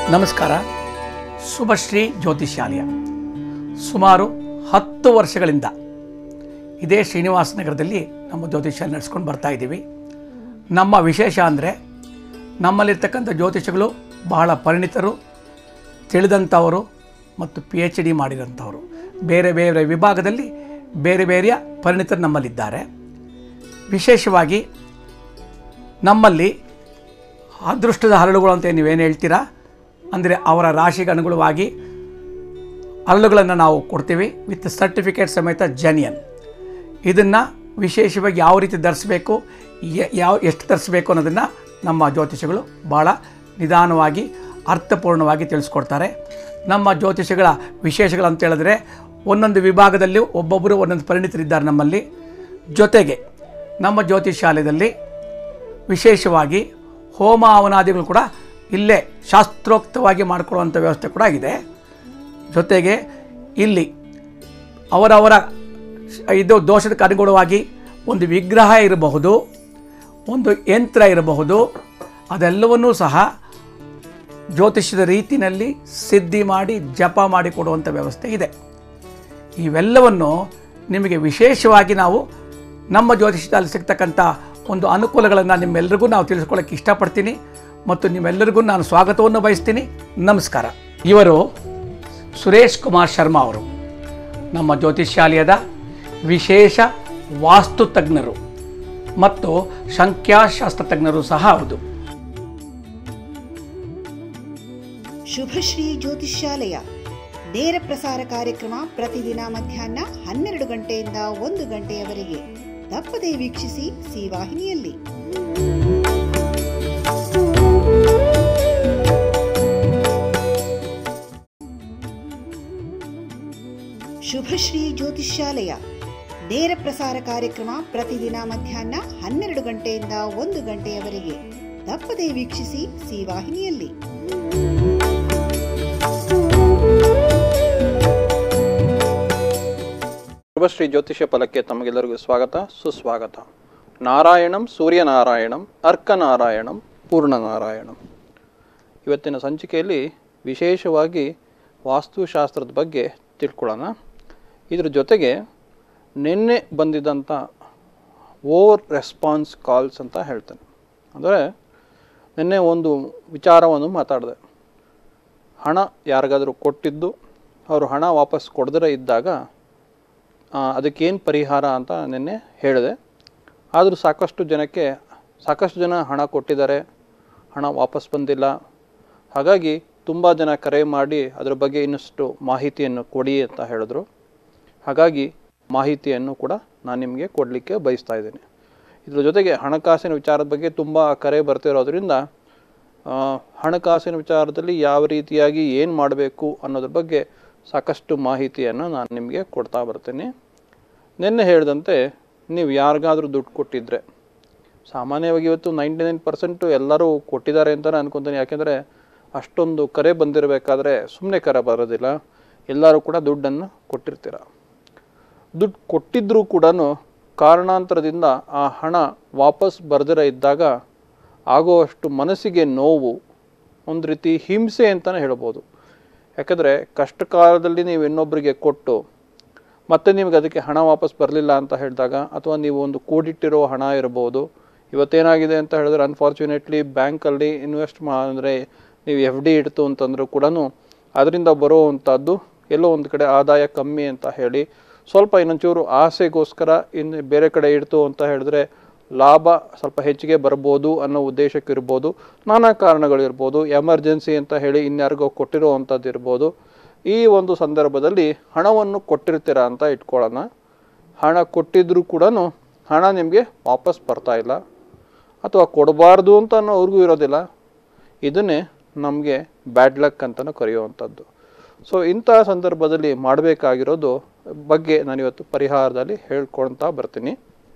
ನಮಸ್ಕಾರ ಶುಭಶ್ರೀ ಜ್ಯೋತಿಷ್ಯಾಲಯ ಸುಮಾರು ಹತ್ತು ವರ್ಷಗಳಿಂದ ಇದೇ ಶ್ರೀನಿವಾಸ ನಗರದಲ್ಲಿ ನಮ್ಮ ಜ್ಯೋತಿಷ್ಯಾಲಯ ನಡೆಸ್ಕೊಂಡು ಬರ್ತಾ ಇದ್ದೀವಿ ನಮ್ಮ ವಿಶೇಷ ಅಂದರೆ ನಮ್ಮಲ್ಲಿರ್ತಕ್ಕಂಥ ಜ್ಯೋತಿಷಗಳು ಬಹಳ ಪರಿಣಿತರು ತಿಳಿದಂಥವರು ಮತ್ತು ಪಿ ಎಚ್ ಡಿ ಮಾಡಿದಂಥವರು ಬೇರೆ ಬೇರೆ ವಿಭಾಗದಲ್ಲಿ ಬೇರೆ ಬೇರೆಯ ಪರಿಣಿತರು ನಮ್ಮಲ್ಲಿದ್ದಾರೆ ವಿಶೇಷವಾಗಿ ನಮ್ಮಲ್ಲಿ ಅದೃಷ್ಟದ ಹರಳುಗಳು ಅಂತ ನೀವೇನು ಹೇಳ್ತೀರಾ ಅಂದರೆ ಅವರ ರಾಶಿಗೆ ಅನುಗುಣವಾಗಿ ಹರಳುಗಳನ್ನು ನಾವು ಕೊಡ್ತೀವಿ ವಿತ್ ಸರ್ಟಿಫಿಕೇಟ್ ಸಮೇತ ಜನಿಯನ್ ಇದನ್ನು ವಿಶೇಷವಾಗಿ ಯಾವ ರೀತಿ ಧರಿಸ್ಬೇಕು ಯ- ಯಾವ ಎಷ್ಟು ಧರಿಸ್ಬೇಕು ಅನ್ನೋದನ್ನು ನಮ್ಮ ಜ್ಯೋತಿಷಗಳು ಭಾಳ ನಿಧಾನವಾಗಿ ಅರ್ಥಪೂರ್ಣವಾಗಿ ತಿಳಿಸ್ಕೊಡ್ತಾರೆ ನಮ್ಮ ಜ್ಯೋತಿಷಗಳ ವಿಶೇಷಗಳಂತ ಹೇಳಿದ್ರೆ ಒಂದೊಂದು ವಿಭಾಗದಲ್ಲಿ ಒಬ್ಬೊಬ್ಬರು ಒಂದೊಂದು ಪರಿಣಿತರಿದ್ದಾರೆ ನಮ್ಮಲ್ಲಿ ಜೊತೆಗೆ ನಮ್ಮ ಜ್ಯೋತಿಷಾಲಯದಲ್ಲಿ ವಿಶೇಷವಾಗಿ ಹೋಮ ಹವನಾದಿಗಳು ಕೂಡ ಇಲ್ಲೇ ಶಾಸ್ತ್ರೋಕ್ತವಾಗಿ ಮಾಡಿಕೊಡುವಂಥ ವ್ಯವಸ್ಥೆ ಕೂಡ ಇದೆ ಜೊತೆಗೆ ಇಲ್ಲಿ ಅವರವರ ಇದು ದೋಷಕ್ಕೆ ಅನುಗುಣವಾಗಿ ಒಂದು ವಿಗ್ರಹ ಇರಬಹುದು ಒಂದು ಯಂತ್ರ ಇರಬಹುದು ಅದೆಲ್ಲವನ್ನೂ ಸಹ ಜ್ಯೋತಿಷ್ಯದ ರೀತಿಯಲ್ಲಿ ಸಿದ್ಧಿ ಮಾಡಿ ಜಪ ಮಾಡಿ ಕೊಡುವಂಥ ವ್ಯವಸ್ಥೆ ಇದೆ ಇವೆಲ್ಲವನ್ನು ನಿಮಗೆ ವಿಶೇಷವಾಗಿ ನಾವು ನಮ್ಮ ಜ್ಯೋತಿಷ್ಯದಲ್ಲಿ ಸಿಗ್ತಕ್ಕಂಥ ಒಂದು ಅನುಕೂಲಗಳನ್ನು ನಿಮ್ಮೆಲ್ಲರಿಗೂ ನಾವು ತಿಳಿಸ್ಕೊಳ್ಳೋಕ್ಕೆ ಇಷ್ಟಪಡ್ತೀನಿ ಮತ್ತು ನಿಮ್ಮೆಲ್ಲರಿಗೂ ನಾನು ಸ್ವಾಗತವನ್ನು ಬಯಸ್ತೀನಿ ನಮಸ್ಕಾರ ಇವರು ಸುರೇಶ್ ಕುಮಾರ್ ಶರ್ಮಾ ಅವರು ನಮ್ಮ ಜ್ಯೋತಿಷ್ಯಾಲಯದ ವಿಶೇಷ ವಾಸ್ತು ತಜ್ಞರು ಮತ್ತು ಸಂಖ್ಯಾಶಾಸ್ತ್ರ ತಜ್ಞರು ಸಹ ಹೌದು ಶುಭಶ್ರೀ ಜ್ಯೋತಿಷ್ಯಾಲಯ ನೇರ ಪ್ರಸಾರ ಕಾರ್ಯಕ್ರಮ ಪ್ರತಿದಿನ ಮಧ್ಯಾಹ್ನ ಹನ್ನೆರಡು ಗಂಟೆಯಿಂದ ಒಂದು ಗಂಟೆಯವರೆಗೆ ತಪ್ಪದೇ ವೀಕ್ಷಿಸಿ ಸಿ ವಾಹಿನಿಯಲ್ಲಿ ಶುಭಶ್ರೀ ಜ್ಯೋತಿಷ್ಯಾಲಯ ನೇರ ಪ್ರಸಾರ ಕಾರ್ಯಕ್ರಮ ಪ್ರತಿದಿನ ಮಧ್ಯಾಹ್ನ ಹನ್ನೆರಡು ಗಂಟೆಯಿಂದ ಒಂದು ಗಂಟೆಯವರೆಗೆ ತಪ್ಪದೇ ವೀಕ್ಷಿಸಿ ಸಿ ವಾಹಿನಿಯಲ್ಲಿ ಶುಭಶ್ರೀ ಜ್ಯೋತಿಷ್ಯ ಫಲಕ್ಕೆ ತಮಗೆಲ್ಲರಿಗೂ ಸ್ವಾಗತ ಸುಸ್ವಾಗತ ನಾರಾಯಣಂ ಸೂರ್ಯನಾರಾಯಣಂ ಅರ್ಕನಾರಾಯಣಂ ಪೂರ್ಣನಾರಾಯಣಂ ಇವತ್ತಿನ ಸಂಚಿಕೆಯಲ್ಲಿ ವಿಶೇಷವಾಗಿ ವಾಸ್ತುಶಾಸ್ತ್ರದ ಬಗ್ಗೆ ತಿಳ್ಕೊಳ್ಳೋಣ ಇದ್ರ ಜೊತೆಗೆ ನಿನ್ನೆ ಬಂದಿದ್ದಂಥ ಓವರ್ ರೆಸ್ಪಾನ್ಸ್ ಕಾಲ್ಸ್ ಅಂತ ಹೇಳ್ತೇನೆ ಅಂದರೆ ನಿನ್ನೆ ಒಂದು ವಿಚಾರವನ್ನು ಮಾತಾಡಿದೆ ಹಣ ಯಾರಿಗಾದರೂ ಕೊಟ್ಟಿದ್ದು ಅವರು ಹಣ ವಾಪಸ್ ಕೊಡದೇ ಇದ್ದಾಗ ಆ, ಅದಕ್ಕೇನು ಪರಿಹಾರ ಅಂತ ನಿನ್ನೆ ಹೇಳಿದೆ ಆದರೂ ಸಾಕಷ್ಟು ಜನಕ್ಕೆ ಸಾಕಷ್ಟು ಜನ ಹಣ ಕೊಟ್ಟಿದ್ದಾರೆ ಹಣ ವಾಪಸ್ ಬಂದಿಲ್ಲ ಹಾಗಾಗಿ ತುಂಬ ಜನ ಕರೆ ಮಾಡಿ ಅದರ ಬಗ್ಗೆ ಇನ್ನಷ್ಟು ಮಾಹಿತಿಯನ್ನು ಕೊಡಿ ಅಂತ ಹೇಳಿದ್ರು ಹಾಗಾಗಿ ಮಾಹಿತಿಯನ್ನು ಕೂಡ ನಾನು ನಿಮಗೆ ಕೊಡಲಿಕ್ಕೆ ಬಯಸ್ತಾ ಇದ್ದೀನಿ ಇದ್ರ ಜೊತೆಗೆ ಹಣಕಾಸಿನ ವಿಚಾರದ ಬಗ್ಗೆ ತುಂಬ ಕರೆ ಬರ್ತಿರೋದ್ರಿಂದ ಆ, ಹಣಕಾಸಿನ ವಿಚಾರದಲ್ಲಿ ಯಾವ ರೀತಿಯಾಗಿ ಏನು ಮಾಡಬೇಕು ಅನ್ನೋದ್ರ ಬಗ್ಗೆ ಸಾಕಷ್ಟು ಮಾಹಿತಿಯನ್ನು ನಾನು ನಿಮಗೆ ಕೊಡ್ತಾ ಬರ್ತೀನಿ ನಿನ್ನೆ ಹೇಳಿದಂತೆ ನೀವು ಯಾರಿಗಾದರೂ ದುಡ್ಡು ಕೊಟ್ಟಿದ್ರೆ ಸಾಮಾನ್ಯವಾಗಿ ಇವತ್ತು ನೈಂಟಿ ನೈನ್ ಪರ್ಸೆಂಟು ಎಲ್ಲರೂ ಕೊಟ್ಟಿದ್ದಾರೆ ಅಂತಲೇ ಅನ್ಕೊತೀನಿ ಯಾಕೆಂದರೆ ಅಷ್ಟೊಂದು ಕರೆ ಬಂದಿರಬೇಕಾದ್ರೆ ಸುಮ್ಮನೆ ಕರೆ ಬರೋದಿಲ್ಲ ಎಲ್ಲರೂ ಕೂಡ ದುಡ್ಡನ್ನು ಕೊಟ್ಟಿರ್ತೀರ ದುಡ್ಡು ಕೊಟ್ಟಿದ್ದರೂ ಕೂಡ ಕಾರಣಾಂತರದಿಂದ ಆ ಹಣ ವಾಪಸ್ ಬರ್ದಿರ ಇದ್ದಾಗ ಆಗುವಷ್ಟು ಮನಸ್ಸಿಗೆ ನೋವು ಒಂದು ರೀತಿ ಹಿಂಸೆ ಅಂತಲೇ ಹೇಳ್ಬೋದು ಯಾಕಂದರೆ ಕಷ್ಟ ಕಾಲದಲ್ಲಿ ನೀವು ಇನ್ನೊಬ್ಬರಿಗೆ ಕೊಟ್ಟು ಮತ್ತೆ ನಿಮಗೆ ಅದಕ್ಕೆ ಹಣ ವಾಪಸ್ ಬರಲಿಲ್ಲ ಅಂತ ಹೇಳಿದಾಗ ಅಥವಾ ನೀವು ಒಂದು ಕೂಡಿಟ್ಟಿರೋ ಹಣ ಇರ್ಬೋದು ಇವತ್ತೇನಾಗಿದೆ ಅಂತ ಹೇಳಿದ್ರೆ ಅನ್ಫಾರ್ಚುನೇಟ್ಲಿ ಬ್ಯಾಂಕಲ್ಲಿ ಇನ್ವೆಸ್ಟ್ ಮಾ ಅಂದರೆ ನೀವು ಎಫ್ ಡಿ ಇಡ್ತು ಅಂತಂದರೂ ಕೂಡ ಅದರಿಂದ ಬರುವಂಥದ್ದು ಎಲ್ಲೋ ಒಂದು ಕಡೆ ಆದಾಯ ಕಮ್ಮಿ ಅಂತ ಹೇಳಿ ಸ್ವಲ್ಪ ಇನ್ನೊಂಚೂರು ಆಸೆಗೋಸ್ಕರ ಇನ್ನು ಬೇರೆ ಕಡೆ ಇಡ್ತು ಅಂತ ಹೇಳಿದ್ರೆ ಲಾಭ ಸ್ವಲ್ಪ ಹೆಚ್ಚಿಗೆ ಬರ್ಬೋದು ಅನ್ನೋ ಉದ್ದೇಶಕ್ಕಿರ್ಬೋದು ನಾನಾ ಕಾರಣಗಳಿರ್ಬೋದು ಎಮರ್ಜೆನ್ಸಿ ಅಂತ ಹೇಳಿ ಇನ್ಯಾರಿಗೋ ಕೊಟ್ಟಿರೋ ಅಂಥದ್ದು ಇರ್ಬೋದು ಈ ಒಂದು ಸಂದರ್ಭದಲ್ಲಿ ಹಣವನ್ನು ಕೊಟ್ಟಿರ್ತೀರ ಅಂತ ಇಟ್ಕೊಳ್ಳೋಣ ಹಣ ಕೊಟ್ಟಿದ್ರೂ ಕೂಡ ಹಣ ನಿಮಗೆ ವಾಪಸ್ ಬರ್ತಾ ಇಲ್ಲ ಅಥವಾ ಕೊಡಬಾರ್ದು ಅಂತ ಅನ್ನೋ ಅವ್ರಿಗೂ ಇರೋದಿಲ್ಲ ಇದನ್ನೇ ನಮಗೆ ಬ್ಯಾಡ್ ಲಕ್ ಅಂತಲೂ ಕರೆಯುವಂಥದ್ದು ಸೊ ಇಂತಹ ಸಂದರ್ಭದಲ್ಲಿ ಮಾಡಬೇಕಾಗಿರೋದು ಬಗ್ಗೆ ನಾನಿವತ್ತು ಪರಿಹಾರದಲ್ಲಿ ಹೇಳ್ಕೊಳ್ತಾ ಬರ್ತೀನಿ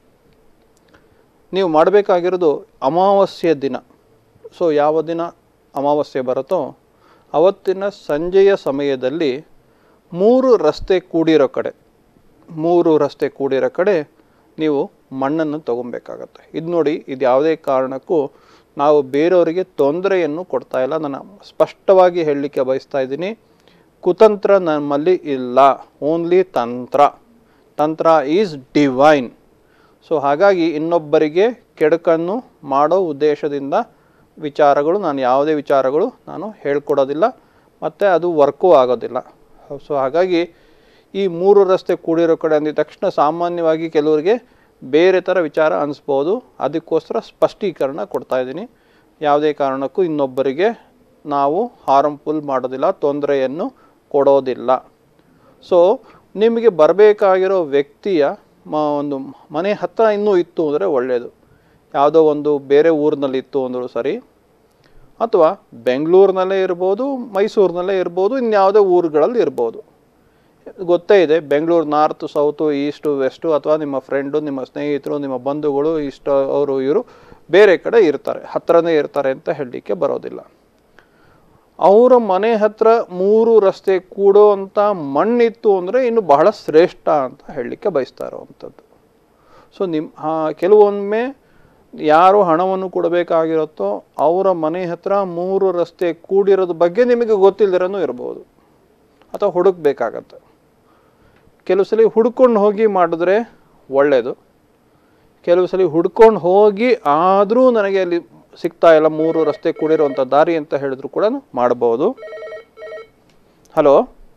ನೀವು ಮಾಡಬೇಕಾಗಿರೋದು ಅಮಾವಾಸ್ಯೆ ದಿನ ಸೊ ಯಾವ ದಿನ ಅಮಾವಾಸ್ಯೆ ಬರುತ್ತೋ ಅವತ್ತಿನ ಸಂಜೆಯ ಸಮಯದಲ್ಲಿ ಮೂರು ರಸ್ತೆ ಕೂಡಿರೋ ಕಡೆ ಮೂರು ರಸ್ತೆ ಕೂಡಿರೋ ಕಡೆ ನೀವು ಮಣ್ಣನ್ನು ತೊಗೊಬೇಕಾಗತ್ತೆ ಇದು ನೋಡಿ ಇದು ಯಾವುದೇ ಕಾರಣಕ್ಕೂ ನಾವು ಬೇರೆಯವರಿಗೆ ತೊಂದರೆಯನ್ನು ಕೊಡ್ತಾ ಇಲ್ಲ ನಾನು ಸ್ಪಷ್ಟವಾಗಿ ಹೇಳಲಿಕ್ಕೆ ಬಯಸ್ತಾ ಇದ್ದೀನಿ ಕುತಂತ್ರ ನಮ್ಮಲ್ಲಿ ಇಲ್ಲ ಓನ್ಲಿ ತಂತ್ರ ತಂತ್ರ ಈಸ್ ಡಿವೈನ್ ಸೊ ಹಾಗಾಗಿ ಇನ್ನೊಬ್ಬರಿಗೆ ಕೆಡುಕನ್ನು ಮಾಡೋ ಉದ್ದೇಶದಿಂದ ವಿಚಾರಗಳು ನಾನು ಯಾವುದೇ ವಿಚಾರಗಳು ನಾನು ಹೇಳ್ಕೊಡೋದಿಲ್ಲ ಮತ್ತು ಅದು ವರ್ಕೂ ಆಗೋದಿಲ್ಲ ಸೊ ಹಾಗಾಗಿ ಈ ಮೂರು ರಸ್ತೆ ಕೂಡಿರೋ ಕಡೆ ಅಂದಿದ ತಕ್ಷಣ ಸಾಮಾನ್ಯವಾಗಿ ಕೆಲವರಿಗೆ ಬೇರೆ ಥರ ವಿಚಾರ ಅನಿಸ್ಬೋದು ಅದಕ್ಕೋಸ್ಕರ ಸ್ಪಷ್ಟೀಕರಣ ಕೊಡ್ತಾ ಇದ್ದೀನಿ ಯಾವುದೇ ಕಾರಣಕ್ಕೂ ಇನ್ನೊಬ್ಬರಿಗೆ ನಾವು ಹಾರ್ಮ್ಫುಲ್ ಮಾಡೋದಿಲ್ಲ ತೊಂದರೆಯನ್ನು ಕೊಡೋದಿಲ್ಲ ಸೊ ನಿಮಗೆ ಬರಬೇಕಾಗಿರೋ ವ್ಯಕ್ತಿಯ ಮ ಒಂದು ಮನೆ ಹತ್ತಿರ ಇನ್ನೂ ಇತ್ತು ಅಂದರೆ ಒಳ್ಳೆಯದು ಯಾವುದೋ ಒಂದು ಬೇರೆ ಊರಿನಲ್ಲಿ ಇತ್ತು ಅಂದರೂ ಸರಿ ಅಥವಾ ಬೆಂಗಳೂರಿನಲ್ಲೇ ಇರ್ಬೋದು ಮೈಸೂರಿನಲ್ಲೇ ಇರ್ಬೋದು ಇನ್ಯಾವುದೇ ಊರುಗಳಲ್ಲಿ ಇರ್ಬೋದು ಗೊತ್ತೇ ಇದೆ Bengaluru north south east west ಅಥವಾ ನಿಮ್ಮ ಫ್ರೆಂಡು ನಿಮ್ಮ ಸ್ನೇಹಿತರು ನಿಮ್ಮ ಬಂಧುಗಳು ಇಷ್ಟ ಅವರು ಇವರು ಬೇರೆ ಕಡೆ ಇರ್ತಾರೆ ಹತ್ರನೇ ಇರ್ತಾರೆ ಅಂತ ಹೇಳಲಿಕ್ಕೆ ಬರೋದಿಲ್ಲ ಅವರ ಮನೆ ಹತ್ರ ಮೂರು ರಸ್ತೆ ಕೂಡೋ ಅಂತ ಮಣ್ಣಿತ್ತು ಅಂದರೆ ಇನ್ನು ಬಹಳ ಶ್ರೇಷ್ಠ ಅಂತ ಹೇಳಲಿಕ್ಕೆ ಬಯಸ್ತಾ ಇರೋವಂಥದ್ದು ಸೊ ನಿಮ್ಮ ಕೆಲವೊಮ್ಮೆ ಯಾರು ಹಣವನ್ನು ಕೊಡಬೇಕಾಗಿರುತ್ತೋ ಅವರ ಮನೆ ಹತ್ರ ಮೂರು ರಸ್ತೆ ಕೂಡಿರೋದ್ರ ಬಗ್ಗೆ ನಿಮಗೆ ಗೊತ್ತಿಲ್ಲದಿರೋನು ಇರ್ಬೋದು ಅಥವಾ ಹುಡುಕ್ಬೇಕಾಗತ್ತೆ ಕೆಲವು ಸಲ ಹುಡ್ಕೊಂಡು ಹೋಗಿ ಮಾಡಿದ್ರೆ ಒಳ್ಳೆಯದು ಕೆಲವು ಸಲ ಹುಡ್ಕೊಂಡು ಹೋಗಿ ಆದರೂ ನನಗೆ ಅಲ್ಲಿ ಸಿಗ್ತಾ ಇಲ್ಲ ಮೂರು ರಸ್ತೆ ಕೂಡಿರುವಂಥ ದಾರಿ ಅಂತ ಹೇಳಿದ್ರು ಕೂಡ ಮಾಡ್ಬೋದು hello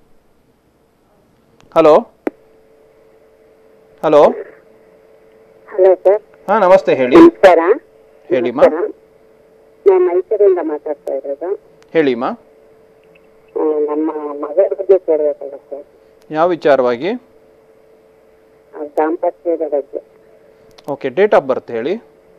hello hello hello sir ಹಾಂ ನಮಸ್ತೆ ಹೇಳಿ ನಮಸ್ಕಾರ ಹೇಳಿಮ್ಮ ನಾನು ಮೈಸೂರಿಂದ ಮಾತಾಡ್ತಾ ಇರೋದು ಹೇಳಿಮ್ಮ ಆ, ನಮ್ಮ ಮಗಳ ಬಗ್ಗೆ ಕೇಳಬೇಕಲ್ಲ ಸರ್ ಯಾವ ವಿಚಾರವಾಗಿ ಆ ದಾಂಪತ್ಯದ ಬಗ್ಗೆ ಓಕೆ ಡೇಟ್ ಆಫ್ ಬರ್ತ್ ಹೇಳಿ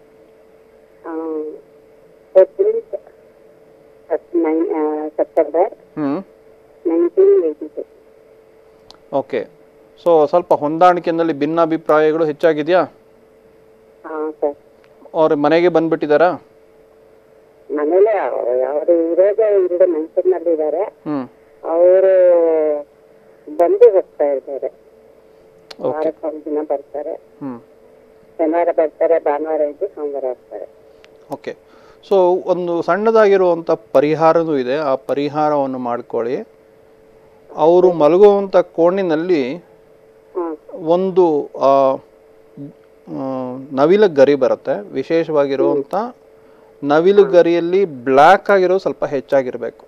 ಸೆಪ್ಟೆಂಬರ್ ಹ್ಞೂ nineteen eighty two okay so ಸ್ವಲ್ಪ ಹೊಂದಾಣಿಕೆಯಲ್ಲಿ ಭಿನ್ನಾಭಿಪ್ರಾಯಗಳು ಹೆಚ್ಚಾಗಿದೆಯಾ ಹಾಂ ಸರ್ ಅವ್ರ ಮನೆಗೆ ಬಂದ್ಬಿಟ್ಟಿದ್ದಾರಾ ಮನೇಲೆ ಅವರು ಇರೋದೇ ಎರಡು ಮೈಸೂರಿನಲ್ಲಿ ಇದ್ದಾರೆ ಹ್ಞೂ ಅವರು ಬಂದು ಹೋಗ್ತಾ ಇದ್ದಾರೆ ಓಕೆ ವಾರಕ್ಕೆ ಒಂದು ದಿನ ಬರ್ತಾರೆ ಹ್ಞೂ ಶನಿವಾರ ಬರ್ತಾರೆ ಭಾನುವಾರ ಇದ್ದು ಸೋಮವಾರ ಹೋಗ್ತಾರೆ ಓಕೆ ಸೊ ಒಂದು ಸಣ್ಣದಾಗಿರುವಂಥ ಪರಿಹಾರನೂ ಇದೆ ಆ ಪರಿಹಾರವನ್ನು ಮಾಡ್ಕೊಳ್ಳಿ ಅವರು ಮಲಗುವಂಥ ಕೋಣಿನಲ್ಲಿ ಹಾಂ ಒಂದು ಆ, ಆ, ನವಿಲ ಗರಿ ಬರುತ್ತೆ ವಿಶೇಷವಾಗಿರುವಂಥ ನವಿಲು ಗರಿಯಲ್ಲಿ ಬ್ಲ್ಯಾಕ್ ಆಗಿರೋ ಸ್ವಲ್ಪ ಹೆಚ್ಚಾಗಿರಬೇಕು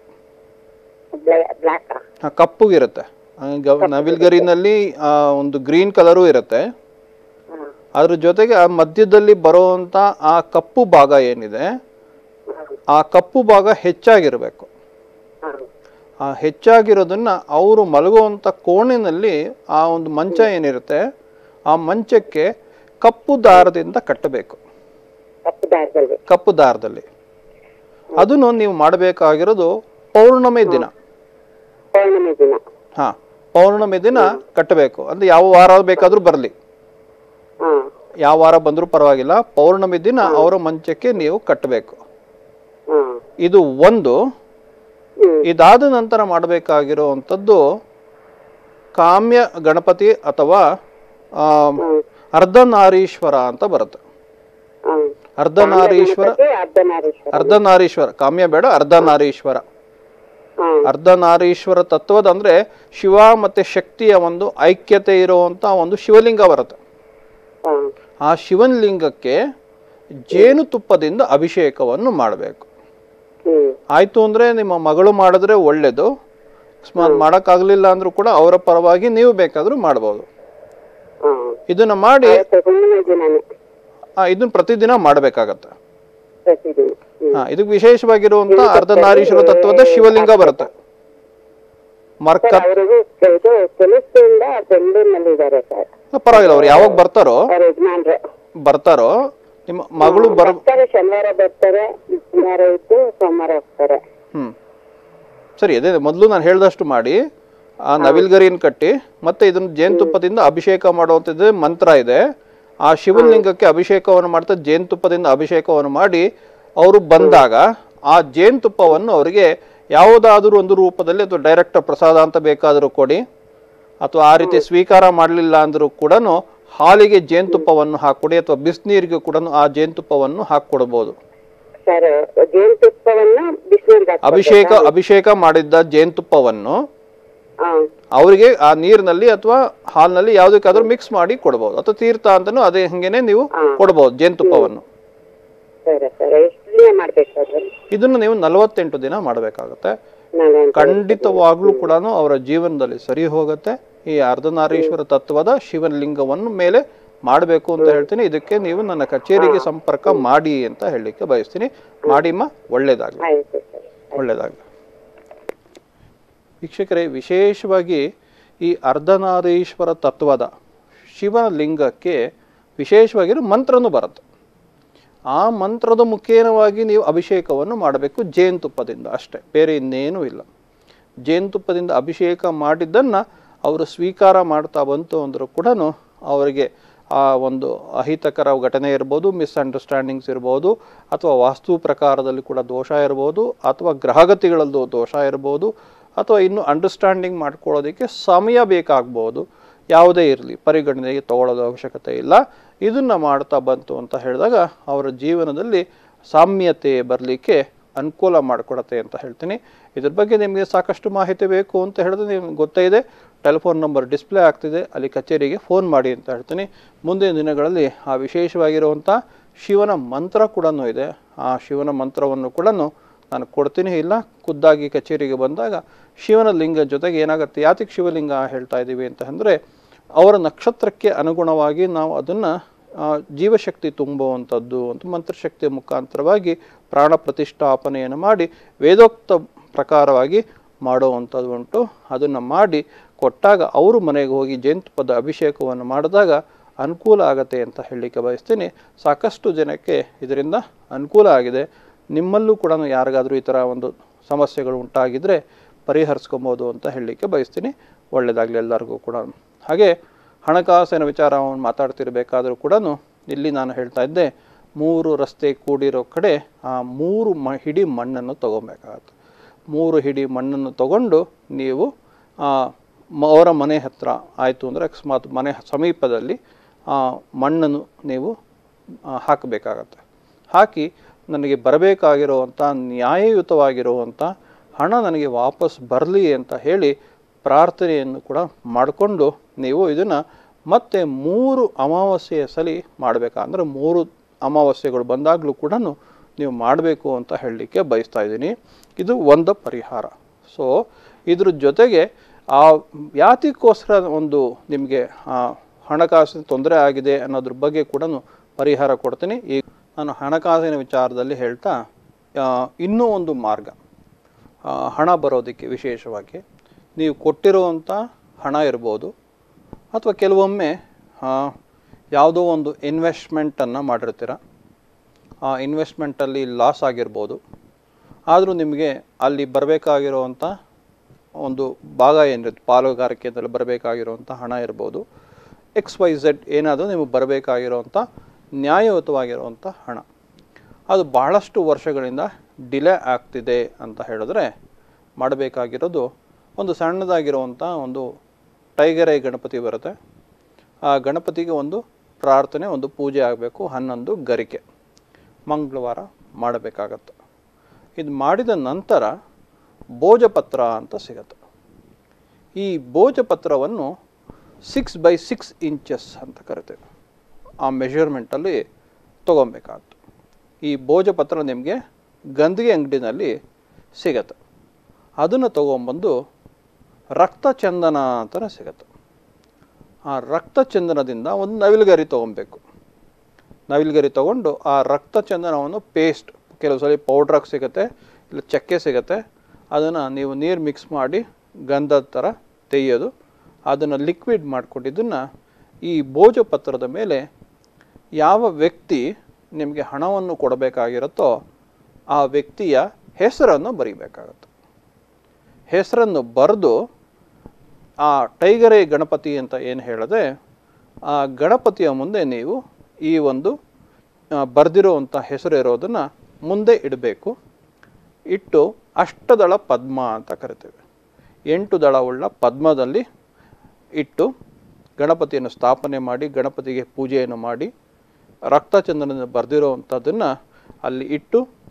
ಬ್ಲ್ಯಾಕಾ ಹಾಂ ಕಪ್ಪುಗಿರುತ್ತೆ ಆ, ಗ- ನವಿಲು ಗರಿನಲ್ಲಿ ಆ, ಒಂದು ಗ್ರೀನ್ ಕಲರು ಇರುತ್ತೆ ಹಾಂ ಅದ್ರ ಜೊತೆಗೆ ಆ ಮಧ್ಯದಲ್ಲಿ ಬರುವಂಥ ಆ ಕಪ್ಪು ಭಾಗ ಏನಿದೆ ಆ ಕಪ್ಪು ಭಾಗ ಹೆಚ್ಚಾಗಿರಬೇಕು ಹಾಂ ಆ ಹೆಚ್ಚಾಗಿರೋದನ್ನ ಅವರು ಮಲಗುವಂಥ ಕೋಣೆನಲ್ಲಿ ಆ ಒಂದು ಮಂಚ ಏನಿರುತ್ತೆ ಆ ಮಂಚಕ್ಕೆ ಕಪ್ಪು ದಾರದಿಂದ ಕಟ್ಟಬೇಕು ಕಪ್ಪು ದಾರದಲ್ಲಿ ಕಪ್ಪು ದಾರದಲ್ಲಿ ಅದನ್ನು ನೀವು ಮಾಡಬೇಕಾಗಿರೋದು ಪೌರ್ಣಮಿ ದಿನ ಪೌರ್ಣಮಿ ದಿನ ಹಾ ಪೌರ್ಣಮಿ ದಿನ ಕಟ್ಟಬೇಕು ಅಂದ್ರೆ ಯಾವ ವಾರ ಬೇಕಾದ್ರೂ ಬರಲಿ ಹಾಂ ಯಾವ ವಾರ ಬಂದರೂ ಪರವಾಗಿಲ್ಲ ಪೌರ್ಣಮಿ ದಿನ ಅವರ ಮಂಚಕ್ಕೆ ನೀವು ಕಟ್ಟಬೇಕು ಹಾಂ ಇದು ಒಂದು ಹ್ಮ್ ಇದಾದ ನಂತರ ಮಾಡಬೇಕಾಗಿರುವಂಥದ್ದು ಕಾಮ್ಯ ಗಣಪತಿ ಅಥವಾ ಆ, ಅರ್ಧನಾರೀಶ್ವರ ಅಂತ ಬರುತ್ತೆ ಹಾಂ ಅರ್ಧನಾರೀಶ್ವರ ಅರ್ಧನಾರೀಶ್ವರ ಅರ್ಧನಾರೀಶ್ವರ ಕಾಮ್ಯ ಬೇಡ ಅರ್ಧನಾರೀಶ್ವರ ಹಾಂ ಅರ್ಧನಾರೀಶ್ವರ ತತ್ವದ ಅಂದ್ರೆ ಶಿವ ಮತ್ತೆ ಶಕ್ತಿಯ ಒಂದು ಐಕ್ಯತೆ ಇರುವಂತ ಒಂದು ಶಿವಲಿಂಗ ಬರುತ್ತೆ ಹಾಂ ಆ ಶಿವಲಿಂಗಕ್ಕೆ ಜೇನುತುಪ್ಪದಿಂದ ಅಭಿಷೇಕವನ್ನು ಮಾಡಬೇಕು ಹ್ಮ್ ಆಯ್ತು ಅಂದ್ರೆ ನಿಮ್ಮ ಮಗಳು ಮಾಡಿದ್ರೆ ಒಳ್ಳೇದು ಅಕಸ್ಮಾತ್ ಮಾಡೋಕ್ಕಾಗಲಿಲ್ಲ ಅಂದ್ರೂ ಕೂಡ ಅವರ ಪರವಾಗಿ ನೀವು ಬೇಕಾದ್ರೂ ಮಾಡ್ಬೋದು ಹಾಂ ಇದನ್ನ ಮಾಡಿ ಅವತ್ತು ಹುಣ್ಣಿಮೆ ದಿನನೇ ಆ, ಇದನ್ನ ಪ್ರತಿದಿನ ಮಾಡಬೇಕಾಗತ್ತೆ ಪ್ರತಿದಿನ ಹ್ಮ್ ಹಾ ಇದಕ್ಕೆ ವಿಶೇಷವಾಗಿರುವಂತ ಅರ್ಧನಾರೀಶ್ವರ ತತ್ವದ ಶಿವಲಿಂಗ ಬರುತ್ತೆ ಮರ್ಕ ಸರ್ ಅವರಿಗೂ ಇದು ಕೆಲಸದಿಂದ ಬೆಂಗಳೂರಿನಲ್ಲಿ ಇದ್ದಾರೆ ಸರ್ ಪರವಾಗಿಲ್ಲ ಅವ್ರು ಯಾವಾಗ ಬರ್ತಾರೋ ಅವ್ರ ಯಜಮಾನ್ರು ಬರ್ತಾರೋ ನಿಮ್ಮ ಮಗಳು ಬರ್ ಬರ್ತಾರೆ ಶನಿವಾರ ಬರ್ತಾರೆ ಶನಿವಾರ ಇದ್ದು ಸೋಮವಾರ ಹೋಗ್ತಾರೆ ಹ್ಮ್ ಸರಿ ಅದೇ ಮೊದಲು ನಾನು ಹೇಳ್ದಷ್ಟು ಮಾಡಿ ಆ ನವಿಲ್ಗರಿನ ಕಟ್ಟಿ ಮತ್ತೆ ಇದನ್ನ ಜೇನುತುಪ್ಪದಿಂದ ಅಭಿಷೇಕ ಮಾಡುವಂಥದ್ದು ಮಂತ್ರ ಇದೆ ಆ ಶಿವಲಿಂಗಕ್ಕೆ ಅಭಿಷೇಕವನ್ನು ಮಾಡ್ತಾ ಜೇನುತುಪ್ಪದಿಂದ ಅಭಿಷೇಕವನ್ನು ಮಾಡಿ ಅವರು ಬಂದಾಗ ಆ ಜೇನುತುಪ್ಪವನ್ನು ಅವರಿಗೆ ಯಾವುದಾದ್ರೂ ಒಂದು ರೂಪದಲ್ಲಿ ಅಥವಾ ಡೈರೆಕ್ಟ್ ಪ್ರಸಾದ ಅಂತ ಬೇಕಾದರೂ ಕೊಡಿ ಅಥವಾ ಆ ರೀತಿ ಸ್ವೀಕಾರ ಮಾಡಲಿಲ್ಲ ಅಂದರೂ ಕೂಡ ಹಾಲಿಗೆ ಜೇನುತುಪ್ಪವನ್ನು ಹಾಕ್ಕೊಡಿ ಅಥವಾ ಬಿಸಿನೀರಿಗೆ ಕೂಡ ಆ ಜೇನುತುಪ್ಪವನ್ನು ಹಾಕ್ಕೊಡ್ಬೋದು ಸರ್ ಜೇನುತುಪ್ಪವನ್ನ ಬಿಸಿನೀರಿಗೆ ಅಭಿಷೇಕ ಅಭಿಷೇಕ ಮಾಡಿದ್ದ ಜೇನುತುಪ್ಪವನ್ನು ಹಾ ಅವರಿಗೆ ಆ ನೀರಿನಲ್ಲಿ ಅಥವಾ ಹಾಲ್ನಲ್ಲಿ ಯಾವುದಕ್ಕಾದ್ರೂ ಮಿಕ್ಸ್ ಮಾಡಿ ಕೊಡ್ಬೋದು ಅಥವಾ ತೀರ್ಥ ಅಂತನೂ ಅದೇ ಹಂಗೇನೆ ನೀವು ಕೊಡ್ಬೋದು ಜೇನುತುಪ್ಪವನ್ನು ಸರಿ ಸರ್ ಎಷ್ಟು ದಿನ ಮಾಡ್ಬೇಕಾದ್ರೆ ಇದನ್ನು ನೀವು ನಲವತ್ತೆಂಟು ದಿನ ಮಾಡಬೇಕಾಗುತ್ತೆ ನಾನು ಖಂಡಿತವಾಗ್ಲೂ ಕೂಡ ಅವರ ಜೀವನದಲ್ಲಿ ಸರಿ ಹೋಗುತ್ತೆ ಈ ಅರ್ಧನಾರೀಶ್ವರ ತತ್ವದ ಶಿವಲಿಂಗವನ್ನು ಮೇಲೆ ಮಾಡಬೇಕು ಅಂತ ಹೇಳ್ತೀನಿ ಇದಕ್ಕೆ ನೀವು ನನ್ನ ಕಚೇರಿಗೆ ಸಂಪರ್ಕ ಮಾಡಿ ಅಂತ ಹೇಳಲಿಕ್ಕೆ ಬಯಸ್ತೀನಿ ಮಾಡಿಮ್ಮ ಒಳ್ಳೇದಾಗಲಿ ಆಯ್ತು ಸರ್ ಒಳ್ಳೆಯದಾಗಲಿ ವೀಕ್ಷಕರೇ ವಿಶೇಷವಾಗಿ ಈ ಅರ್ಧನಾರೀಶ್ವರ ತತ್ವದ ಶಿವನ ಲಿಂಗಕ್ಕೆ ವಿಶೇಷವಾಗಿರೋ ಮಂತ್ರನೂ ಬರುತ್ತೆ ಆ ಮಂತ್ರದ ಮುಖೇನವಾಗಿ ನೀವು ಅಭಿಷೇಕವನ್ನು ಮಾಡಬೇಕು ಜೇನುತುಪ್ಪದಿಂದ ಅಷ್ಟೇ ಬೇರೆ ಇನ್ನೇನೂ ಇಲ್ಲ ಜೇನುತುಪ್ಪದಿಂದ ಅಭಿಷೇಕ ಮಾಡಿದ್ದನ್ನು ಅವರು ಸ್ವೀಕಾರ ಮಾಡ್ತಾ ಬಂತು ಅಂದರೂ ಕೂಡ ಅವರಿಗೆ ಆ ಒಂದು ಅಹಿತಕರ ಘಟನೆ ಇರ್ಬೋದು ಮಿಸ್ಅಂಡರ್ಸ್ಟ್ಯಾಂಡಿಂಗ್ಸ್ ಇರ್ಬೋದು ಅಥವಾ ವಾಸ್ತು ಪ್ರಕಾರದಲ್ಲಿ ಕೂಡ ದೋಷ ಇರ್ಬೋದು ಅಥವಾ ಗ್ರಹಗತಿಗಳಲ್ಲೂ ದೋಷ ಇರ್ಬೋದು ಅಥವಾ ಇನ್ನು ಅಂಡರ್ಸ್ಟ್ಯಾಂಡಿಂಗ್ ಮಾಡ್ಕೊಳ್ಳೋದಕ್ಕೆ ಸಮಯ ಬೇಕಾಗ್ಬೋದು ಯಾವುದೇ ಇರಲಿ ಪರಿಗಣನೆಗೆ ತಗೊಳ್ಳೋದು ಅವಶ್ಯಕತೆ ಇಲ್ಲ ಇದನ್ನು ಮಾಡ್ತಾ ಬಂತು ಅಂತ ಹೇಳಿದಾಗ ಅವರ ಜೀವನದಲ್ಲಿ ಸಾಮ್ಯತೆ ಬರಲಿಕ್ಕೆ ಅನುಕೂಲ ಮಾಡಿಕೊಡತ್ತೆ ಅಂತ ಹೇಳ್ತೀನಿ ಇದ್ರ ಬಗ್ಗೆ ನಿಮಗೆ ಸಾಕಷ್ಟು ಮಾಹಿತಿ ಬೇಕು ಅಂತ ಹೇಳಿದ್ರೆ ನಿಮ್ಗೆ ಗೊತ್ತೇ ಇದೆ ಟೆಲಿಫೋನ್ ನಂಬರ್ ಡಿಸ್ಪ್ಲೇ ಆಗ್ತಿದೆ ಅಲ್ಲಿ ಕಚೇರಿಗೆ ಫೋನ್ ಮಾಡಿ ಅಂತ ಹೇಳ್ತೀನಿ ಮುಂದಿನ ದಿನಗಳಲ್ಲಿ ಆ ವಿಶೇಷವಾಗಿರುವಂಥ ಶಿವನ ಮಂತ್ರ ಕೂಡ ಇದೆ ಆ ಶಿವನ ಮಂತ್ರವನ್ನು ಕೂಡ ನಾನು ಕೊಡ್ತೀನಿ ಇಲ್ಲ ಖುದ್ದಾಗಿ ಕಚೇರಿಗೆ ಬಂದಾಗ ಶಿವನ ಲಿಂಗ ಜೊತೆಗೆ ಏನಾಗುತ್ತೆ ಯಾತಿಗೆ ಶಿವಲಿಂಗ ಹೇಳ್ತಾ ಇದ್ದೀವಿ ಅಂತ ಅಂದರೆ ಅವರ ನಕ್ಷತ್ರಕ್ಕೆ ಅನುಗುಣವಾಗಿ ನಾವು ಅದನ್ನು ಜೀವಶಕ್ತಿ ತುಂಬುವಂಥದ್ದು ಅಂತ ಮಂತ್ರಶಕ್ತಿಯ ಮುಖಾಂತರವಾಗಿ ಪ್ರಾಣ ಪ್ರತಿಷ್ಠಾಪನೆಯನ್ನು ಮಾಡಿ ವೇದೋಕ್ತ ಪ್ರಕಾರವಾಗಿ ಮಾಡುವಂಥದ್ದು ಉಂಟು ಅದನ್ನು ಮಾಡಿ ಕೊಟ್ಟಾಗ ಅವರು ಮನೆಗೆ ಹೋಗಿ ಜೇನುತುಪ್ಪದ ಅಭಿಷೇಕವನ್ನು ಮಾಡಿದಾಗ ಅನುಕೂಲ ಆಗತ್ತೆ ಅಂತ ಹೇಳಲಿಕ್ಕೆ ಬಯಸ್ತೀನಿ ಸಾಕಷ್ಟು ಜನಕ್ಕೆ ಇದರಿಂದ ಅನುಕೂಲ ಆಗಿದೆ ನಿಮ್ಮಲ್ಲೂ ಕೂಡ ಯಾರಿಗಾದರೂ ಈ ಥರ ಒಂದು ಸಮಸ್ಯೆಗಳು ಉಂಟಾಗಿದ್ದರೆ ಪರಿಹರಿಸ್ಕೊಬೋದು ಅಂತ ಹೇಳಲಿಕ್ಕೆ ಬಯಸ್ತೀನಿ ಒಳ್ಳೆಯದಾಗಲಿ ಎಲ್ಲರಿಗೂ ಕೂಡ ಹಾಗೆ ಹಣಕಾಸಿನ ವಿಚಾರವನ್ನು ಮಾತಾಡ್ತಿರ್ಬೇಕಾದ್ರೂ ಕೂಡ ಇಲ್ಲಿ ನಾನು ಹೇಳ್ತಾ ಇದ್ದೆ ಮೂರು ರಸ್ತೆ ಕೂಡಿರೋ ಕಡೆ ಆ ಮೂರು ಮ ಹಿಡಿ ಮಣ್ಣನ್ನು ತೊಗೊಬೇಕಾಗತ್ತೆ ಮೂರು ಹಿಡಿ ಮಣ್ಣನ್ನು ತಗೊಂಡು ನೀವು ಆ, ಮ- ಅವರ ಮನೆ ಹತ್ರ ಆಯಿತು ಅಂದರೆ ಅಕಸ್ಮಾತ್ ಮನೆ ಸಮೀಪದಲ್ಲಿ ಆ ಮಣ್ಣನ್ನು ನೀವು ಆ, ಹಾಕಬೇಕಾಗತ್ತೆ ಹಾಕಿ ನನಗೆ ಬರಬೇಕಾಗಿರುವಂಥ ನ್ಯಾಯಯುತವಾಗಿರುವಂಥ ಹಣ ನನಗೆ ವಾಪಸ್ ಬರಲಿ ಅಂತ ಹೇಳಿ ಪ್ರಾರ್ಥನೆಯನ್ನು ಕೂಡ ಮಾಡಿಕೊಂಡು ನೀವು ಇದನ್ನು ಮತ್ತೆ ಮೂರು ಅಮಾವಾಸ್ಯೆಯ ಸಲಿ ಮಾಡಬೇಕಂದ್ರೆ ಮೂರು ಅಮಾವಾಸ್ಯೆಗಳು ಬಂದಾಗಲೂ ಕೂಡ ನೀವು ಮಾಡಬೇಕು ಅಂತ ಹೇಳಲಿಕ್ಕೆ ಬಯಸ್ತಾ ಇದ್ದೀನಿ ಇದು ಒಂದು ಪರಿಹಾರ ಸೊ ಇದ್ರ ಜೊತೆಗೆ ಆ ಯಾತಿಗೋಸ್ಕರ ಒಂದು ನಿಮಗೆ ಹಣಕಾಸಿನ ತೊಂದರೆ ಆಗಿದೆ ಅನ್ನೋದ್ರ ಬಗ್ಗೆ ಕೂಡ ಪರಿಹಾರ ಕೊಡ್ತೀನಿ ಈಗ ನಾನು ಹಣಕಾಸಿನ ವಿಚಾರದಲ್ಲಿ ಹೇಳ್ತಾ ಆ, ಇನ್ನೂ ಒಂದು ಮಾರ್ಗ ಆ, ಹಣ ಬರೋದಕ್ಕೆ ವಿಶೇಷವಾಗಿ ನೀವು ಕೊಟ್ಟಿರುವಂಥ ಹಣ ಇರ್ಬೋದು ಅಥವಾ ಕೆಲವೊಮ್ಮೆ ಆ, ಯಾವುದೋ ಒಂದು ಇನ್ವೆಸ್ಟ್ಮೆಂಟನ್ನು ಮಾಡಿರ್ತೀರ ಆ ಇನ್ವೆಸ್ಟ್ಮೆಂಟಲ್ಲಿ ಲಾಸ್ ಆಗಿರ್ಬೋದು ಆದರೂ ನಿಮಗೆ ಅಲ್ಲಿ ಬರಬೇಕಾಗಿರುವಂಥ ಒಂದು ಭಾಗ ಏನಿರುತ್ತೆ ಪಾಲುಗಾರಿಕೆಯಲ್ಲಿ ಬರಬೇಕಾಗಿರುವಂಥ ಹಣ ಇರ್ಬೋದು ಎಕ್ಸ್ ವೈ ಝೆಡ್ ಏನಾದರೂ ನಿಮಗೆ ಬರಬೇಕಾಗಿರುವಂಥ ನ್ಯಾಯಯುತವಾಗಿರುವಂಥ ಹಣ ಅದು ಬಹಳಷ್ಟು ವರ್ಷಗಳಿಂದ ಡಿಲೇ ಆಗ್ತಿದೆ ಅಂತ ಹೇಳಿದ್ರೆ ಮಾಡಬೇಕಾಗಿರೋದು ಒಂದು ಸಣ್ಣದಾಗಿರುವಂಥ ಒಂದು ಟೈಗರ್ ಐ ಗಣಪತಿ ಬರುತ್ತೆ ಆ ಗಣಪತಿಗೆ ಒಂದು ಪ್ರಾರ್ಥನೆ ಒಂದು ಪೂಜೆ ಆಗಬೇಕು ಹನ್ನೊಂದು ಗರಿಕೆ ಮಂಗಳವಾರ ಮಾಡಬೇಕಾಗತ್ತೆ ಇದು ಮಾಡಿದ ನಂತರ ಭೋಜಪತ್ರ ಅಂತ ಸಿಗತ್ತೆ ಈ ಭೋಜಪತ್ರವನ್ನು ಸಿಕ್ಸ್ ಬೈ ಸಿಕ್ಸ್ ಇಂಚಸ್ ಅಂತ ಕರಿತೇವೆ ಆ ಮೆಷರ್ಮೆಂಟಲ್ಲಿ ತೊಗೊಬೇಕಾಗುತ್ತೆ ಈ ಭೋಜಪತ್ರ ನಿಮಗೆ ಗಂದಿಗೆ ಅಂಗಡಿನಲ್ಲಿ ಸಿಗತ್ತೆ ಅದನ್ನು ತೊಗೊಂಬಂದು ರಕ್ತಚಂದನ ಅಂತಲೇ ಸಿಗತ್ತೆ ಆ ರಕ್ತಚಂದನದಿಂದ ಒಂದು ನವಿಲುಗರಿ ತೊಗೊಬೇಕು ನವಿಲುಗರಿ ತೊಗೊಂಡು ಆ ರಕ್ತಚಂದನವನ್ನು ಪೇಸ್ಟ್ ಕೆಲವು ಸಲ ಪೌಡ್ರಾಗಿ ಸಿಗುತ್ತೆ ಇಲ್ಲ ಚಕ್ಕೆ ಸಿಗುತ್ತೆ ಅದನ್ನು ನೀವು ನೀರು ಮಿಕ್ಸ್ ಮಾಡಿ ಗಂಧದ ಥರ ತೆಗೆಯೋದು ಅದನ್ನು ಲಿಕ್ವಿಡ್ ಮಾಡಿಕೊಂಡಿದ್ದನ್ನು ಈ ಭೋಜಪತ್ರದ ಮೇಲೆ ಯಾವ ವ್ಯಕ್ತಿ ನಿಮಗೆ ಹಣವನ್ನು ಕೊಡಬೇಕಾಗಿರುತ್ತೋ ಆ ವ್ಯಕ್ತಿಯ ಹೆಸರನ್ನು ಬರೀಬೇಕಾಗತ್ತೆ ಹೆಸರನ್ನು ಬರೆದು ಆ ಟೈಗರೇ ಗಣಪತಿ ಅಂತ ಏನು ಹೇಳಿದೆ ಆ ಗಣಪತಿಯ ಮುಂದೆ ನೀವು ಈ ಒಂದು ಬರೆದಿರುವಂಥ ಹೆಸರು ಇರೋದನ್ನು ಮುಂದೆ ಇಡಬೇಕು ಇಟ್ಟು ಅಷ್ಟದಳ ಪದ್ಮ ಅಂತ ಕರಿತೇವೆ ಎಂಟು ದಳವುಳ್ಳ ಪದ್ಮದಲ್ಲಿ ಇಟ್ಟು ಗಣಪತಿಯನ್ನು ಸ್ಥಾಪನೆ ಮಾಡಿ ಗಣಪತಿಗೆ ಪೂಜೆಯನ್ನು ಮಾಡಿ ರಕ್ತಚಂದ್ರನ ಬರೆದಿರೋವಂಥದ್ದನ್ನು ಅಲ್ಲಿ ಇಟ್ಟು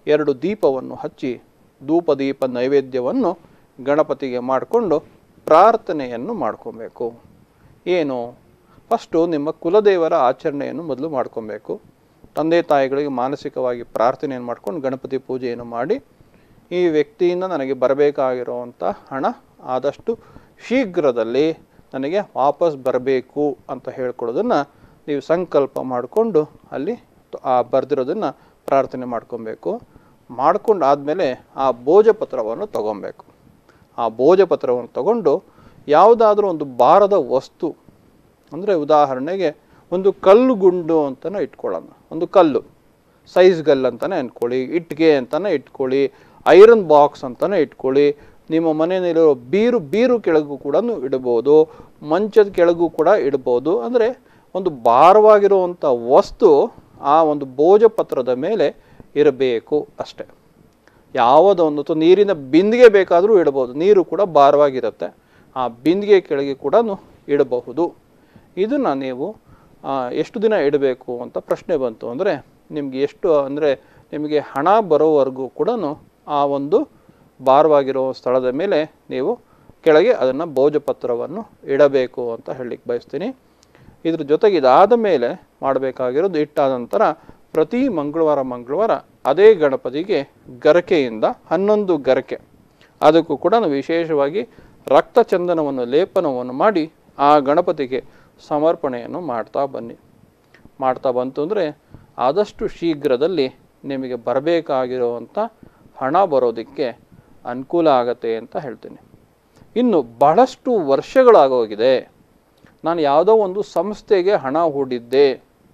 ಎರಡು ದೀಪವನ್ನು ಹಚ್ಚಿ ಧೂಪ ದೀಪ ನೈವೇದ್ಯವನ್ನು ಗಣಪತಿಗೆ ಮಾಡಿಕೊಂಡು ಪ್ರಾರ್ಥನೆಯನ್ನು ಮಾಡ್ಕೊಬೇಕು ಏನು ಫಸ್ಟು ನಿಮ್ಮ ಕುಲದೇವರ ಆಚರಣೆಯನ್ನು ಮೊದಲು ಮಾಡ್ಕೊಬೇಕು ತಂದೆ ತಾಯಿಗಳಿಗೆ ಮಾನಸಿಕವಾಗಿ ಪ್ರಾರ್ಥನೆಯನ್ನು ಮಾಡ್ಕೊಂಡು ಗಣಪತಿ ಪೂಜೆಯನ್ನು ಮಾಡಿ ಈ ವ್ಯಕ್ತಿಯಿಂದ ನನಗೆ ಬರಬೇಕಾಗಿರುವಂಥ ಹಣ ಆದಷ್ಟು ಶೀಘ್ರದಲ್ಲಿ ನನಗೆ ವಾಪಸ್ ಬರಬೇಕು ಅಂತ ಹೇಳ್ಕೊಳ್ಳೋದನ್ನು ನೀವು ಸಂಕಲ್ಪ ಮಾಡಿಕೊಂಡು ಅಲ್ಲಿ ತ- ಆ ಬರೆದಿರೋದನ್ನು ಪ್ರಾರ್ಥನೆ ಮಾಡ್ಕೊಬೇಕು ಮಾಡ್ಕೊಂಡು ಆದಮೇಲೆ ಆ ಭೋಜಪತ್ರವನ್ನು ತಗೊಬೇಕು ಆ ಭೋಜಪತ್ರವನ್ನು ತಗೊಂಡು ಯಾವುದಾದ್ರೂ ಒಂದು ಭಾರದ ವಸ್ತು ಅಂದರೆ ಉದಾಹರಣೆಗೆ ಒಂದು ಕಲ್ಲು ಗುಂಡು ಅಂತಲೇ ಇಟ್ಕೊಳ್ಳೋಣ ಒಂದು ಕಲ್ಲು ಸೈಜ್ ಗಲ್ ಅಂತಲೇ ಅಂದ್ಕೊಳ್ಳಿ ಇಟ್ಟಿಗೆ ಅಂತಲೇ ಇಟ್ಕೊಳ್ಳಿ ಐರನ್ ಬಾಕ್ಸ್ ಅಂತಲೇ ಇಟ್ಕೊಳ್ಳಿ ನಿಮ್ಮ ಮನೆಯಲ್ಲಿರೋ ಬೀರು ಬೀರು ಕೆಳಗೂ ಕೂಡ ಇಡ್ಬೋದು ಮಂಚದ ಕೆಳಗೂ ಕೂಡ ಇಡ್ಬೋದು ಅಂದರೆ ಒಂದು ಭಾರವಾಗಿರುವಂಥ ವಸ್ತು ಆ ಒಂದು ಭೋಜಪತ್ರದ ಮೇಲೆ ಇರಬೇಕು ಅಷ್ಟೆ ಯಾವುದೊಂದು ಅಥವಾ ನೀರಿನ ಬಿಂದಿಗೆ ಬೇಕಾದರೂ ಇಡಬಹುದು ನೀರು ಕೂಡ ಭಾರವಾಗಿರುತ್ತೆ ಆ ಬಿಂದಿಗೆ ಕೆಳಗೆ ಕೂಡ ಇಡಬಹುದು ಇದನ್ನು ನೀವು ಆ, ಎಷ್ಟು ದಿನ ಇಡಬೇಕು ಅಂತ ಪ್ರಶ್ನೆ ಬಂತು ಅಂದರೆ ನಿಮಗೆ ಎಷ್ಟು ಅಂದರೆ ನಿಮಗೆ ಹಣ ಬರೋವರೆಗೂ ಕೂಡ ಆ ಒಂದು ಭಾರವಾಗಿರೋ ಸ್ಥಳದ ಮೇಲೆ ನೀವು ಕೆಳಗೆ ಅದನ್ನು ಭೋಜಪತ್ರವನ್ನು ಇಡಬೇಕು ಅಂತ ಹೇಳಲಿಕ್ಕೆ ಬಯಸ್ತೀನಿ ಇದ್ರ ಜೊತೆಗೆ ಇದಾದ ಮೇಲೆ ಮಾಡಬೇಕಾಗಿರೋದು ಇಟ್ಟಾದ ನಂತರ ಪ್ರತಿ ಮಂಗಳವಾರ ಮಂಗಳವಾರ ಅದೇ ಗಣಪತಿಗೆ ಗರಕೆಯಿಂದ ಹನ್ನೊಂದು ಗರಕೆ ಅದಕ್ಕೂ ಕೂಡ ವಿಶೇಷವಾಗಿ ರಕ್ತ ಚಂದನವನ್ನು ಲೇಪನವನ್ನು ಮಾಡಿ ಆ ಗಣಪತಿಗೆ ಸಮರ್ಪಣೆಯನ್ನು ಮಾಡ್ತಾ ಬನ್ನಿ ಮಾಡ್ತಾ ಬಂತು ಅಂದರೆ ಆದಷ್ಟು ಶೀಘ್ರದಲ್ಲಿ ನಿಮಗೆ ಬರಬೇಕಾಗಿರುವಂಥ ಹಣ ಬರೋದಕ್ಕೆ ಅನುಕೂಲ ಆಗತ್ತೆ ಅಂತ ಹೇಳ್ತೀನಿ ಇನ್ನು ಬಹಳಷ್ಟು ವರ್ಷಗಳಾಗೋಗಿದೆ ನಾನು ಯಾವುದೋ ಒಂದು ಸಂಸ್ಥೆಗೆ ಹಣ ಹೂಡಿದ್ದೆ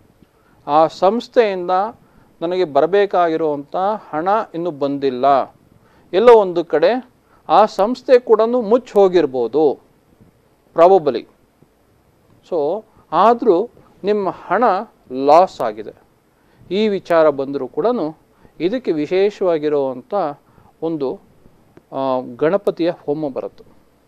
ಆ ಸಂಸ್ಥೆಯಿಂದ ನನಗೆ ಬರಬೇಕಾಗಿರುವಂಥ ಹಣ ಇನ್ನೂ ಬಂದಿಲ್ಲ ಎಲ್ಲೋ ಒಂದು ಕಡೆ ಆ ಸಂಸ್ಥೆ ಕೂಡ ಮುಚ್ಚಿ ಹೋಗಿರ್ಬೋದು ಪ್ರಾಬಬಲಿ ಸೊ ಆದರೂ ನಿಮ್ಮ ಹಣ ಲಾಸ್ ಆಗಿದೆ ಈ ವಿಚಾರ ಬಂದರೂ ಕೂಡ ಇದಕ್ಕೆ ವಿಶೇಷವಾಗಿರುವಂಥ ಒಂದು ಆ, ಗಣಪತಿಯ ಹೋಮ ಬರುತ್ತೆ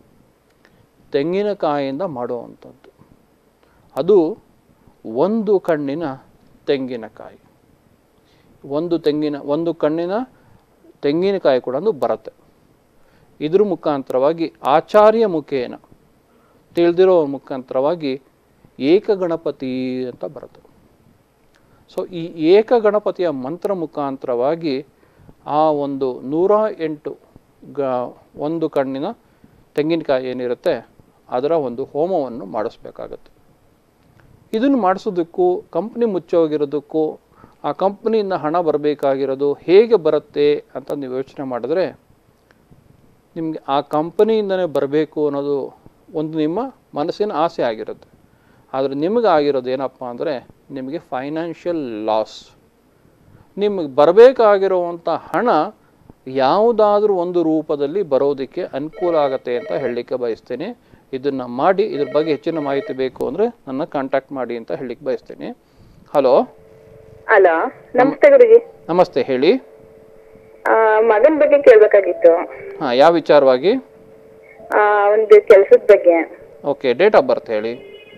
ತೆಂಗಿನಕಾಯಿಯಿಂದ ಮಾಡುವಂಥದ್ದು ಅದು ಒಂದು ಕಣ್ಣಿನ ತೆಂಗಿನಕಾಯಿ ಒಂದು ತೆಂಗಿನ ಒಂದು ಕಣ್ಣಿನ ತೆಂಗಿನಕಾಯಿ ಕೂಡ ಬರುತ್ತೆ ಇದ್ರ ಮುಖಾಂತರವಾಗಿ ಆಚಾರ್ಯ ಮುಖೇನ ತಿಳಿದಿರೋ ಮುಖಾಂತರವಾಗಿ ಏಕಗಣಪತಿ ಅಂತ ಬರುತ್ತೆ ಸೊ ಈ ಏಕಗಣಪತಿಯ ಮಂತ್ರ ಮುಖಾಂತರವಾಗಿ ಆ ಒಂದು ನೂರ ಎಂಟು ಗ ಒಂದು ಕಣ್ಣಿನ ತೆಂಗಿನಕಾಯಿ ಏನಿರುತ್ತೆ ಅದರ ಒಂದು ಹೋಮವನ್ನು ಮಾಡಿಸ್ಬೇಕಾಗತ್ತೆ ಇದನ್ನು ಮಾಡಿಸೋದಕ್ಕೂ ಕಂಪ್ನಿ ಮುಚ್ಚೋಗಿರೋದಕ್ಕೂ ಆ ಕಂಪ್ನಿಯಿಂದ ಹಣ ಬರಬೇಕಾಗಿರೋದು ಹೇಗೆ ಬರುತ್ತೆ ಅಂತ ನೀವು ಯೋಚನೆ ಮಾಡಿದ್ರೆ ನಿಮಗೆ ಆ ಕಂಪನಿಯಿಂದನೇ ಬರಬೇಕು ಅನ್ನೋದು ಒಂದು ನಿಮ್ಮ ಮನಸ್ಸಿನ ಆಸೆ ಆಗಿರುತ್ತೆ ಆದರೆ ನಿಮಗೆ ಆಗಿರೋದು ಏನಪ್ಪ ಅಂದರೆ ನಿಮಗೆ ಫೈನಾನ್ಷಿಯಲ್ ಲಾಸ್ ನಿಮಗೆ ಬರಬೇಕಾಗಿರುವಂಥ ಹಣ ಯಾವುದಾದ್ರೂ ಒಂದು ರೂಪದಲ್ಲಿ ಬರೋದಕ್ಕೆ ಅನುಕೂಲ ಆಗತ್ತೆ ಅಂತ ಹೇಳಲಿಕ್ಕೆ ಬಯಸ್ತೀನಿ ಇದನ್ನು ಮಾಡಿ ಇದ್ರ ಬಗ್ಗೆ ಹೆಚ್ಚಿನ ಮಾಹಿತಿ ಬೇಕು ಅಂದರೆ ನನ್ನ ಕಾಂಟ್ಯಾಕ್ಟ್ ಮಾಡಿ ಅಂತ ಹೇಳಲಿಕ್ಕೆ ಬಯಸ್ತೀನಿ ಹಲೋ ಹಲೋ ನಮಸ್ತೆ ಗುರುಜಿ ನಮಸ್ತೆ ಹೇಳಿ ಆ, ಮಗನ್ ಬಗ್ಗೆ ಕೇಳ್ಬೇಕಾಗಿತ್ತು ಹಾಂ ಯಾವ ವಿಚಾರವಾಗಿ ಆ, ಒಂದು ಕೆಲ್ಸದ ಬಗ್ಗೆ ಓಕೆ ಡೇಟ್ ಆಫ್ ಬರ್ತ್ ಹೇಳಿ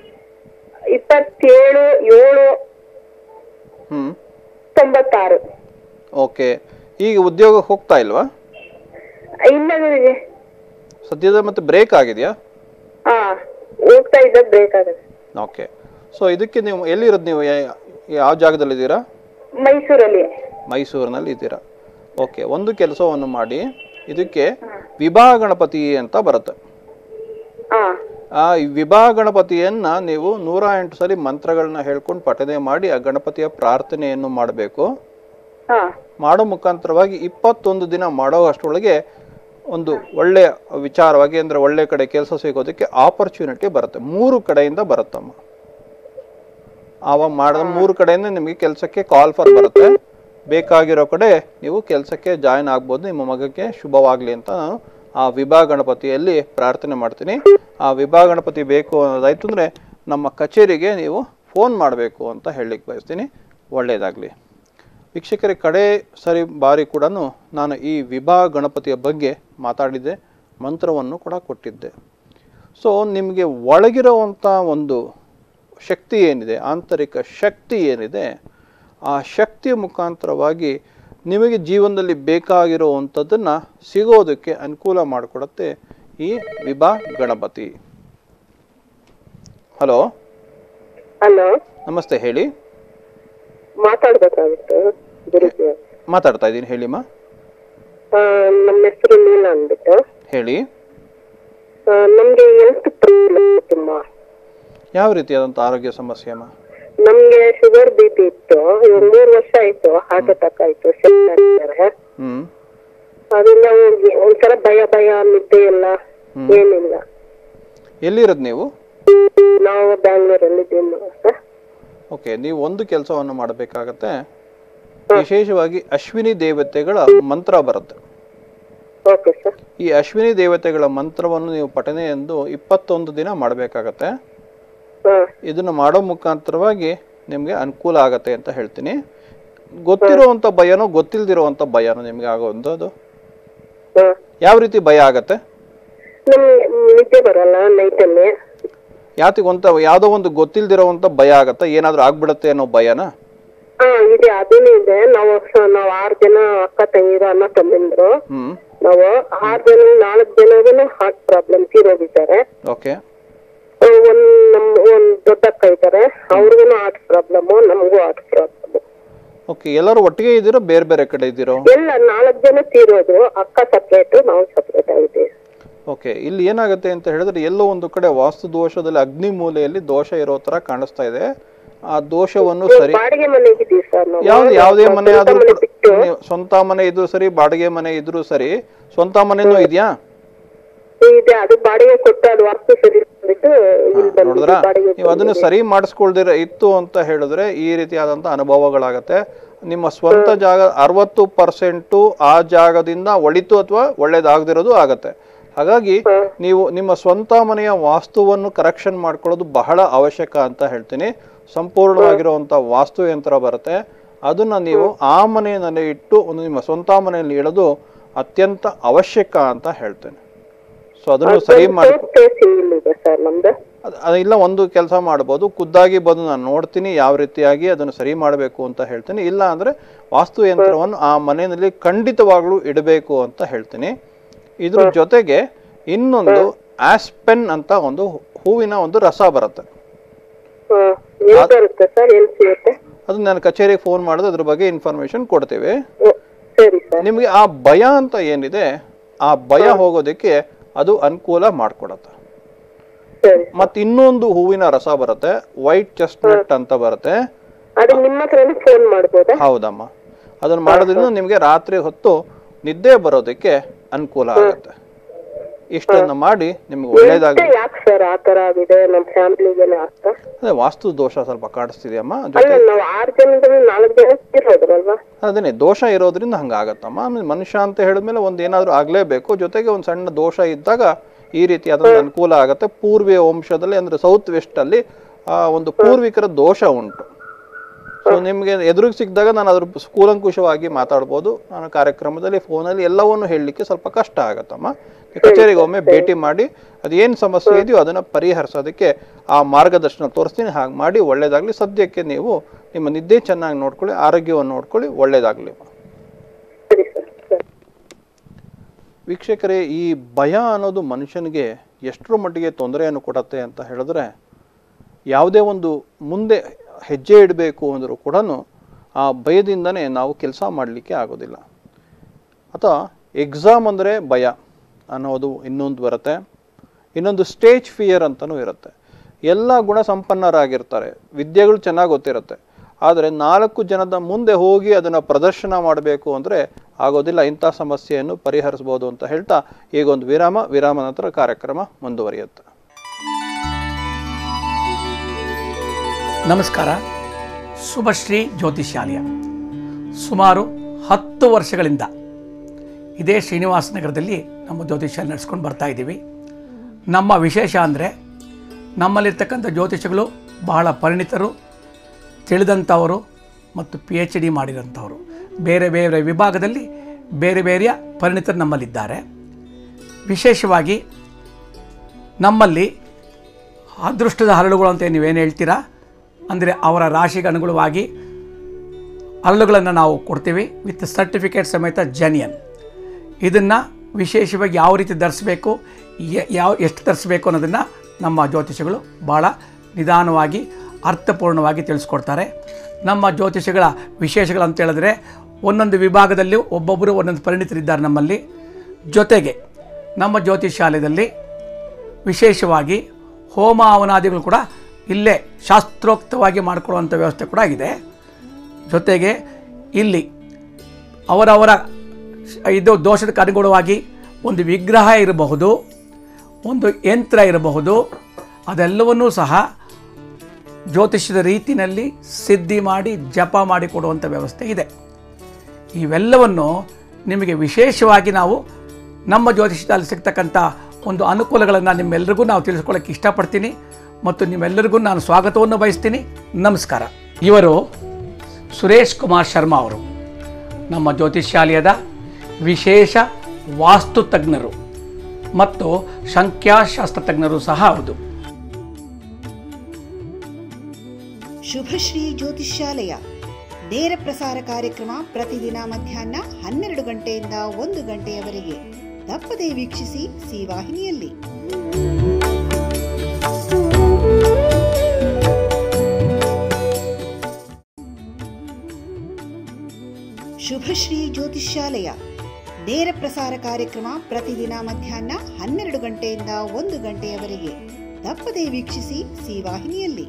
ಇಪ್ಪತ್ತೇಳು ಏಳು ಹ್ಞೂ ತೊಂಬತ್ತಾರು ಓಕೆ ಈಗ ಉದ್ಯೋಗ ಹೋಗ್ತಾ ಇಲ್ವಾ ಇಲ್ಲ ಗುರುಜಿ ಸದ್ಯದ ಮತ್ತೆ ಬ್ರೇಕ್ ಆಗಿದೆಯಾ ಹಾ ಹೋಗ್ತಾ ಇದ್ದ ಬೇಕಾಗುತ್ತೆ ಓಕೆ ಸೊ ಇದಕ್ಕೆ ನೀವು ಎಲ್ಲಿರೋದು ನೀವು ಯಾ- ಯಾವ ಜಾಗದಲ್ಲಿದ್ದೀರಾ ಮೈಸೂರಲ್ಲಿ ಮೈಸೂರಿನಲ್ಲಿ ಇದ್ದೀರಾ ಓಕೆ ಒಂದು ಕೆಲಸವನ್ನು ಮಾಡಿ ಇದಕ್ಕೆ ವಿಭಾ ಗಣಪತಿ ಅಂತ ಬರುತ್ತೆ ಹಾ ಆ ವಿಭಾ ಗಣಪತಿಯನ್ನ ನೀವು ನೂರ ಎಂಟು ಸಲ ಮಂತ್ರಗಳನ್ನ ಹೇಳ್ಕೊಂಡು ಪಠನೆ ಮಾಡಿ ಆ ಗಣಪತಿಯ ಪ್ರಾರ್ಥನೆಯನ್ನು ಮಾಡಬೇಕು ಹಾ ಮಾಡೋ ಮುಖಾಂತರವಾಗಿ ಇಪ್ಪತ್ತೊಂದು ದಿನ ಮಾಡೋ ಅಷ್ಟರೊಳಗೆ ಒಂದು ಒಳ್ಳೆ ವಿಚಾರವಾಗಿ ಅಂದರೆ ಒಳ್ಳೆ ಕಡೆ ಕೆಲಸ ಸಿಗೋದಕ್ಕೆ ಆಪರ್ಚುನಿಟಿ ಬರುತ್ತೆ ಮೂರು ಕಡೆಯಿಂದ ಬರುತ್ತಮ್ಮ ಆವಾಗ ಮಾಡಿದ ಮೂರು ಕಡೆಯಿಂದ ನಿಮಗೆ ಕೆಲಸಕ್ಕೆ ಕಾಲ್ ಫರ್ ಬರುತ್ತೆ ಬೇಕಾಗಿರೋ ಕಡೆ ನೀವು ಕೆಲಸಕ್ಕೆ ಜಾಯಿನ್ ಆಗ್ಬೋದು ನಿಮ್ಮ ಮಗಕ್ಕೆ ಶುಭವಾಗಲಿ ಅಂತ ನಾನು ಆ ವಿಭಾ ಗಣಪತಿಯಲ್ಲಿ ಪ್ರಾರ್ಥನೆ ಮಾಡ್ತೀನಿ ಆ ವಿಭಾ ಗಣಪತಿ ಬೇಕು ಅನ್ನೋದಾಯ್ತು ಅಂದರೆ ನಮ್ಮ ಕಚೇರಿಗೆ ನೀವು ಫೋನ್ ಮಾಡಬೇಕು ಅಂತ ಹೇಳಲಿಕ್ಕೆ ಬಯಸ್ತೀನಿ ಒಳ್ಳೆಯದಾಗಲಿ ವೀಕ್ಷಕರ ಕಡೆ ಸರಿ ಬಾರಿ ಕೂಡ ನಾನು ಈ ವಿಭಾ ಗಣಪತಿಯ ಬಗ್ಗೆ ಮಾತಾಡಿದ್ದೆ ಮಂತ್ರವನ್ನು ಕೂಡ ಕೊಟ್ಟಿದ್ದೆ ಸೊ ನಿಮಗೆ ಒಳಗಿರುವಂಥ ಒಂದು ಶಕ್ತಿ ಏನಿದೆ ಆಂತರಿಕ ಶಕ್ತಿ ಏನಿದೆ ಆ ಶಕ್ತಿಯ ಮುಖಾಂತರವಾಗಿ ನಿಮಗೆ ಜೀವನದಲ್ಲಿ ಬೇಕಾಗಿರುವಂಥದ್ದನ್ನು ಸಿಗೋದಕ್ಕೆ ಅನುಕೂಲ ಮಾಡಿಕೊಡುತ್ತೆ ಈ ವಿಭಾ ಗಣಪತಿ ಹಲೋ ಹಲೋ ನಮಸ್ತೆ ಹೇಳಿ ಮಾತಾಡ್ಬೇಕಾಗಿತ್ತು ಗುರುಜಿ ಮಾತಾಡ್ತಾ ಇದ್ದೀನಿ ಹೇಳಿಮ್ಮ ಆ, ನಮ್ಮ ಹೆಸರು ನೀಲಾ ಅಂದ್ಬಿಟ್ಟು ಹೇಳಿ ಆ, ನಮ್ಗೆ ಹೆಲ್ತ್ ಪ್ರಾಬ್ಲಮ್ ತುಂಬಾ ಯಾವ ರೀತಿಯಾದಂಥ ಆರೋಗ್ಯ ಸಮಸ್ಯೆ ಅಮ್ಮ ನಮ್ಗೆ ಶುಗರ್ ಬಿ ಪಿ ಇತ್ತು ಇವಾಗ ಮೂರ್ ವರ್ಷ ಆಯ್ತು ಹಾರ್ಟ್ ಅಟ್ಯಾಕ್ ಆಯ್ತು ಶಿಫ್ಟ್ ಆಗಿದ್ದಾರೆ ಹ್ಞೂ ಅದರಿಂದ ಹೋಗಿ ಒಂಥರ ಭಯ ಭಯ ನಿದ್ದೆ ಇಲ್ಲ ಏನಿಲ್ಲ ಎಲ್ಲಿರೋದು ನೀವು ನಾವು ಬ್ಯಾಂಗ್ಳೂರಲ್ಲಿ ಇದ್ದೀವಿ ಸರ್ ಓಕೆ ನೀವು ಒಂದು ಕೆಲಸವನ್ನು ಮಾಡಬೇಕಾಗತ್ತೆ ವಿಶೇಷವಾಗಿ ಅಶ್ವಿನಿ ದೇವತೆಗಳ ಮಂತ್ರ ಬರುತ್ತೆ ಓಕೆ ಸರ್ ಈ ಅಶ್ವಿನಿ ದೇವತೆಗಳ ಮಂತ್ರವನ್ನು ನೀವು ಪಠನೆ ಎಂದು ಇಪ್ಪತ್ತೊಂದು ದಿನ ಮಾಡಬೇಕಾಗತ್ತೆ ಹಾ ಇದನ್ನು ಮಾಡೋ ಮುಖಾಂತರವಾಗಿ ನಿಮಗೆ ಅನುಕೂಲ ಆಗತ್ತೆ ಅಂತ ಹೇಳ್ತೀನಿ ಗೊತ್ತಿರುವಂಥ ಭಯನೋ ಗೊತ್ತಿಲ್ದಿರುವಂಥ ಭಯನೋ ನಿಮಗೆ ಆಗೋವಂಥದ್ದು ಹಾ ಯಾವ ರೀತಿ ಭಯ ಆಗತ್ತೆ ನಮ್ಗೆ ನಿದ್ದೆ ಬರಲ್ಲ ನೈಟಲ್ಲಿ ಯಾತಿಗೆ ಒಂಥ ಯಾವುದೋ ಒಂದು ಗೊತ್ತಿಲ್ದಿರೋವಂಥ ಭಯ ಆಗತ್ತೆ ಏನಾದರೂ ಆಗ್ಬಿಡುತ್ತೆ ಅನ್ನೋ ಭಯನ ಹಾ ಇದೆ ಅದೇನು ಇದೆ ನಾವು ಸ- ನಾವು ಆರ್ ಜನ ಅಕ್ಕ ತಂಗಿರು ಅಣ್ಣ ತಮ್ಮಂದ್ರು ಹ್ಞೂ ನಾವು ಆರ್ ಜನ ನಾಲ್ಕು ಜನಗೂ ಹಾರ್ಟ್ ಪ್ರಾಬ್ಲಮ್ ತೀರೋಗಿದ್ದಾರೆ ಓಕೆ ಆ, ಒಂದ್ ನಮ್ ಒಂದ್ ದೊಡ್ಡ ಅಕ್ಕ ಇದ್ದಾರೆ ಅವ್ರಿಗೂ ಹಾರ್ಟ್ ಪ್ರಾಬ್ಲಮ್ ನಮಗೂ ಹಾರ್ಟ್ ಪ್ರಾಬ್ಲಮ್ ಓಕೆ ಎಲ್ಲರೂ ಒಟ್ಟಿಗೆ ಇದ್ದೀರೋ ಬೇರೆ ಬೇರೆ ಕಡೆ ಇದ್ದೀರೋ ಎಲ್ಲ ನಾಲ್ಕು ಜನ ತೀರೋದು ಅಕ್ಕ ಸಪ್ರೇಟ್ ನಾವು ಸಪ್ರೇಟ್ ಆಗಿದ್ದೀವಿ ಓಕೆ ಇಲ್ಲಿ ಏನಾಗುತ್ತೆ ಅಂತ ಹೇಳಿದ್ರೆ ಎಲ್ಲೋ ಒಂದು ಕಡೆ ವಾಸ್ತು ದೋಷದಲ್ಲಿ ಅಗ್ನಿ ಮೂಲೆಯಲ್ಲಿ ದೋಷ ಇರೋ ತರ ಕಾಣಿಸ್ತಾ ಇದೆ ಆ ದೋಷವನ್ನು ಸರಿ ಬಾಡಿಗೆ ಮನೆಗಿದ್ದೀವಿ ಸರ್ ನಾವು ಯಾವ್ದು ಯಾವುದೇ ಮನೆ ಸ್ವಂತ ಆದ್ರೂ ಮನೆ ಕೂಡ- ಬಿಟ್ಟು ನೀವು ಸ್ವಂತ ಮನೆ ಇದ್ರು ಸರಿ ಬಾಡಿಗೆ ಮನೆ ಇದ್ರು ಸರಿ ಸ್ವಂತ ಮನೆನೂ ಇದೆಯಾ ಇದೆ ಅದು ಬಾಡಿಗೆ ಕೊಟ್ಟು ಅದು ವಾಸ್ತು ಸರಿ ಬಿಟ್ಟು ಇಲ್ಲಿ ನೋಡಿದ್ರ ಬಂದಿದ್ದೀವಿ ಬಾಡಿಗೆ ನೀವು ಅದನ್ನು ಸರಿ ಮಾಡಿಸ್ಕೊಳ್ದಿರ ಇತ್ತು ಅಂತ ಹೇಳಿದ್ರೆ ಈ ರೀತಿಯಾದಂಥ ಅನುಭವಗಳಾಗತ್ತೆ ನಿಮ್ಮ ಸ್ವಂತ ಜಾಗ ಅರವತ್ತು ಪರ್ಸೆಂಟು ಆ ಜಾಗದಿಂದ ಒಳಿತು ಅಥವಾ ಒಳ್ಳೇದಾಗದಿರೋದು ಆಗತ್ತೆ ಹಾಗಾಗಿ ನೀವು ನಿಮ್ಮ ಸ್ವಂತ ಮನೆಯ ವಾಸ್ತುವನ್ನು ಕರೆಕ್ಷನ್ ಮಾಡ್ಕೊಳ್ಳೋದು ಬಹಳ ಅವಶ್ಯಕ ಅಂತ ಹೇಳ್ತೀನಿ ಸಂಪೂರ್ಣವಾಗಿರುವಂಥ ವಾಸ್ತು ಯಂತ್ರ ಬರುತ್ತೆ ಅದನ್ನ ನೀವು ಆ ಮನೆಯಲ್ಲಿ ಇಟ್ಟು ಒಂದು ನಿಮ್ಮ ಸ್ವಂತ ಮನೆಯಲ್ಲಿ ಇಡೋದು ಅತ್ಯಂತ ಅವಶ್ಯಕ ಅಂತ ಹೇಳ್ತೇನೆ ಸೊ ಅದನ್ನು ಸರಿ ಮಾಡಿ ಫೇಸಿಂಗ್ ಇಲ್ಲಿದೆ ಸರ್ ನಮ್ದು ಅದ್- ಅದು ಇಲ್ಲ ಒಂದು ಕೆಲಸ ಮಾಡ್ಬೋದು ಖುದ್ದಾಗಿ ಬಂದು ನಾನು ನೋಡ್ತೀನಿ ಯಾವ ರೀತಿಯಾಗಿ ಅದನ್ನು ಸರಿ ಮಾಡಬೇಕು ಅಂತ ಹೇಳ್ತೀನಿ ಇಲ್ಲ ಅಂದರೆ ವಾಸ್ತು ಯಂತ್ರವನ್ನು ಆ ಮನೆಯಲ್ಲಿ ಖಂಡಿತವಾಗ್ಲೂ ಇಡಬೇಕು ಅಂತ ಹೇಳ್ತೀನಿ ಇದ್ರ ಜೊತೆಗೆ ಇನ್ನೊಂದು ಆಸ್ಪೆನ್ ಅಂತ ಒಂದು ಹೂವಿನ ಒಂದು ರಸ ಬರುತ್ತೆ ಹಾ ಎಲ್ಲಿ ಬರುತ್ತೆ ಸರ್ ಎಲ್ಲಿ ಸಿಗುತ್ತೆ ಅದು ನಾನು ಕಚೇರಿಗೆ ಫೋನ್ ಮಾಡಿದ್ರೆ ಅದ್ರ ಬಗ್ಗೆ ಇನ್ಫಾರ್ಮೇಶನ್ ಕೊಡ್ತೇವೆ ಓ, ಸರಿ ಸರ್ ನಿಮಗೆ ಆ ಭಯ ಅಂತ ಏನಿದೆ ಆ ಭಯ ಹೋಗೋದಕ್ಕೆ ಅದು ಅನುಕೂಲ ಮಾಡಿಕೊಡತ್ತೆ ಸರಿ ಮತ್ತೆ ಇನ್ನೊಂದು ಹೂವಿನ ರಸ ಬರುತ್ತೆ ವೈಟ್ ಚೆಸ್ಟ್ನಟ್ ಅಂತ ಬರುತ್ತೆ ಅದು ನಿಮ್ಮ ಹತ್ರನೇ ಫೋನ್ ಮಾಡ್ಬೋದಾ ಹೌದಮ್ಮ ಅದನ್ನ ಮಾಡೋದ್ರಿಂದ ನಿಮಗೆ ರಾತ್ರಿ ಹೊತ್ತು ನಿದ್ದೆ ಬರೋದಕ್ಕೆ ಅನುಕೂಲ ಆಗುತ್ತೆ ಇಷ್ಟನ್ನ ಮಾಡಿ ನಿಮ್ಗೆ ಒಳ್ಳೇದಾಗಿ ಮತ್ತೆ ಯಾಕೆ ಸರ್ ಆ ತರ ಆಗಿದೆ ನಮ್ಮ ಫ್ಯಾಮಿಲಿಗೆಲ್ಲ ಆಗ್ತಾ ಅದೇ ವಾಸ್ತು ದೋಷ ಸ್ವಲ್ಪ ಕಾಡಿಸ್ತಿದೆಯಮ್ಮ ಅಲ್ಲ ಜೊತೆ ನಾವು ಆರು ಜನದಲ್ಲಿ ನಾಲ್ಕು ಜನ ಇರೋದ್ರಲ್ವಾ ಅದನ್ನೇ ದೋಷ ಇರೋದ್ರಿಂದ ಹಂಗಾಗತ್ತಮ್ಮ ಆಮೇಲೆ ಮನುಷ್ಯ ಅಂತ ಹೇಳಿದ್ಮೇಲೆ ಒಂದು ಏನಾದರೂ ಆಗಲೇಬೇಕು ಜೊತೆಗೆ ಒಂದು ಸಣ್ಣ ದೋಷ ಇದ್ದಾಗ ಈ ರೀತಿಯಾದಂಥ ಅನುಕೂಲ ಆಗುತ್ತೆ ಪೂರ್ವೀಯ ವಂಶದಲ್ಲಿ ಅಂದರೆ ಸೌತ್ ವೆಸ್ಟಲ್ಲಿ ಆ ಒಂದು ಪೂರ್ವಿಕರ ದೋಷ ಉಂಟು ಸೊ ನಿಮಗೆ ಎದುರಿಗೆ ಸಿಕ್ಕಿದಾಗ ನಾನು ಅದ್ರ ಕೂಲಂಕುಷವಾಗಿ ಮಾತಾಡ್ಬೋದು ನಾನು ಕಾರ್ಯಕ್ರಮದಲ್ಲಿ ಫೋನಲ್ಲಿ ಎಲ್ಲವನ್ನು ಹೇಳಲಿಕ್ಕೆ ಸ್ವಲ್ಪ ಕಷ್ಟ ಆಗತ್ತಮ್ಮ ನೀವು ಕಚೇರಿಗೆ ಒಮ್ಮೆ ಭೇಟಿ ಮಾಡಿ ಅದೇನು ಸಮಸ್ಯೆ ಇದೆಯೋ ಅದನ್ನು ಪರಿಹರಿಸೋದಕ್ಕೆ ಆ ಮಾರ್ಗದರ್ಶನ ತೋರಿಸ್ತೀನಿ ಹಾಗೆ ಮಾಡಿ ಒಳ್ಳೇದಾಗಲಿ ಸದ್ಯಕ್ಕೆ ನೀವು ನಿಮ್ಮ ನಿದ್ದೆ ಚೆನ್ನಾಗಿ ನೋಡ್ಕೊಳ್ಳಿ ಆರೋಗ್ಯವನ್ನು ನೋಡ್ಕೊಳ್ಳಿ ಒಳ್ಳೇದಾಗಲಿ ಸರಿ ಸರ್ ಸರಿ ವೀಕ್ಷಕರೇ ಈ ಭಯ ಅನ್ನೋದು ಮನುಷ್ಯನಿಗೆ ಎಷ್ಟರ ಮಟ್ಟಿಗೆ ತೊಂದರೆಯನ್ನು ಕೊಡತ್ತೆ ಅಂತ ಹೇಳಿದ್ರೆ ಯಾವುದೇ ಒಂದು ಮುಂದೆ ಹೆಜ್ಜೆ ಇಡಬೇಕು ಅಂದರೂ ಕೂಡ ಆ ಭಯದಿಂದನೇ ನಾವು ಕೆಲಸ ಮಾಡಲಿಕ್ಕೆ ಆಗೋದಿಲ್ಲ ಅಥವಾ ಎಕ್ಸಾಮ್ ಅಂದರೆ ಭಯ ಅನ್ನೋದು ಇನ್ನೊಂದು ಬರುತ್ತೆ ಇನ್ನೊಂದು ಸ್ಟೇಜ್ ಫಿಯರ್ ಅಂತಲೂ ಇರುತ್ತೆ ಎಲ್ಲ ಗುಣ ಸಂಪನ್ನರಾಗಿರ್ತಾರೆ ವಿದ್ಯೆಗಳು ಚೆನ್ನಾಗಿ ಗೊತ್ತಿರುತ್ತೆ ಆದರೆ ನಾಲ್ಕು ಜನದ ಮುಂದೆ ಹೋಗಿ ಅದನ್ನು ಪ್ರದರ್ಶನ ಮಾಡಬೇಕು ಅಂದರೆ ಆಗೋದಿಲ್ಲ ಇಂಥ ಸಮಸ್ಯೆಯನ್ನು ಪರಿಹರಿಸ್ಬೋದು ಅಂತ ಹೇಳ್ತಾ ಈಗ ಒಂದು ವಿರಾಮ ವಿರಾಮ ನಂತರ ಕಾರ್ಯಕ್ರಮ ಮುಂದುವರಿಯುತ್ತೆ ನಮಸ್ಕಾರ ಶುಭಶ್ರೀ ಜ್ಯೋತಿಷಾಲಯ ಸುಮಾರು ಹತ್ತು ವರ್ಷಗಳಿಂದ ಇದೇ ಶ್ರೀನಿವಾಸ ನಗರದಲ್ಲಿ ನಮ್ಮ ಜ್ಯೋತಿಷ್ಯ ನಡೆಸ್ಕೊಂಡು ಬರ್ತಾ ಇದ್ದೀವಿ ನಮ್ಮ ವಿಶೇಷ ಅಂದರೆ ನಮ್ಮಲ್ಲಿರ್ತಕ್ಕಂಥ ಜ್ಯೋತಿಷಗಳು ಬಹಳ ಪರಿಣಿತರು ತಿಳಿದಂಥವರು ಮತ್ತು ಪಿ ಎಚ್ ಡಿ ಮಾಡಿರೋಂಥವರು ಬೇರೆ ಬೇರೆ ವಿಭಾಗದಲ್ಲಿ ಬೇರೆ ಬೇರೆಯ ಪರಿಣಿತರು ನಮ್ಮಲ್ಲಿದ್ದಾರೆ ವಿಶೇಷವಾಗಿ ನಮ್ಮಲ್ಲಿ ಅದೃಷ್ಟದ ಹರಳುಗಳು ಅಂತ ನೀವೇನು ಹೇಳ್ತೀರಾ ಅಂದರೆ ಅವರ ರಾಶಿಗೆ ಅನುಗುಣವಾಗಿ ಅರಳುಗಳನ್ನು ನಾವು ಕೊಡ್ತೀವಿ ವಿತ್ ಸರ್ಟಿಫಿಕೇಟ್ ಸಮೇತ ಜನಿಯನ್ ಇದನ್ನು ವಿಶೇಷವಾಗಿ ಯಾವ ರೀತಿ ಧರಿಸಬೇಕು ಯ- ಯಾವ ಎಷ್ಟು ಧರಿಸಬೇಕು ಅನ್ನೋದನ್ನು ನಮ್ಮ ಜ್ಯೋತಿಷಿಗಳು ಭಾಳ ನಿಧಾನವಾಗಿ ಅರ್ಥಪೂರ್ಣವಾಗಿ ತಿಳಿಸ್ಕೊಡ್ತಾರೆ ನಮ್ಮ ಜ್ಯೋತಿಷಿಗಳ ವಿಶೇಷಗಳು ಅಂತ ಹೇಳಿದ್ರೆ ಒಂದೊಂದು ವಿಭಾಗದಲ್ಲಿ ಒಬ್ಬೊಬ್ಬರು ಒಂದೊಂದು ಪರಿಣಿತರಿದ್ದಾರೆ ನಮ್ಮಲ್ಲಿ ಜೊತೆಗೆ ನಮ್ಮ ಜ್ಯೋತಿಷಾಲಯದಲ್ಲಿ ವಿಶೇಷವಾಗಿ ಹೋಮ ಹವನಾದಿಗಳು ಕೂಡ ಇಲ್ಲೇ ಶಾಸ್ತ್ರೋಕ್ತವಾಗಿ ಮಾಡಿಕೊಳ್ಳುವಂಥ ವ್ಯವಸ್ಥೆ ಕೂಡ ಇದೆ ಜೊತೆಗೆ ಇಲ್ಲಿ ಅವರವರ ಇದು ದೋಷಕ್ಕೆ ಅನುಗುಣವಾಗಿ ಒಂದು ವಿಗ್ರಹ ಇರಬಹುದು ಒಂದು ಯಂತ್ರ ಇರಬಹುದು ಅದೆಲ್ಲವನ್ನೂ ಸಹ ಜ್ಯೋತಿಷ್ಯದ ರೀತಿಯಲ್ಲಿ ಸಿದ್ಧಿ ಮಾಡಿ ಜಪ ಮಾಡಿ ಕೊಡುವಂಥ ವ್ಯವಸ್ಥೆ ಇದೆ ಇವೆಲ್ಲವನ್ನು ನಿಮಗೆ ವಿಶೇಷವಾಗಿ ನಾವು ನಮ್ಮ ಜ್ಯೋತಿಷ್ಯದಲ್ಲಿ ಸಿಗ್ತಕ್ಕಂಥ ಒಂದು ಅನುಕೂಲಗಳನ್ನು ನಿಮ್ಮೆಲ್ಲರಿಗೂ ನಾವು ತಿಳಿಸ್ಕೊಳ್ಳೋಕ್ಕೆ ಇಷ್ಟಪಡ್ತೀನಿ ಮತ್ತು ನಿಮ್ಮೆಲ್ಲರಿಗೂ ನಾನು ಸ್ವಾಗತವನ್ನು ಬಯಸ್ತೀನಿ ನಮಸ್ಕಾರ ಇವರು ಸುರೇಶ್ ಕುಮಾರ್ ಶರ್ಮಾ ಅವರು ನಮ್ಮ ಜ್ಯೋತಿಷ್ಯಾಲಯದ ವಿಶೇಷ ವಾಸ್ತು ತಜ್ಞರು ಮತ್ತು ಸಂಖ್ಯಾಶಾಸ್ತ್ರ ತಜ್ಞರು ಸಹ ಹೌದು ಶುಭಶ್ರೀ ಜ್ಯೋತಿಷ್ಯಾಲಯ ನೇರ ಪ್ರಸಾರ ಕಾರ್ಯಕ್ರಮ ಪ್ರತಿದಿನ ಮಧ್ಯಾಹ್ನ ಹನ್ನೆರಡು ಗಂಟೆಯಿಂದ ಒಂದು ಗಂಟೆಯವರೆಗೆ ತಪ್ಪದೇ ವೀಕ್ಷಿಸಿ ಸಿ ವಾಹಿನಿಯಲ್ಲಿ ಶುಭಶ್ರೀ ಜ್ಯೋತಿಷ್ಯಾಲಯ ನೇರ ಪ್ರಸಾರ ಕಾರ್ಯಕ್ರಮ ಪ್ರತಿದಿನ ಮಧ್ಯಾಹ್ನ ಹನ್ನೆರಡು ಗಂಟೆಯಿಂದ ಒಂದು ಗಂಟೆಯವರೆಗೆ ತಪ್ಪದೇ ವೀಕ್ಷಿಸಿ ಸಿ ವಾಹಿನಿಯಲ್ಲಿ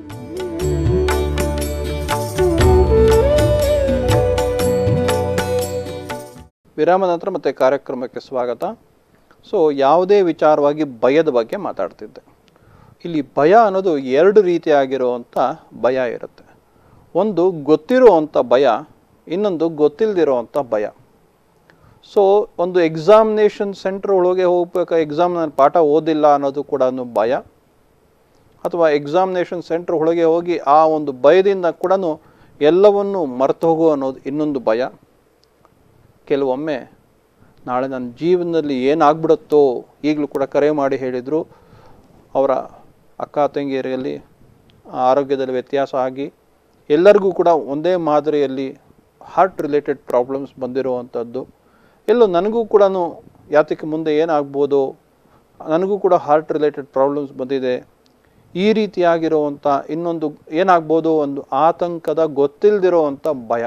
ವಿರಾಮ ನಂತರ ಮತ್ತೆ ಕಾರ್ಯಕ್ರಮಕ್ಕೆ ಸ್ವಾಗತ ಸೊ ಯಾವುದೇ ವಿಚಾರವಾಗಿ ಭಯದ ಬಗ್ಗೆ ಮಾತಾಡ್ತಿದ್ದೆ ಇಲ್ಲಿ ಭಯ ಅನ್ನೋದು ಎರಡು ರೀತಿಯಾಗಿರುವಂಥ ಭಯ ಇರುತ್ತೆ ಒಂದು ಗೊತ್ತಿರುವಂಥ ಭಯ ಇನ್ನೊಂದು ಗೊತ್ತಿಲ್ಲದಿರುವಂಥ ಭಯ ಸೊ ಒಂದು ಎಕ್ಸಾಮಿನೇಷನ್ ಸೆಂಟ್ರ್ ಒಳಗೆ ಹೋಗ್ಬೇಕು ಎಕ್ಸಾಮ್ ನಾನು ಪಾಠ ಓದಿಲ್ಲ ಅನ್ನೋದು ಕೂಡ ಒಂದು ಭಯ ಅಥವಾ ಎಕ್ಸಾಮಿನೇಷನ್ ಸೆಂಟ್ರ್ ಒಳಗೆ ಹೋಗಿ ಆ ಒಂದು ಭಯದಿಂದ ಕೂಡ ಎಲ್ಲವನ್ನು ಮರೆತು ಹೋಗೋ ಅನ್ನೋದು ಇನ್ನೊಂದು ಭಯ ಕೆಲವೊಮ್ಮೆ ನಾಳೆ ನನ್ನ ಜೀವನದಲ್ಲಿ ಏನಾಗ್ಬಿಡುತ್ತೋ ಈಗಲೂ ಕೂಡ ಕರೆ ಮಾಡಿ ಹೇಳಿದರು ಅವರ ಅಕ್ಕ ತಂಗಿಯರಲ್ಲಿ ಆರೋಗ್ಯದಲ್ಲಿ ವ್ಯತ್ಯಾಸ ಆಗಿ ಎಲ್ಲರಿಗೂ ಕೂಡ ಒಂದೇ ಮಾದರಿಯಲ್ಲಿ ಹಾರ್ಟ್ ರಿಲೇಟೆಡ್ ಪ್ರಾಬ್ಲಮ್ಸ್ ಬಂದಿರುವಂಥದ್ದು ಎಲ್ಲೋ ನನಗೂ ಕೂಡ ಯಾತಕ್ಕೆ ಮುಂದೆ ಏನಾಗ್ಬೋದು ನನಗೂ ಕೂಡ ಹಾರ್ಟ್ ರಿಲೇಟೆಡ್ ಪ್ರಾಬ್ಲಮ್ಸ್ ಬಂದಿದೆ ಈ ರೀತಿಯಾಗಿರುವಂಥ ಇನ್ನೊಂದು ಏನಾಗ್ಬೋದು ಒಂದು ಆತಂಕದ ಗೊತ್ತಿಲ್ಲದಿರೋವಂಥ ಭಯ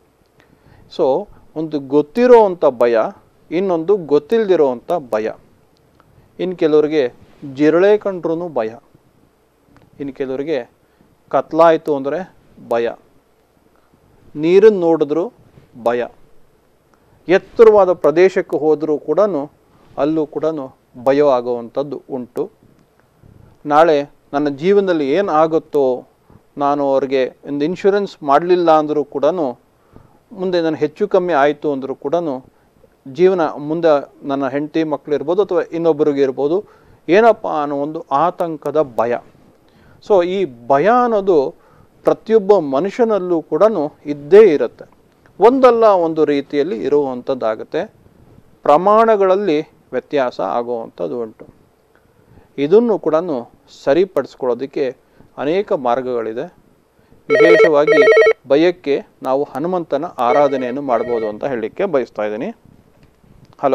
ಸೊ ಒಂದು ಗೊತ್ತಿರೋವಂಥ ಭಯ ಇನ್ನೊಂದು ಗೊತ್ತಿಲ್ಲದಿರೋವಂಥ ಭಯ ಇನ್ನು ಕೆಲವರಿಗೆ ಜಿರಳೆ ಕಂಡ್ರೂ ಭಯ ಇನ್ನು ಕೆಲವರಿಗೆ ಕತ್ಲಾಯಿತು ಅಂದರೆ ಭಯ ನೀರನ್ನು ನೋಡಿದ್ರು ಭಯ ಎತ್ತರವಾದ ಪ್ರದೇಶಕ್ಕೆ ಹೋದರೂ ಕೂಡ ಅಲ್ಲೂ ಕೂಡ ಭಯ ಆಗುವಂಥದ್ದು ಉಂಟು ನಾಳೆ ನನ್ನ ಜೀವನದಲ್ಲಿ ಏನು ಆಗುತ್ತೋ ನಾನು ಅವ್ರಿಗೆ ಒಂದು ಇನ್ಶೂರೆನ್ಸ್ ಮಾಡಲಿಲ್ಲ ಅಂದರೂ ಕೂಡ ಮುಂದೆ ನಾನು ಹೆಚ್ಚು ಕಮ್ಮಿ ಆಯಿತು ಅಂದರೂ ಕೂಡ ಜೀವನ ಮುಂದೆ ನನ್ನ ಹೆಂಡತಿ ಮಕ್ಕಳು ಇರ್ಬೋದು ಅಥವಾ ಇನ್ನೊಬ್ಬರಿಗೆ ಇರ್ಬೋದು ಏನಪ್ಪ ಅನ್ನೋ ಒಂದು ಆತಂಕದ ಭಯ ಸೊ ಈ ಭಯ ಅನ್ನೋದು ಪ್ರತಿಯೊಬ್ಬ ಮನುಷ್ಯನಲ್ಲೂ ಕೂಡ ಇದ್ದೇ ಇರುತ್ತೆ ಒಂದಲ್ಲ ಒಂದು ರೀತಿಯಲ್ಲಿ ಇರುವಂಥದ್ದಾಗುತ್ತೆ ಪ್ರಮಾಣಗಳಲ್ಲಿ ವ್ಯತ್ಯಾಸ ಆಗುವಂಥದ್ದು ಉಂಟು ಇದನ್ನು ಕೂಡ ಸರಿಪಡಿಸ್ಕೊಳ್ಳೋದಕ್ಕೆ ಅನೇಕ ಮಾರ್ಗಗಳಿದೆ ವಿಶೇಷವಾಗಿ ಭಯಕ್ಕೆ ನಾವು ಹನುಮಂತನ ಆರಾಧನೆಯನ್ನು ಮಾಡ್ಬೋದು ಅಂತ ಹೇಳಲಿಕ್ಕೆ ಬಯಸ್ತಾ ಇದ್ದೀನಿ ಹಲೋ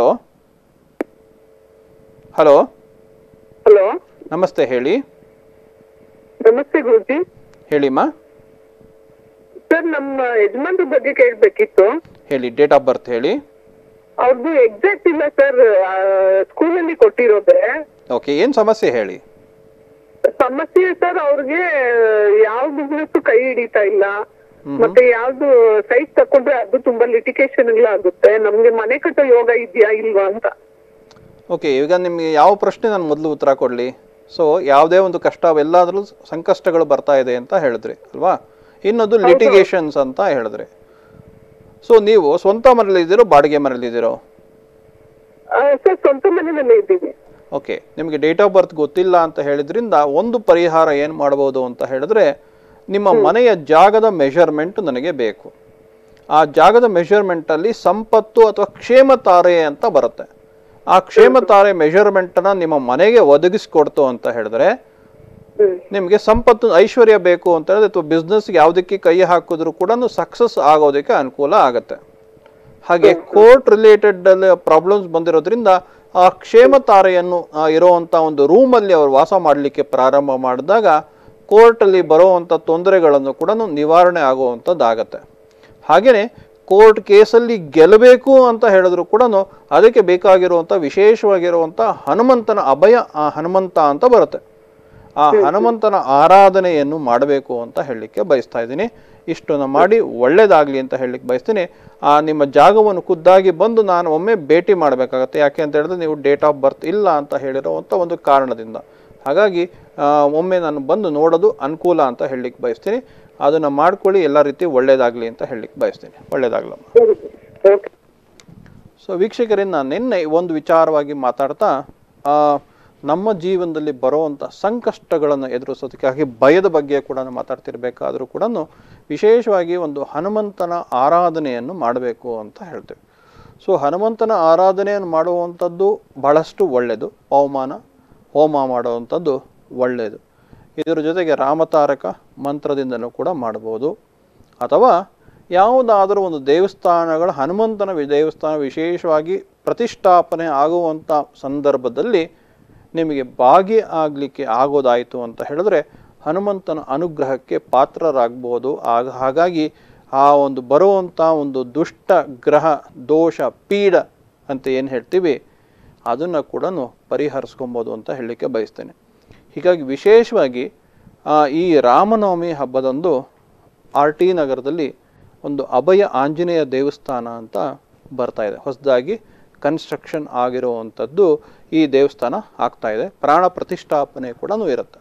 ಹಲೋ ಹಲೋ ನಮಸ್ತೆ ಹೇಳಿ ನಮಸ್ತೆ ಗುರುಜಿ ಹೇಳಿಮ್ಮ ಸರ್ ನಮ್ಮ ಯಜಮಾನ್ರ ಬಗ್ಗೆ ಕೇಳ್ಬೇಕಿತ್ತು ಹೇಳಿ ಡೇಟ್ ಆಫ್ ಬರ್ತ್ ಹೇಳಿ ಅವ್ರದ್ದು ಎಕ್ಸಾಕ್ಟ್ ಇಲ್ಲ ಸರ್ ಸ್ಕೂಲಲ್ಲಿ ಕೊಟ್ಟಿರೋದೆ ಓಕೆ ಏನು ಸಮಸ್ಯೆ ಹೇಳಿ ಸಮಸ್ಯೆ ಸರ್ ಅವ್ರಿಗೆ ಯಾವ ಬಿಸ್ನೆಸ್ ಕೈ ಹಿಡಿತಾ ಇಲ್ಲ ಮತ್ತೆ ಯಾವ್ದು ಸೈಟ್ ತಕೊಂಡ್ರೆ ಅದು ತುಂಬಾ ಲಿಟಿಗೇಷನ್ ಎಲ್ಲ ಆಗುತ್ತೆ ನಮ್ಗೆ ಮನೆ ಕಟ್ಟೋ ಯೋಗ ಇದೆಯಾ ಇಲ್ವಾ ಅಂತ ಓಕೆ ಈಗ ನಿಮಗೆ ಯಾವ ಪ್ರಶ್ನೆ ನಾನು ಮೊದಲು ಉತ್ತರ ಕೊಡಲಿ ಸೊ ಯಾವುದೇ ಒಂದು ಕಷ್ಟ ಎಲ್ಲಾದ್ರೂ ಸಂಕಷ್ಟಗಳು ಬರ್ತಾ ಇದೆ ಅಂತ ಹೇಳಿದ್ರಿ ಅಲ್ವಾ ಇನ್ನೊಂದು ಲಿಟಿಗೇಷನ್ಸ್ ಅಂತ ಹೇಳಿದ್ರಿ ಸೊ ನೀವು ಸ್ವಂತ ಮನೇಲಿದ್ದೀರೋ ಬಾಡಿಗೆ ಮನೇಲಿದ್ದೀರೋ ಸರ್ ಸ್ವಂತ ಮನೆಯಲ್ಲೇ ಇದ್ದೀವಿ ಓಕೆ ನಿಮಗೆ ಡೇಟ್ ಆಫ್ ಬರ್ತ್ ಗೊತ್ತಿಲ್ಲ ಅಂತ ಹೇಳಿದ್ರಿಂದ ಒಂದು ಪರಿಹಾರ ಏನು ಮಾಡ್ಬೋದು ಅಂತ ಹೇಳಿದ್ರೆ ನಿಮ್ಮ ಮನೆಯ ಜಾಗದ ಮೆಷರ್ಮೆಂಟ್ ನನಗೆ ಬೇಕು ಆ ಜಾಗದ ಮೆಷರ್ಮೆಂಟಲ್ಲಿ ಸಂಪತ್ತು ಅಥವಾ ಕ್ಷೇಮ ತಾರೆ ಅಂತ ಬರುತ್ತೆ ಆ ಕ್ಷೇಮ ತಾರೆ ಮೆಷರ್ಮೆಂಟನ್ನು ನಿಮ್ಮ ಮನೆಗೆ ಒದಗಿಸ್ಕೊಡ್ತು ಅಂತ ಹೇಳಿದ್ರೆ ನಿಮಗೆ ಸಂಪತ್ತು ಐಶ್ವರ್ಯ ಬೇಕು ಅಂತ ಹೇಳಿದ್ರೆ ಅಥವಾ ಬಿಸ್ನೆಸ್ಗೆ ಯಾವುದಕ್ಕೆ ಕೈ ಹಾಕಿದ್ರು ಕೂಡ ಸಕ್ಸಸ್ ಆಗೋದಕ್ಕೆ ಅನುಕೂಲ ಆಗುತ್ತೆ ಹಾಗೆ ಕೋರ್ಟ್ ರಿಲೇಟೆಡ್ ಪ್ರಾಬ್ಲಮ್ಸ್ ಬಂದಿರೋದ್ರಿಂದ ಆ ಕ್ಷೇಮ ತಾರೆಯನ್ನು ಆ, ಇರುವಂತ ಒಂದು ರೂಮಲ್ಲಿ ಅವರು ವಾಸ ಮಾಡಲಿಕ್ಕೆ ಪ್ರಾರಂಭ ಮಾಡಿದಾಗ ಕೋರ್ಟಲ್ಲಿ ಬರುವಂಥ ತೊಂದರೆಗಳನ್ನು ಕೂಡ ನಿವಾರಣೆ ಆಗುವಂಥದ್ದಾಗತ್ತೆ ಹಾಗೆಯೇ ಕೋರ್ಟ್ ಕೇಸಲ್ಲಿ ಗೆಲ್ಲಬೇಕು ಅಂತ ಹೇಳಿದ್ರು ಕೂಡ ಅದಕ್ಕೆ ಬೇಕಾಗಿರುವಂಥ ವಿಶೇಷವಾಗಿರುವಂಥ ಹನುಮಂತನ ಅಭಯ ಆ ಹನುಮಂತ ಅಂತ ಬರುತ್ತೆ ಆ ಹನುಮಂತನ ಆರಾಧನೆಯನ್ನು ಮಾಡಬೇಕು ಅಂತ ಹೇಳಲಿಕ್ಕೆ ಬಯಸ್ತಾ ಇದ್ದೀನಿ ಇಷ್ಟನ್ನು ಮಾಡಿ ಒಳ್ಳೇದಾಗಲಿ ಅಂತ ಹೇಳಲಿಕ್ಕೆ ಬಯಸ್ತೀನಿ ಆ ನಿಮ್ಮ ಜಾಗವನ್ನು ಖುದ್ದಾಗಿ ಬಂದು ನಾನು ಒಮ್ಮೆ ಭೇಟಿ ಮಾಡಬೇಕಾಗತ್ತೆ ಯಾಕೆ ಅಂತ ಹೇಳಿದ್ರೆ ನೀವು ಡೇಟ್ ಆಫ್ ಬರ್ತ್ ಇಲ್ಲ ಅಂತ ಹೇಳಿರೋವಂಥ ಒಂದು ಕಾರಣದಿಂದ ಹಾಗಾಗಿ ಆ, ಒಮ್ಮೆ ನಾನು ಬಂದು ನೋಡೋದು ಅನುಕೂಲ ಅಂತ ಹೇಳಲಿಕ್ಕೆ ಬಯಸ್ತೀನಿ ಅದನ್ನು ಮಾಡ್ಕೊಳ್ಳಿ ಎಲ್ಲ ರೀತಿ ಒಳ್ಳೇದಾಗಲಿ ಅಂತ ಹೇಳಲಿಕ್ಕೆ ಬಯಸ್ತೀನಿ ಒಳ್ಳೇದಾಗಲಮ್ಮ ಸರಿ ಓಕೆ ಸೊ ವೀಕ್ಷಕರಿಂದ ನಿನ್ನೆ ಒಂದು ವಿಚಾರವಾಗಿ ಮಾತಾಡ್ತಾ ಆ, ನಮ್ಮ ಜೀವನದಲ್ಲಿ ಬರುವಂಥ ಸಂಕಷ್ಟಗಳನ್ನು ಎದುರಿಸೋದಕ್ಕಾಗಿ ಭಯದ ಬಗ್ಗೆ ಕೂಡ ಮಾತಾಡ್ತಿರ್ಬೇಕಾದ್ರೂ ಕೂಡ ವಿಶೇಷವಾಗಿ ಒಂದು ಹನುಮಂತನ ಆರಾಧನೆಯನ್ನು ಮಾಡಬೇಕು ಅಂತ ಹೇಳ್ತೇವೆ ಸೊ ಹನುಮಂತನ ಆರಾಧನೆಯನ್ನು ಮಾಡುವಂಥದ್ದು ಬಹಳಷ್ಟು ಒಳ್ಳೆಯದು ಪವಮಾನ ಹೋಮ ಮಾಡುವಂಥದ್ದು ಒಳ್ಳೆಯದು ಇದರ ಜೊತೆಗೆ ರಾಮತಾರಕ ಮಂತ್ರದಿಂದನೂ ಕೂಡ ಮಾಡ್ಬೋದು ಅಥವಾ ಯಾವುದಾದರೂ ಒಂದು ದೇವಸ್ಥಾನಗಳ ಹನುಮಂತನ ವಿ- ದೇವಸ್ಥಾನ ವಿಶೇಷವಾಗಿ ಪ್ರತಿಷ್ಠಾಪನೆ ಆಗುವಂಥ ಸಂದರ್ಭದಲ್ಲಿ ನಿಮಗೆ ಭಾಗಿ ಆಗಲಿಕ್ಕೆ ಆಗೋದಾಯಿತು ಅಂತ ಹೇಳಿದ್ರೆ ಹನುಮಂತನ ಅನುಗ್ರಹಕ್ಕೆ ಪಾತ್ರರಾಗ್ಬೋದು ಆಗ ಹಾಗಾಗಿ ಆ ಒಂದು ಬರುವಂಥ ಒಂದು ದುಷ್ಟ ಗ್ರಹ ದೋಷ ಪೀಡ ಅಂತ ಏನು ಹೇಳ್ತೀವಿ ಅದನ್ನು ಕೂಡ ಪರಿಹರಿಸ್ಕೊಬೋದು ಅಂತ ಹೇಳಲಿಕ್ಕೆ ಬಯಸ್ತೇನೆ ಹೀಗಾಗಿ ವಿಶೇಷವಾಗಿ ಆ, ಈ ರಾಮನವಮಿ ಹಬ್ಬದಂದು ಆರ್ ಟಿ ನಗರದಲ್ಲಿ ಒಂದು ಅಭಯ ಆಂಜನೇಯ ದೇವಸ್ಥಾನ ಅಂತ ಬರ್ತಾ ಇದೆ ಹೊಸದಾಗಿ ಕನ್ಸ್ಟ್ರಕ್ಷನ್ ಆಗಿರುವಂಥದ್ದು ಈ ದೇವಸ್ಥಾನ ಆಗ್ತಾ ಇದೆ ಪ್ರಾಣ ಪ್ರತಿಷ್ಠಾಪನೆ ಕೂಡ ಇರುತ್ತೆ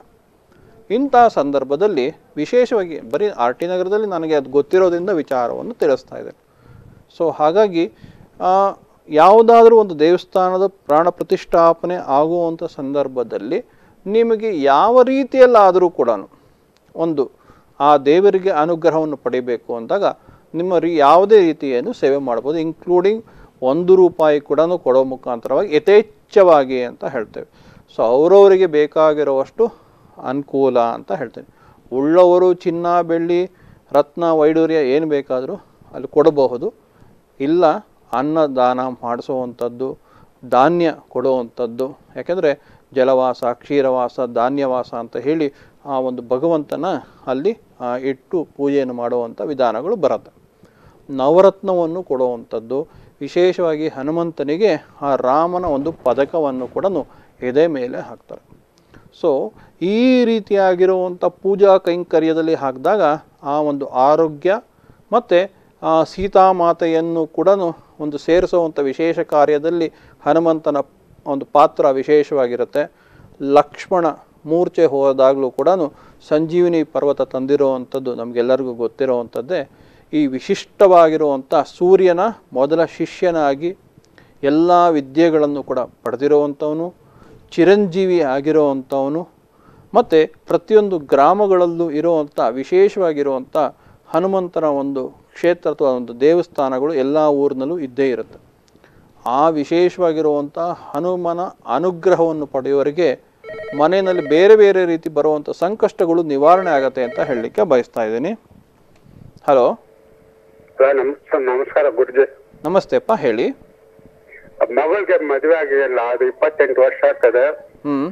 ಇಂಥ ಸಂದರ್ಭದಲ್ಲಿ ವಿಶೇಷವಾಗಿ ಬರೀ ಆರ್ ಟಿ ನಗರದಲ್ಲಿ ನನಗೆ ಅದು ಗೊತ್ತಿರೋದ್ರಿಂದ ವಿಚಾರವನ್ನು ತಿಳಿಸ್ತಾ ಇದೆ ಸೊ ಹಾಗಾಗಿ ಆ, ಯಾವುದಾದ್ರೂ ಒಂದು ದೇವಸ್ಥಾನದ ಪ್ರಾಣ ಪ್ರತಿಷ್ಠಾಪನೆ ಆಗುವಂಥ ಸಂದರ್ಭದಲ್ಲಿ ನಿಮಗೆ ಯಾವ ರೀತಿಯಲ್ಲಾದರೂ ಕೂಡ ಒಂದು ಆ ದೇವರಿಗೆ ಅನುಗ್ರಹವನ್ನು ಪಡಿಬೇಕು ಅಂದಾಗ ನಿಮ್ಮ ರೀ ಯಾವುದೇ ರೀತಿಯನ್ನು ಸೇವೆ ಮಾಡ್ಬೋದು ಇನ್ಕ್ಲೂಡಿಂಗ್ ಒಂದು ರೂಪಾಯಿ ಕೂಡ ಕೊಡೋ ಮುಖಾಂತರವಾಗಿ ಯಥೇಚ್ಛವಾಗಿ ಅಂತ ಹೇಳ್ತೇವೆ ಸೊ ಅವರವರಿಗೆ ಬೇಕಾಗಿರುವಷ್ಟು ಅನುಕೂಲ ಅಂತ ಹೇಳ್ತೇನೆ ಉಳ್ಳವರು ಚಿನ್ನ ಬೆಳ್ಳಿ ರತ್ನ ವೈಡೂರ್ಯ ಏನು ಬೇಕಾದರೂ ಅಲ್ಲಿ ಕೊಡಬಹುದು ಇಲ್ಲ ಅನ್ನದಾನ ಮಾಡಿಸುವಂಥದ್ದು ಧಾನ್ಯ ಕೊಡುವಂಥದ್ದು ಯಾಕೆಂದರೆ ಜಲವಾಸ ಕ್ಷೀರವಾಸ ಧಾನ್ಯವಾಸ ಅಂತ ಹೇಳಿ ಆ ಒಂದು ಭಗವಂತನ ಅಲ್ಲಿ ಆ, ಇಟ್ಟು ಪೂಜೆಯನ್ನು ಮಾಡುವಂಥ ವಿಧಾನಗಳು ಬರುತ್ತೆ ನವರತ್ನವನ್ನು ಕೊಡುವಂಥದ್ದು ವಿಶೇಷವಾಗಿ ಹನುಮಂತನಿಗೆ ಆ ರಾಮನ ಒಂದು ಪದಕವನ್ನು ಕೂಡ ಎದೆ ಮೇಲೆ ಹಾಕ್ತಾರೆ ಸೊ ಈ ರೀತಿಯಾಗಿರುವಂಥ ಪೂಜಾ ಕೈಂಕರ್ಯದಲ್ಲಿ ಹಾಕಿದಾಗ ಆ ಒಂದು ಆರೋಗ್ಯ ಮತ್ತು ಆ ಸೀತಾಮಾತೆಯನ್ನು ಕೂಡ ಒಂದು ಸೇರಿಸುವಂಥ ವಿಶೇಷ ಕಾರ್ಯದಲ್ಲಿ ಹನುಮಂತನ ಒಂದು ಪಾತ್ರ ವಿಶೇಷವಾಗಿರುತ್ತೆ ಲಕ್ಷ್ಮಣ ಮೂರ್ಛೆ ಹೋದಾಗಲೂ ಕೂಡ ಸಂಜೀವಿನಿ ಪರ್ವತ ತಂದಿರುವಂಥದ್ದು ನಮಗೆಲ್ಲರಿಗೂ ಗೊತ್ತಿರುವಂಥದ್ದೇ ಈ ವಿಶಿಷ್ಟವಾಗಿರುವಂಥ ಸೂರ್ಯನ ಮೊದಲ ಶಿಷ್ಯನಾಗಿ ಎಲ್ಲ ವಿದ್ಯೆಗಳನ್ನು ಕೂಡ ಪಡೆದಿರುವಂಥವನು ಚಿರಂಜೀವಿ ಆಗಿರುವಂಥವನು ಮತ್ತು ಪ್ರತಿಯೊಂದು ಗ್ರಾಮಗಳಲ್ಲೂ ಇರುವಂಥ ವಿಶೇಷವಾಗಿರುವಂಥ ಹನುಮಂತನ ಒಂದು ಕ್ಷೇತ್ರ ಅಥವಾ ಒಂದು ದೇವಸ್ಥಾನಗಳು ಎಲ್ಲ ಊರಿನಲ್ಲೂ ಇದ್ದೇ ಇರುತ್ತೆ ಆ ವಿಶೇಷವಾಗಿರುವಂಥ ಹನುಮನ ಅನುಗ್ರಹವನ್ನು ಪಡೆಯುವವರಿಗೆ ಮನೆಯಲ್ಲಿ ಬೇರೆ ಬೇರೆ ರೀತಿ ಬರುವಂಥ ಸಂಕಷ್ಟಗಳು ನಿವಾರಣೆ ಆಗತ್ತೆ ಅಂತ ಹೇಳಲಿಕ್ಕೆ ಬಯಸ್ತಾ ಇದ್ದೀನಿ ಹಲೋ ಸರ್ ನಮಸ್ಕಾರ ನಮಸ್ಕಾರ ಗುರುಜಿ ನಮಸ್ತೆಪ್ಪ ಹೇಳಿ ಮಗಳಿಗೆ ಮದುವೆ ಆಗಿಲ್ಲ ಅದು ಇಪ್ಪತ್ತೆಂಟು ವರ್ಷ ಆಗ್ತದೆ ಹ್ಞೂ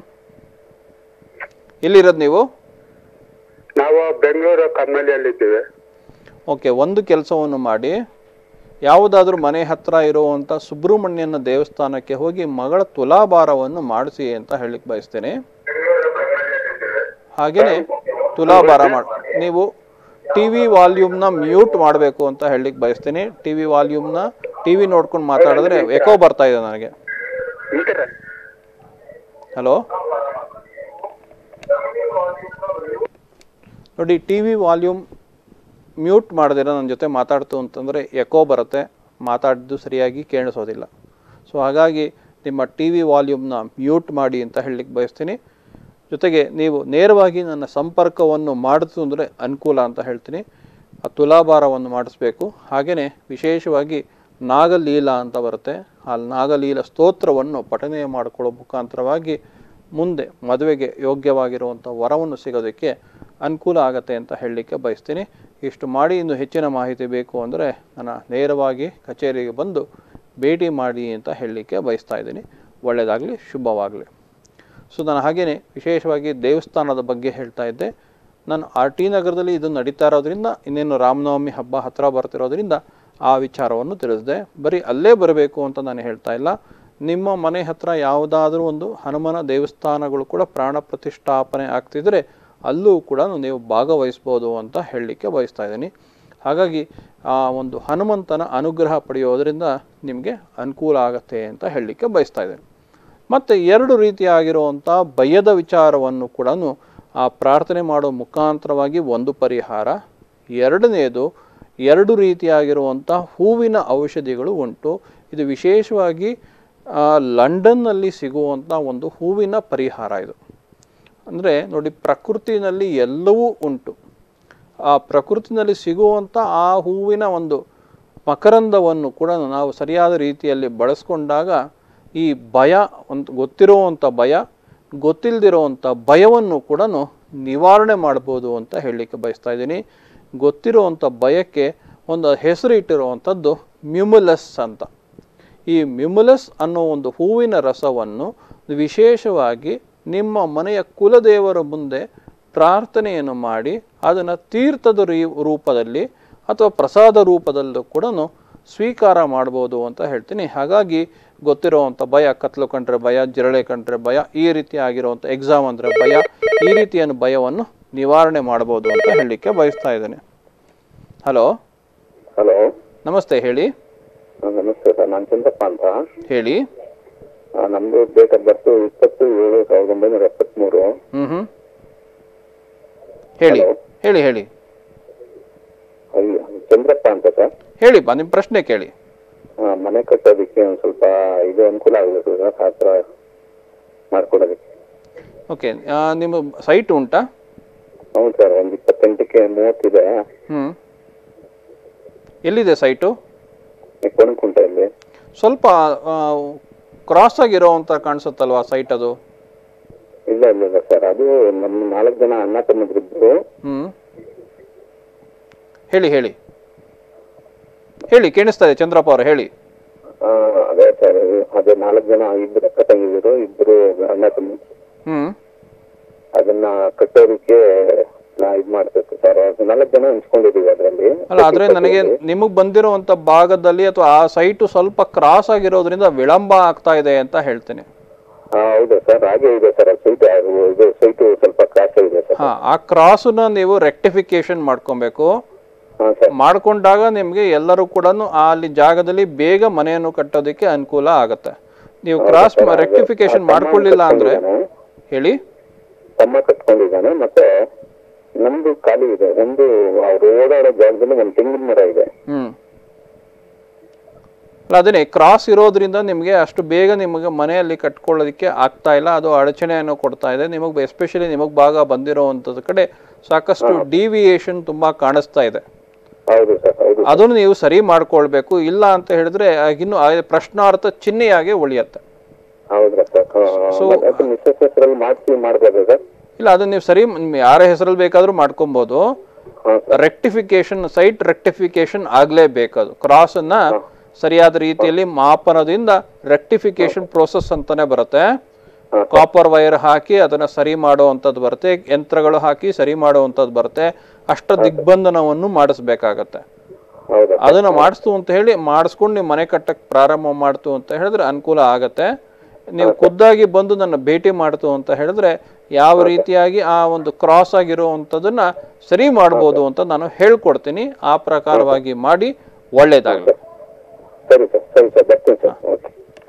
ಎಲ್ಲಿರೋದು ನೀವು ನಾವು ಬೆಂಗಳೂರು ಕಮ್ಮಲಿಯಲ್ಲಿದ್ದೀವಿ ಓಕೆ ಒಂದು ಕೆಲಸವನ್ನು ಮಾಡಿ ಯಾವುದಾದ್ರೂ ಮನೆ ಹತ್ರ ಇರುವಂಥ ಸುಬ್ರಹ್ಮಣ್ಯನ ದೇವಸ್ಥಾನಕ್ಕೆ ಹೋಗಿ ಮಗಳ ತುಲಾಭಾರವನ್ನು ಮಾಡಿಸಿ ಅಂತ ಹೇಳಲಿಕ್ಕೆ ಬಯಸ್ತೇನೆ ಹಾಗೆಯೇ ತುಲಾಭಾರ ಮಾಡಿ ನೀವು ಟಿ ವಿ ವಾಲ್ಯೂಮ್ನ ಮ್ಯೂಟ್ ಮಾಡಬೇಕು ಅಂತ ಹೇಳಲಿಕ್ಕೆ ಬಯಸ್ತೀನಿ ಟಿ ವಿ ವಾಲ್ಯೂಮ್ನ ಟಿ ವಿ ನೋಡ್ಕೊಂಡು ಮಾತಾಡಿದ್ರೆ ಎಕೋ ಬರ್ತಾ ಇದೆ ನನಗೆ ನಿಂತಿರ ಹಲೋ ನೋಡಿ ಟಿ ವಿ ವಾಲ್ಯೂಮ್ ಮ್ಯೂಟ್ ಮಾಡದಿರ ನನ್ನ ಜೊತೆ ಮಾತಾಡ್ತು ಅಂತಂದರೆ ಎಕೋ ಬರುತ್ತೆ ಮಾತಾಡಿದ್ದು ಸರಿಯಾಗಿ ಕೇಳಿಸೋದಿಲ್ಲ ಸೊ ಹಾಗಾಗಿ ನಿಮ್ಮ ಟಿ ವಿ ವಾಲ್ಯೂಮ್ನ ಮ್ಯೂಟ್ ಮಾಡಿ ಅಂತ ಹೇಳಲಿಕ್ಕೆ ಬಯಸ್ತೀನಿ ಜೊತೆಗೆ ನೀವು ನೇರವಾಗಿ ನನ್ನ ಸಂಪರ್ಕವನ್ನು ಮಾಡಿತು ಅಂದರೆ ಅನುಕೂಲ ಅಂತ ಹೇಳ್ತೀನಿ ಆ ತುಲಾಭಾರವನ್ನು ಮಾಡಿಸ್ಬೇಕು ಹಾಗೆಯೇ ವಿಶೇಷವಾಗಿ ನಾಗಲೀಲ ಅಂತ ಬರುತ್ತೆ ಆ ನಾಗಲೀಲ ಸ್ತೋತ್ರವನ್ನು ಪಠನೆ ಮಾಡಿಕೊಳ್ಳೋ ಮುಖಾಂತರವಾಗಿ ಮುಂದೆ ಮದುವೆಗೆ ಯೋಗ್ಯವಾಗಿರುವಂಥ ವರವನ್ನು ಸಿಗೋದಕ್ಕೆ ಅನುಕೂಲ ಆಗತ್ತೆ ಅಂತ ಹೇಳಲಿಕ್ಕೆ ಬಯಸ್ತೀನಿ ಇಷ್ಟು ಮಾಡಿ ಇನ್ನು ಹೆಚ್ಚಿನ ಮಾಹಿತಿ ಬೇಕು ಅಂದರೆ ನನ್ನ ನೇರವಾಗಿ ಕಚೇರಿಗೆ ಬಂದು ಭೇಟಿ ಮಾಡಿ ಅಂತ ಹೇಳಲಿಕ್ಕೆ ಬಯಸ್ತಾ ಇದ್ದೀನಿ ಒಳ್ಳೆಯದಾಗಲಿ ಶುಭವಾಗಲಿ ಸೊ ನಾನು ಹಾಗೆಯೇ ವಿಶೇಷವಾಗಿ ದೇವಸ್ಥಾನದ ಬಗ್ಗೆ ಹೇಳ್ತಾ ಇದ್ದೆ ನಾನು ಆರ್ ಟಿ ನಗರದಲ್ಲಿ ಇದು ನಡೀತಾ ಇರೋದ್ರಿಂದ ಇನ್ನೇನು ರಾಮನವಮಿ ಹಬ್ಬ ಹತ್ತಿರ ಬರ್ತಿರೋದ್ರಿಂದ ಆ ವಿಚಾರವನ್ನು ತಿಳಿಸಿದೆ ಬರೀ ಅಲ್ಲೇ ಬರಬೇಕು ಅಂತ ನಾನು ಹೇಳ್ತಾ ಇಲ್ಲ ನಿಮ್ಮ ಮನೆ ಹತ್ರ ಯಾವುದಾದ್ರೂ ಒಂದು ಹನುಮನ ದೇವಸ್ಥಾನಗಳು ಕೂಡ ಪ್ರಾಣ ಪ್ರತಿಷ್ಠಾಪನೆ ಆಗ್ತಿದ್ರೆ ಅಲ್ಲೂ ಕೂಡ ನೀವು ಭಾಗವಹಿಸ್ಬೋದು ಅಂತ ಹೇಳಲಿಕ್ಕೆ ಬಯಸ್ತಾ ಇದ್ದೀನಿ ಹಾಗಾಗಿ ಆ ಒಂದು ಹನುಮಂತನ ಅನುಗ್ರಹ ಪಡೆಯೋದರಿಂದ ನಿಮಗೆ ಅನುಕೂಲ ಆಗತ್ತೆ ಅಂತ ಹೇಳಲಿಕ್ಕೆ ಬಯಸ್ತಾ ಇದ್ದೀನಿ ಮತ್ತು ಎರಡು ರೀತಿಯಾಗಿರುವಂಥ ಭಯದ ವಿಚಾರವನ್ನು ಕೂಡ ಆ ಪ್ರಾರ್ಥನೆ ಮಾಡೋ ಮುಖಾಂತರವಾಗಿ ಒಂದು ಪರಿಹಾರ ಎರಡನೆಯದು ಎರಡು ರೀತಿಯಾಗಿರುವಂಥ ಹೂವಿನ ಔಷಧಿಗಳು ಉಂಟು ಇದು ವಿಶೇಷವಾಗಿ ಆ, ಲಂಡನ್ನಲ್ಲಿ ಸಿಗುವಂಥ ಒಂದು ಹೂವಿನ ಪರಿಹಾರ ಇದು ಅಂದರೆ ನೋಡಿ ಪ್ರಕೃತಿನಲ್ಲಿ ಎಲ್ಲವೂ ಉಂಟು ಆ ಪ್ರಕೃತಿನಲ್ಲಿ ಸಿಗುವಂಥ ಆ ಹೂವಿನ ಒಂದು ಮಕರಂದವನ್ನು ಕೂಡ ನಾವು ಸರಿಯಾದ ರೀತಿಯಲ್ಲಿ ಬಳಸ್ಕೊಂಡಾಗ ಈ ಭಯ ಒಂದು ಗೊತ್ತಿರುವಂಥ ಭಯ ಗೊತ್ತಿಲ್ಲದಿರುವಂಥ ಭಯವನ್ನು ಕೂಡ ನಿವಾರಣೆ ಮಾಡ್ಬೋದು ಅಂತ ಹೇಳಲಿಕ್ಕೆ ಬಯಸ್ತಾ ಇದ್ದೀನಿ ಗೊತ್ತಿರುವಂಥ ಭಯಕ್ಕೆ ಒಂದು ಹೆಸರು ಇಟ್ಟಿರುವಂಥದ್ದು ಮ್ಯುಮುಲಸ್ ಅಂತ ಈ ಮ್ಯುಮುಲಸ್ ಅನ್ನೋ ಒಂದು ಹೂವಿನ ರಸವನ್ನು ವಿಶೇಷವಾಗಿ ನಿಮ್ಮ ಮನೆಯ ಕುಲದೇವರ ಮುಂದೆ ಪ್ರಾರ್ಥನೆಯನ್ನು ಮಾಡಿ ಅದನ್ನು ತೀರ್ಥದ ರೀ ರೂಪದಲ್ಲಿ ಅಥವಾ ಪ್ರಸಾದ ರೂಪದಲ್ಲೂ ಕೂಡ ಸ್ವೀಕಾರ ಮಾಡ್ಬೋದು ಅಂತ ಹೇಳ್ತೀನಿ ಹಾಗಾಗಿ ಗೊತ್ತಿರುವಂಥ ಭಯ ಕತ್ಲು ಕಂಡ್ರೆ ಭಯ ಜಿರಳೆ ಕಂಡ್ರೆ ಭಯ ಈ ರೀತಿ ಆಗಿರುವಂಥ ಎಕ್ಸಾಮ್ ಅಂದರೆ ಭಯ ಈ ರೀತಿಯ ಭಯವನ್ನು ನಿವಾರಣೆ ಮಾಡ್ಬೋದು ಅಂತ ಹೇಳಲಿಕ್ಕೆ ಬಯಸ್ತಾ ಇದ್ದೇನೆ ಹಲೋ ಹಲೋ ನಮಸ್ತೆ ಹೇಳಿ ನಮಸ್ತೆ ಸರ್ ನಾನು ಚಂದ್ರಪ್ಪ ಅಂತ ಹೇಳಿ ಆ, ನಮ್ದು ಡೇಟ್ ಆಫ್ ಬರ್ತ್ ಇಪ್ಪತ್ತು ಏಳು ಸಾವಿರದ ಒಂಬೈನೂರ ಎಪ್ಪತ್ಮೂರು ಹ್ಮ್ ಹ್ಮ್ ಹೇಳಿ ಹೇಳಿ ಹೇಳಿ ಅಲ್ಲಿ ಚಂದ್ರಪ್ಪ ಅಂತ ಸರ್ ಹೇಳಿಪ್ಪ ನಿಮ್ಮ ಪ್ರಶ್ನೆ ಕೇಳಿ ಆ, ಮನೆ ಕಟ್ಟೋದಕ್ಕೆ ಒಂದು ಸ್ವಲ್ಪ ಇದು ಅನುಕೂಲ ಆಗಬೇಕು ಸರ್ ಆ ಥರ ಮಾಡ್ಕೊಡೋದಕ್ಕೆ ಓಕೆ ನಿಮ್ಮ ಸೈಟ್ ಉಂಟಾ ಹೌದು ಸರ್ ಒಂದು ಇಪ್ಪತ್ತೆಂಟಕ್ಕೆ ಮೂವತ್ತಿದೆ ಹ್ಮ್ ಎಲ್ಲಿದೆ ಸೈಟು ಕೊಣಕುಂಟೆಯಲ್ಲಿ ಸ್ವಲ್ಪ ಕ್ರಾಸ್ ಆಗಿರೋವಂಥ ಕಾಣಿಸುತ್ತಲ್ವಾ ಸೈಟ್ ಅದು ಇಲ್ಲ ಇಲ್ಲ ಇಲ್ಲ ಸರ್ ಅದು ನಮ್ಮ ನಾಲ್ಕು ಜನ ಅಣ್ಣ ತಮ್ಮದ್ರಿದ್ರು ಹ್ಮ್ ಹೇಳಿ ಹೇಳಿ ಹೇಳಿ ಕೇಳಿಸ್ತಾ ಇದೆ ಚಂದ್ರಪ್ಪ ಅವರು ಹೇಳಿ ಆ, ಅದೇ ಸರ್ ಅದೇ ನಾಲ್ಕು ಜನ ಇಬ್ಬರು ಅಕ್ಕ ತಂಗಿದ್ರು ಇಬ್ಬರು ಅಣ್ಣ ತಮ್ಮ ಹ್ಮ್ ಅದನ್ನ ಕಟ್ಟೋದಕ್ಕೆ ನಾ ಇದ್ ಮಾಡ್ಬೇಕು ಸರ್ ಅದು ನಾಲ್ಕು ಜನ ಹಂಚ್ಕೊಂಡಿದೀವಿ ಅದರಲ್ಲಿ ಅಲ್ಲ ಆದ್ರೆ ನನಗೆ ನಿಮಗೆ ಬಂದಿರುವಂತ ಭಾಗದಲ್ಲಿ ಅಥವಾ ಆ ಸೈಟು ಸ್ವಲ್ಪ ಕ್ರಾಸ್ ಆಗಿರೋದ್ರಿಂದ ವಿಳಂಬ ಆಗ್ತಾ ಇದೆ ಅಂತ ಹೇಳ್ತೇನೆ ಹೌದಾ ಸರ್ ಹಾಗೆ ಇದೆ ಸರ್ ಸೈಟ್ ಇದು ಸೈಟು ಸ್ವಲ್ಪ ಕ್ರಾಸ್ ಇದೆ ಸರ್ ಹಾ ಆ ಕ್ರಾಸನ್ನ ನೀವು ರೆಕ್ಟಿಫಿಕೇಶನ್ ಮಾಡ್ಕೊಬೇಕು ಹಾ ಸರ್ ಮಾಡ್ಕೊಂಡಾಗ ನಿಮಗೆ ಎಲ್ಲರೂ ಕೂಡ ಅಲ್ಲಿ ಜಾಗದಲ್ಲಿ ಬೇಗ ಮನೆಯನ್ನು ಕಟ್ಟೋದಕ್ಕೆ ಅನುಕೂಲ ಆಗತ್ತೆ ನೀವು ಕ್ರಾಸ್ ರೆಕ್ಟಿಫಿಕೇಶನ್ ಮಾಡ್ಕೊಳ್ಳಿಲ್ಲ ಅಂದ್ರೆ ಹೇಳಿ ತಮ್ಮ ಕಟ್ಕೊಂಡಿದ್ದಾನೆ ಮತ್ತೆ ನಮ್ದು ಖಾಲಿ ಇದೆ ಒಂದು ಅವ್ರು ಓಡಾಡೋ ಜಾಗದಲ್ಲಿ ಒಂದು ತೆಂಗಿನ ಮರ ಇದೆ ಹ್ಮ್ ಅಲ್ಲ ಅದನ್ನೇ ಕ್ರಾಸ್ ಇರೋದ್ರಿಂದ ನಿಮಗೆ ಅಷ್ಟು ಬೇಗ ನಿಮಗೆ ಮನೆಯಲ್ಲಿ ಕಟ್ಕೊಳ್ಳೋದಕ್ಕೆ ಆಗ್ತಾ ಇಲ್ಲ ಅದು ಅಡಚಣೆಯನ್ನು ಕೊಡ್ತಾ ಇದೆ ನಿಮಗೆ ಎಸ್ಪೆಷಲಿ ನಿಮಗೆ ಭಾಗ ಬಂದಿರೋವಂಥದ್ದು ಕಡೆ ಸಾಕಷ್ಟು ಡಿವಿಯೇಷನ್ ತುಂಬಾ ಕಾಣಿಸ್ತಾ ಇದೆ ಹೌದು ಸರ್ ಹೌದು ಅದನ್ನು ನೀವು ಸರಿ ಮಾಡ್ಕೊಳ್ಬೇಕು ಇಲ್ಲ ಅಂತ ಹೇಳಿದ್ರೆ ಇನ್ನು ಪ್ರಶ್ನಾರ್ಥ ಚಿಹ್ನೆಯಾಗಿ ಉಳಿಯತ್ತೆ ಹೌದ್ರಾ ಸರ್ ಅದು ಮಿಸ್ಸಸ್ ಹೆಸರಲ್ಲಿ ಮಾಡ್ತೀವಿ ಮಾಡ್ಬೋದಾ ಸರ್ ಇಲ್ಲ ಅದನ್ನ ನೀವು ಸರಿ ಮ್- ಯಾರ ಹೆಸರಲ್ಲಿ ಬೇಕಾದ್ರೂ ಮಾಡ್ಕೊಬೋದು ಹಾ ರೆಕ್ಟಿಫಿಕೇಶನ್ ಸೈಟ್ ರೆಕ್ಟಿಫಿಕೇಶನ್ ಆಗ್ಲೇಬೇಕದು ಕ್ರಾಸ್ ಅನ್ನ ಸರಿಯಾದ ರೀತಿಯಲ್ಲಿ ಮಾಪನದಿಂದ ರೆಕ್ಟಿಫಿಕೇಶನ್ ಪ್ರೋಸೆಸ್ ಅಂತಾನೆ ಬರುತ್ತೆ ಕಾಪರ್ ವೈರ್ ಹಾಕಿ ಅದನ್ನ ಸರಿ ಮಾಡುವಂಥದ್ದು ಬರುತ್ತೆ ಯಂತ್ರಗಳು ಹಾಕಿ ಸರಿ ಮಾಡುವಂಥದ್ದು ಬರುತ್ತೆ ಅಷ್ಟ ದಿಗ್ಬಂಧನವನ್ನು ಮಾಡಿಸ್ಬೇಕಾಗತ್ತೆ ಹೌದಾ ಅದನ್ನ ಮಾಡಿಸ್ತು ಅಂತ ಹೇಳಿ ಮಾಡಿಸ್ಕೊಂಡು ನೀವು ಮನೆ ಕಟ್ಟಕ್ ಪ್ರಾರಂಭ ಮಾಡ್ತು ಅಂತ ಹೇಳಿದ್ರೆ ಅನುಕೂಲ ಆಗತ್ತೆ ನೀವು ಖುದ್ದಾಗಿ ಬಂದು ನನ್ನ ಭೇಟಿ ಮಾಡ್ತು ಅಂತ ಹೇಳಿದ್ರೆ ಯಾವ ರೀತಿಯಾಗಿ ಆ ಒಂದು ಕ್ರಾಸ್ ಆಗಿರುವಂಥದ್ದನ್ನ ಸರಿ ಮಾಡ್ಬೋದು ಅಂತ ನಾನು ಹೇಳ್ಕೊಡ್ತೀನಿ ಆ ಪ್ರಕಾರವಾಗಿ ಮಾಡಿ ಒಳ್ಳೇದಾಗಲಿ ಸರಿ ಸರ್ ಸರಿ ಸರ್ ಬರ್ತೀನಿ ಸರ್ ಓಕೆ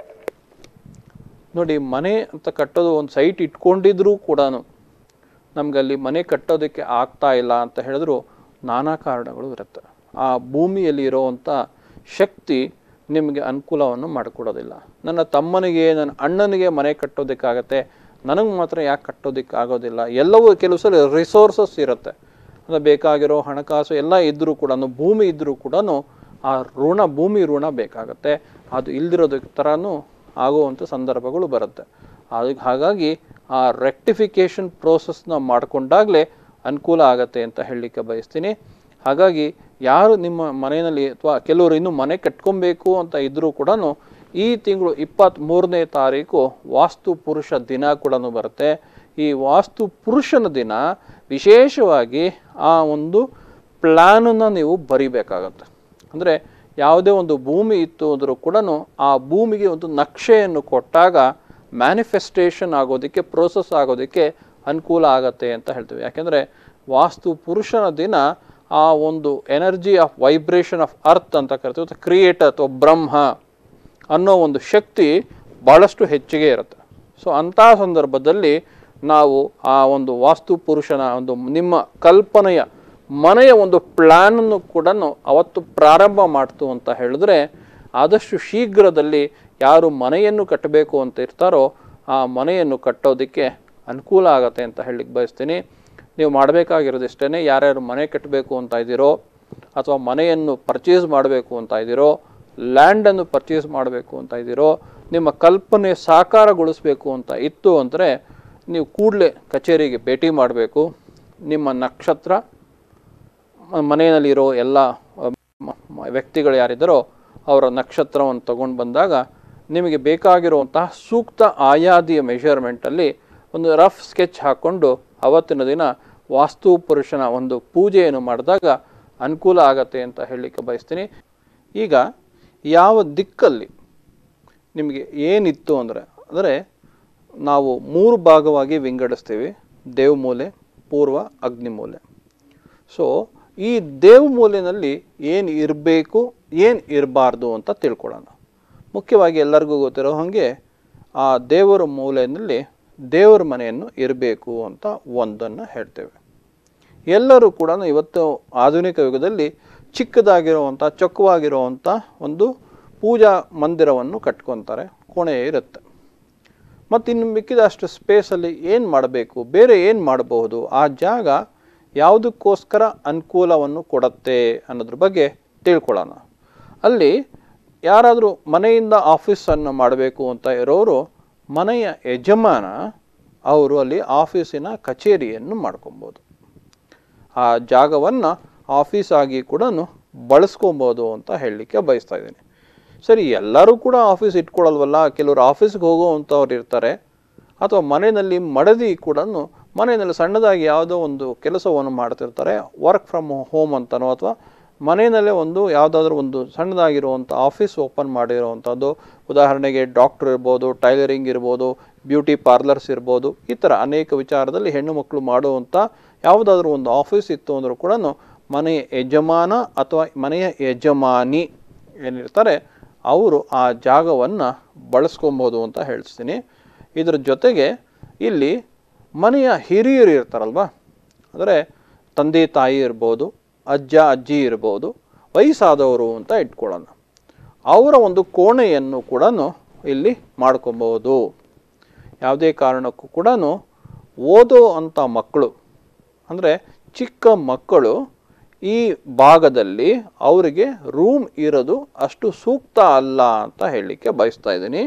ನೋಡಿ ಮನೆ ಅಂತ ಕಟ್ಟೋದು ಒಂದು ಸೈಟ್ ಇಟ್ಕೊಂಡಿದ್ರೂ ಕೂಡ ನಮ್ಗೆ ಅಲ್ಲಿ ಮನೆ ಕಟ್ಟೋದಕ್ಕೆ ಆಗ್ತಾ ಇಲ್ಲ ಅಂತ ಹೇಳಿದ್ರು ನಾನಾ ಕಾರಣಗಳು ಇರುತ್ತೆ ಆ ಭೂಮಿಯಲ್ಲಿ ಇರೋವಂಥ ಶಕ್ತಿ ನಿಮಗೆ ಅನುಕೂಲವನ್ನು ಮಾಡಿಕೊಡೋದಿಲ್ಲ ನನ್ನ ತಮ್ಮನಿಗೆ ನನ್ನ ಅಣ್ಣನಿಗೆ ಮನೆ ಕಟ್ಟೋದಕ್ಕಾಗತ್ತೆ ನನಗೆ ಮಾತ್ರ ಯಾಕೆ ಕಟ್ಟೋದಕ್ಕೆ ಆಗೋದಿಲ್ಲ ಎಲ್ಲವೂ ಕೆಲವು ಸಲ ರಿಸೋರ್ಸಸ್ ಇರುತ್ತೆ ಅಂದರೆ ಬೇಕಾಗಿರೋ ಹಣಕಾಸು ಎಲ್ಲ ಇದ್ದರೂ ಕೂಡ ಭೂಮಿ ಇದ್ದರೂ ಕೂಡ ಆ ಋಣ ಭೂಮಿ ಋಣ ಬೇಕಾಗತ್ತೆ ಅದು ಇಲ್ದಿರೋದಕ್ಕೆ ಥರನೂ ಆಗುವಂಥ ಸಂದರ್ಭಗಳು ಬರುತ್ತೆ ಅದಕ್ಕೆ ಹಾಗಾಗಿ ಆ ರೆಕ್ಟಿಫಿಕೇಷನ್ ಪ್ರೋಸೆಸ್ನ ಮಾಡಿಕೊಂಡಾಗಲೇ ಅನುಕೂಲ ಆಗತ್ತೆ ಅಂತ ಹೇಳಲಿಕ್ಕೆ ಬಯಸ್ತೀನಿ ಹಾಗಾಗಿ ಯಾರು ನಿಮ್ಮ ಮನೆಯಲ್ಲಿ ಅಥವಾ ಕೆಲವರು ಇನ್ನೂ ಮನೆ ಕಟ್ಕೊಬೇಕು ಅಂತ ಇದ್ದರೂ ಕೂಡ ಈ ತಿಂಗಳು ಇಪ್ಪತ್ತ್ಮೂರನೇ ತಾರೀಕು ವಾಸ್ತು ಪುರುಷ ದಿನ ಕೂಡ ಬರುತ್ತೆ ಈ ವಾಸ್ತು ಪುರುಷನ ದಿನ ವಿಶೇಷವಾಗಿ ಆ ಒಂದು ಪ್ಲ್ಯಾನನ್ನು ನೀವು ಬರಿಬೇಕಾಗತ್ತೆ ಅಂದರೆ ಯಾವುದೇ ಒಂದು ಭೂಮಿ ಇತ್ತು ಅಂದರೂ ಕೂಡ ಆ ಭೂಮಿಗೆ ಒಂದು ನಕ್ಷೆಯನ್ನು ಕೊಟ್ಟಾಗ ಮ್ಯಾನಿಫೆಸ್ಟೇಷನ್ ಆಗೋದಕ್ಕೆ ಪ್ರೋಸೆಸ್ ಆಗೋದಕ್ಕೆ ಅನುಕೂಲ ಆಗತ್ತೆ ಅಂತ ಹೇಳ್ತೀವಿ ಯಾಕೆಂದರೆ ವಾಸ್ತು ಪುರುಷನ ದಿನ ಆ ಒಂದು energy of vibration of earth ಅಂತ ಕರಿತೀವಿ ಅಥವಾ ಕ್ರಿಯೇಟರ್ ಅಥವಾ ಬ್ರಹ್ಮ ಅನ್ನೋ ಒಂದು ಶಕ್ತಿ ಭಾಳಷ್ಟು ಹೆಚ್ಚಿಗೆ ಇರುತ್ತೆ ಸೊ ಅಂಥ ಸಂದರ್ಭದಲ್ಲಿ ನಾವು ಆ ಒಂದು ವಾಸ್ತು ಪುರುಷನ ಒಂದು ನಿಮ್ಮ ಕಲ್ಪನೆಯ ಮನೆಯ ಒಂದು ಪ್ಲ್ಯಾನನ್ನು ಕೂಡ ಅವತ್ತು ಪ್ರಾರಂಭ ಮಾಡ್ತು ಅಂತ ಹೇಳಿದ್ರೆ ಆದಷ್ಟು ಶೀಘ್ರದಲ್ಲಿ ಯಾರು ಮನೆಯನ್ನು ಕಟ್ಟಬೇಕು ಅಂತ ಇರ್ತಾರೋ ಆ ಮನೆಯನ್ನು ಕಟ್ಟೋದಕ್ಕೆ ಅನುಕೂಲ ಆಗತ್ತೆ ಅಂತ ಹೇಳಲಿಕ್ಕೆ ಬಯಸ್ತೀನಿ ನೀವು ಮಾಡಬೇಕಾಗಿರೋದಿಷ್ಟೇ ಯಾರ್ಯಾರು ಮನೆ ಕಟ್ಟಬೇಕು ಅಂತ ಇದ್ದೀರೋ ಅಥವಾ ಮನೆಯನ್ನು ಪರ್ಚೇಸ್ ಮಾಡಬೇಕು ಅಂತ ಇದ್ದೀರೋ ಲ್ಯಾಂಡನ್ನು ಪರ್ಚೇಸ್ ಮಾಡಬೇಕು ಅಂತ ಇದ್ದೀರೋ ನಿಮ್ಮ ಕಲ್ಪನೆ ಸಾಕಾರಗೊಳಿಸಬೇಕು ಅಂತ ಇತ್ತು ಅಂದರೆ ನೀವು ಕೂಡಲೇ ಕಚೇರಿಗೆ ಭೇಟಿ ಮಾಡಬೇಕು ನಿಮ್ಮ ನಕ್ಷತ್ರ ಮ- ಮನೆಯಲ್ಲಿರೋ ಎಲ್ಲ ಅ, ಮ- ಮ- ವ್ಯಕ್ತಿಗಳು ಯಾರಿದ್ದಾರೋ ಅವರ ನಕ್ಷತ್ರವನ್ನು ತಗೊಂಡು ಬಂದಾಗ ನಿಮಗೆ ಬೇಕಾಗಿರುವಂತಹ ಸೂಕ್ತ ಆಯಾದಿಯ ಮೆಷರ್ಮೆಂಟಲ್ಲಿ ಒಂದು ರಫ್ ಸ್ಕೆಚ್ ಹಾಕ್ಕೊಂಡು ಅವತ್ತಿನ ದಿನ ವಾಸ್ತು ಪುರುಷನ ಒಂದು ಪೂಜೆಯನ್ನು ಮಾಡಿದಾಗ ಅನುಕೂಲ ಆಗತ್ತೆ ಅಂತ ಹೇಳಲಿಕ್ಕೆ ಬಯಸ್ತೀನಿ ಈಗ ಯಾವ ದಿಕ್ಕಲ್ಲಿ ನಿಮಗೆ ಏನಿತ್ತು ಅಂದರೆ ಅಂದರೆ ನಾವು ಮೂರು ಭಾಗವಾಗಿ ವಿಂಗಡಿಸ್ತೀವಿ ದೇವಮೂಲೆ ಪೂರ್ವ ಅಗ್ನಿಮೂಲೆ ಸೊ ಈ ದೇವಮೂಲೆಯಲ್ಲಿ ಏನು ಇರಬೇಕು ಏನು ಇರಬಾರ್ದು ಅಂತ ತಿಳ್ಕೊಳ್ಳೋಣ ಮುಖ್ಯವಾಗಿ ಎಲ್ಲರಿಗೂ ಗೊತ್ತಿರೋ ಹಾಗೆ ಆ ದೇವರ ಮೂಲೆಯಲ್ಲಿ ದೇವರ ಮನೆಯನ್ನು ಇರಬೇಕು ಅಂತ ಒಂದನ್ನು ಹೇಳ್ತೇವೆ ಎಲ್ಲರೂ ಕೂಡ ಇವತ್ತು ಆಧುನಿಕ ಯುಗದಲ್ಲಿ ಚಿಕ್ಕದಾಗಿರುವಂಥ ಚೊಕ್ಕವಾಗಿರುವಂಥ ಒಂದು ಪೂಜಾ ಮಂದಿರವನ್ನು ಕಟ್ಕೊತಾರೆ ಕೋಣೆ ಇರುತ್ತೆ ಮತ್ತು ಇನ್ನು ಮಿಕ್ಕಿದಷ್ಟು ಸ್ಪೇಸಲ್ಲಿ ಏನು ಮಾಡಬೇಕು ಬೇರೆ ಏನು ಮಾಡಬಹುದು ಆ ಜಾಗ ಯಾವುದಕ್ಕೋಸ್ಕರ ಅನುಕೂಲವನ್ನು ಕೊಡುತ್ತೆ ಅನ್ನೋದ್ರ ಬಗ್ಗೆ ತಿಳ್ಕೊಳ್ಳೋಣ ಅಲ್ಲಿ ಯಾರಾದರೂ ಮನೆಯಿಂದ ಆಫೀಸನ್ನು ಮಾಡಬೇಕು ಅಂತ ಇರೋರು ಮನೆಯ ಯಜಮಾನ ಅವರು ಅಲ್ಲಿ ಆಫೀಸಿನ ಕಚೇರಿಯನ್ನು ಮಾಡ್ಕೊಬೋದು ಆ ಜಾಗವನ್ನು ಆಫೀಸ್ ಆಗಿ ಕೂಡ ಬಳಸ್ಕೊಬೋದು ಅಂತ ಹೇಳಲಿಕ್ಕೆ ಬಯಸ್ತಾ ಇದ್ದೀನಿ ಸರಿ ಎಲ್ಲರೂ ಕೂಡ ಆಫೀಸ್ ಇಟ್ಕೊಳ್ಳಲ್ವಲ್ಲ ಕೆಲವರು ಆಫೀಸ್ಗೆ ಹೋಗೋವಂಥವ್ರು ಇರ್ತಾರೆ ಅಥವಾ ಮನೆಯಲ್ಲಿ ಮಡದಿ ಕೂಡ ಮನೆಯಲ್ಲಿ ಸಣ್ಣದಾಗಿ ಯಾವುದೋ ಒಂದು ಕೆಲಸವನ್ನು ಮಾಡ್ತಿರ್ತಾರೆ ವರ್ಕ್ ಫ್ರಮ್ ಹೋಮ್ ಅಂತನೋ ಅಥವಾ ಮನೆಯಲ್ಲೇ ಒಂದು ಯಾವುದಾದ್ರೂ ಒಂದು ಸಣ್ಣದಾಗಿರುವಂಥ ಆಫೀಸ್ ಓಪನ್ ಮಾಡಿರುವಂಥದ್ದು ಉದಾಹರಣೆಗೆ ಡಾಕ್ಟರ್ ಇರ್ಬೋದು ಟೈಲರಿಂಗ್ ಇರ್ಬೋದು ಬ್ಯೂಟಿ ಪಾರ್ಲರ್ಸ್ ಇರ್ಬೋದು ಈ ಥರ ಅನೇಕ ವಿಚಾರದಲ್ಲಿ ಹೆಣ್ಣು ಮಕ್ಕಳು ಮಾಡುವಂಥ ಯಾವುದಾದ್ರೂ ಒಂದು ಆಫೀಸ್ ಇತ್ತು ಅಂದರೂ ಕೂಡ ಮನೆಯ ಯಜಮಾನ ಅಥವಾ ಮನೆಯ ಯಜಮಾನಿ ಏನಿರ್ತಾರೆ ಅವರು ಆ ಜಾಗವನ್ನು ಬಳಸ್ಕೊಬೋದು ಅಂತ ಹೇಳ್ತೀನಿ ಇದರ ಜೊತೆಗೆ ಇಲ್ಲಿ ಮನೆಯ ಹಿರಿಯರು ಇರ್ತಾರಲ್ವ ಅಂದರೆ ತಂದೆ ತಾಯಿ ಇರ್ಬೋದು ಅಜ್ಜ ಅಜ್ಜಿ ಇರ್ಬೋದು ವಯಸ್ಸಾದವರು ಅಂತ ಇಟ್ಕೊಳ್ಳೋಣ ಅವರ ಒಂದು ಕೋಣೆಯನ್ನು ಕೂಡ ಇಲ್ಲಿ ಮಾಡ್ಕೊಬೋದು ಯಾವುದೇ ಕಾರಣಕ್ಕೂ ಕೂಡ ಓದೋ ಅಂಥ ಮಕ್ಕಳು ಅಂದರೆ ಚಿಕ್ಕ ಮಕ್ಕಳು ಈ ಭಾಗದಲ್ಲಿ ಅವರಿಗೆ ರೂಮ್ ಇರೋದು ಅಷ್ಟು ಸೂಕ್ತ ಅಲ್ಲ ಅಂತ ಹೇಳಲಿಕ್ಕೆ ಬಯಸ್ತಾ ಇದ್ದೀನಿ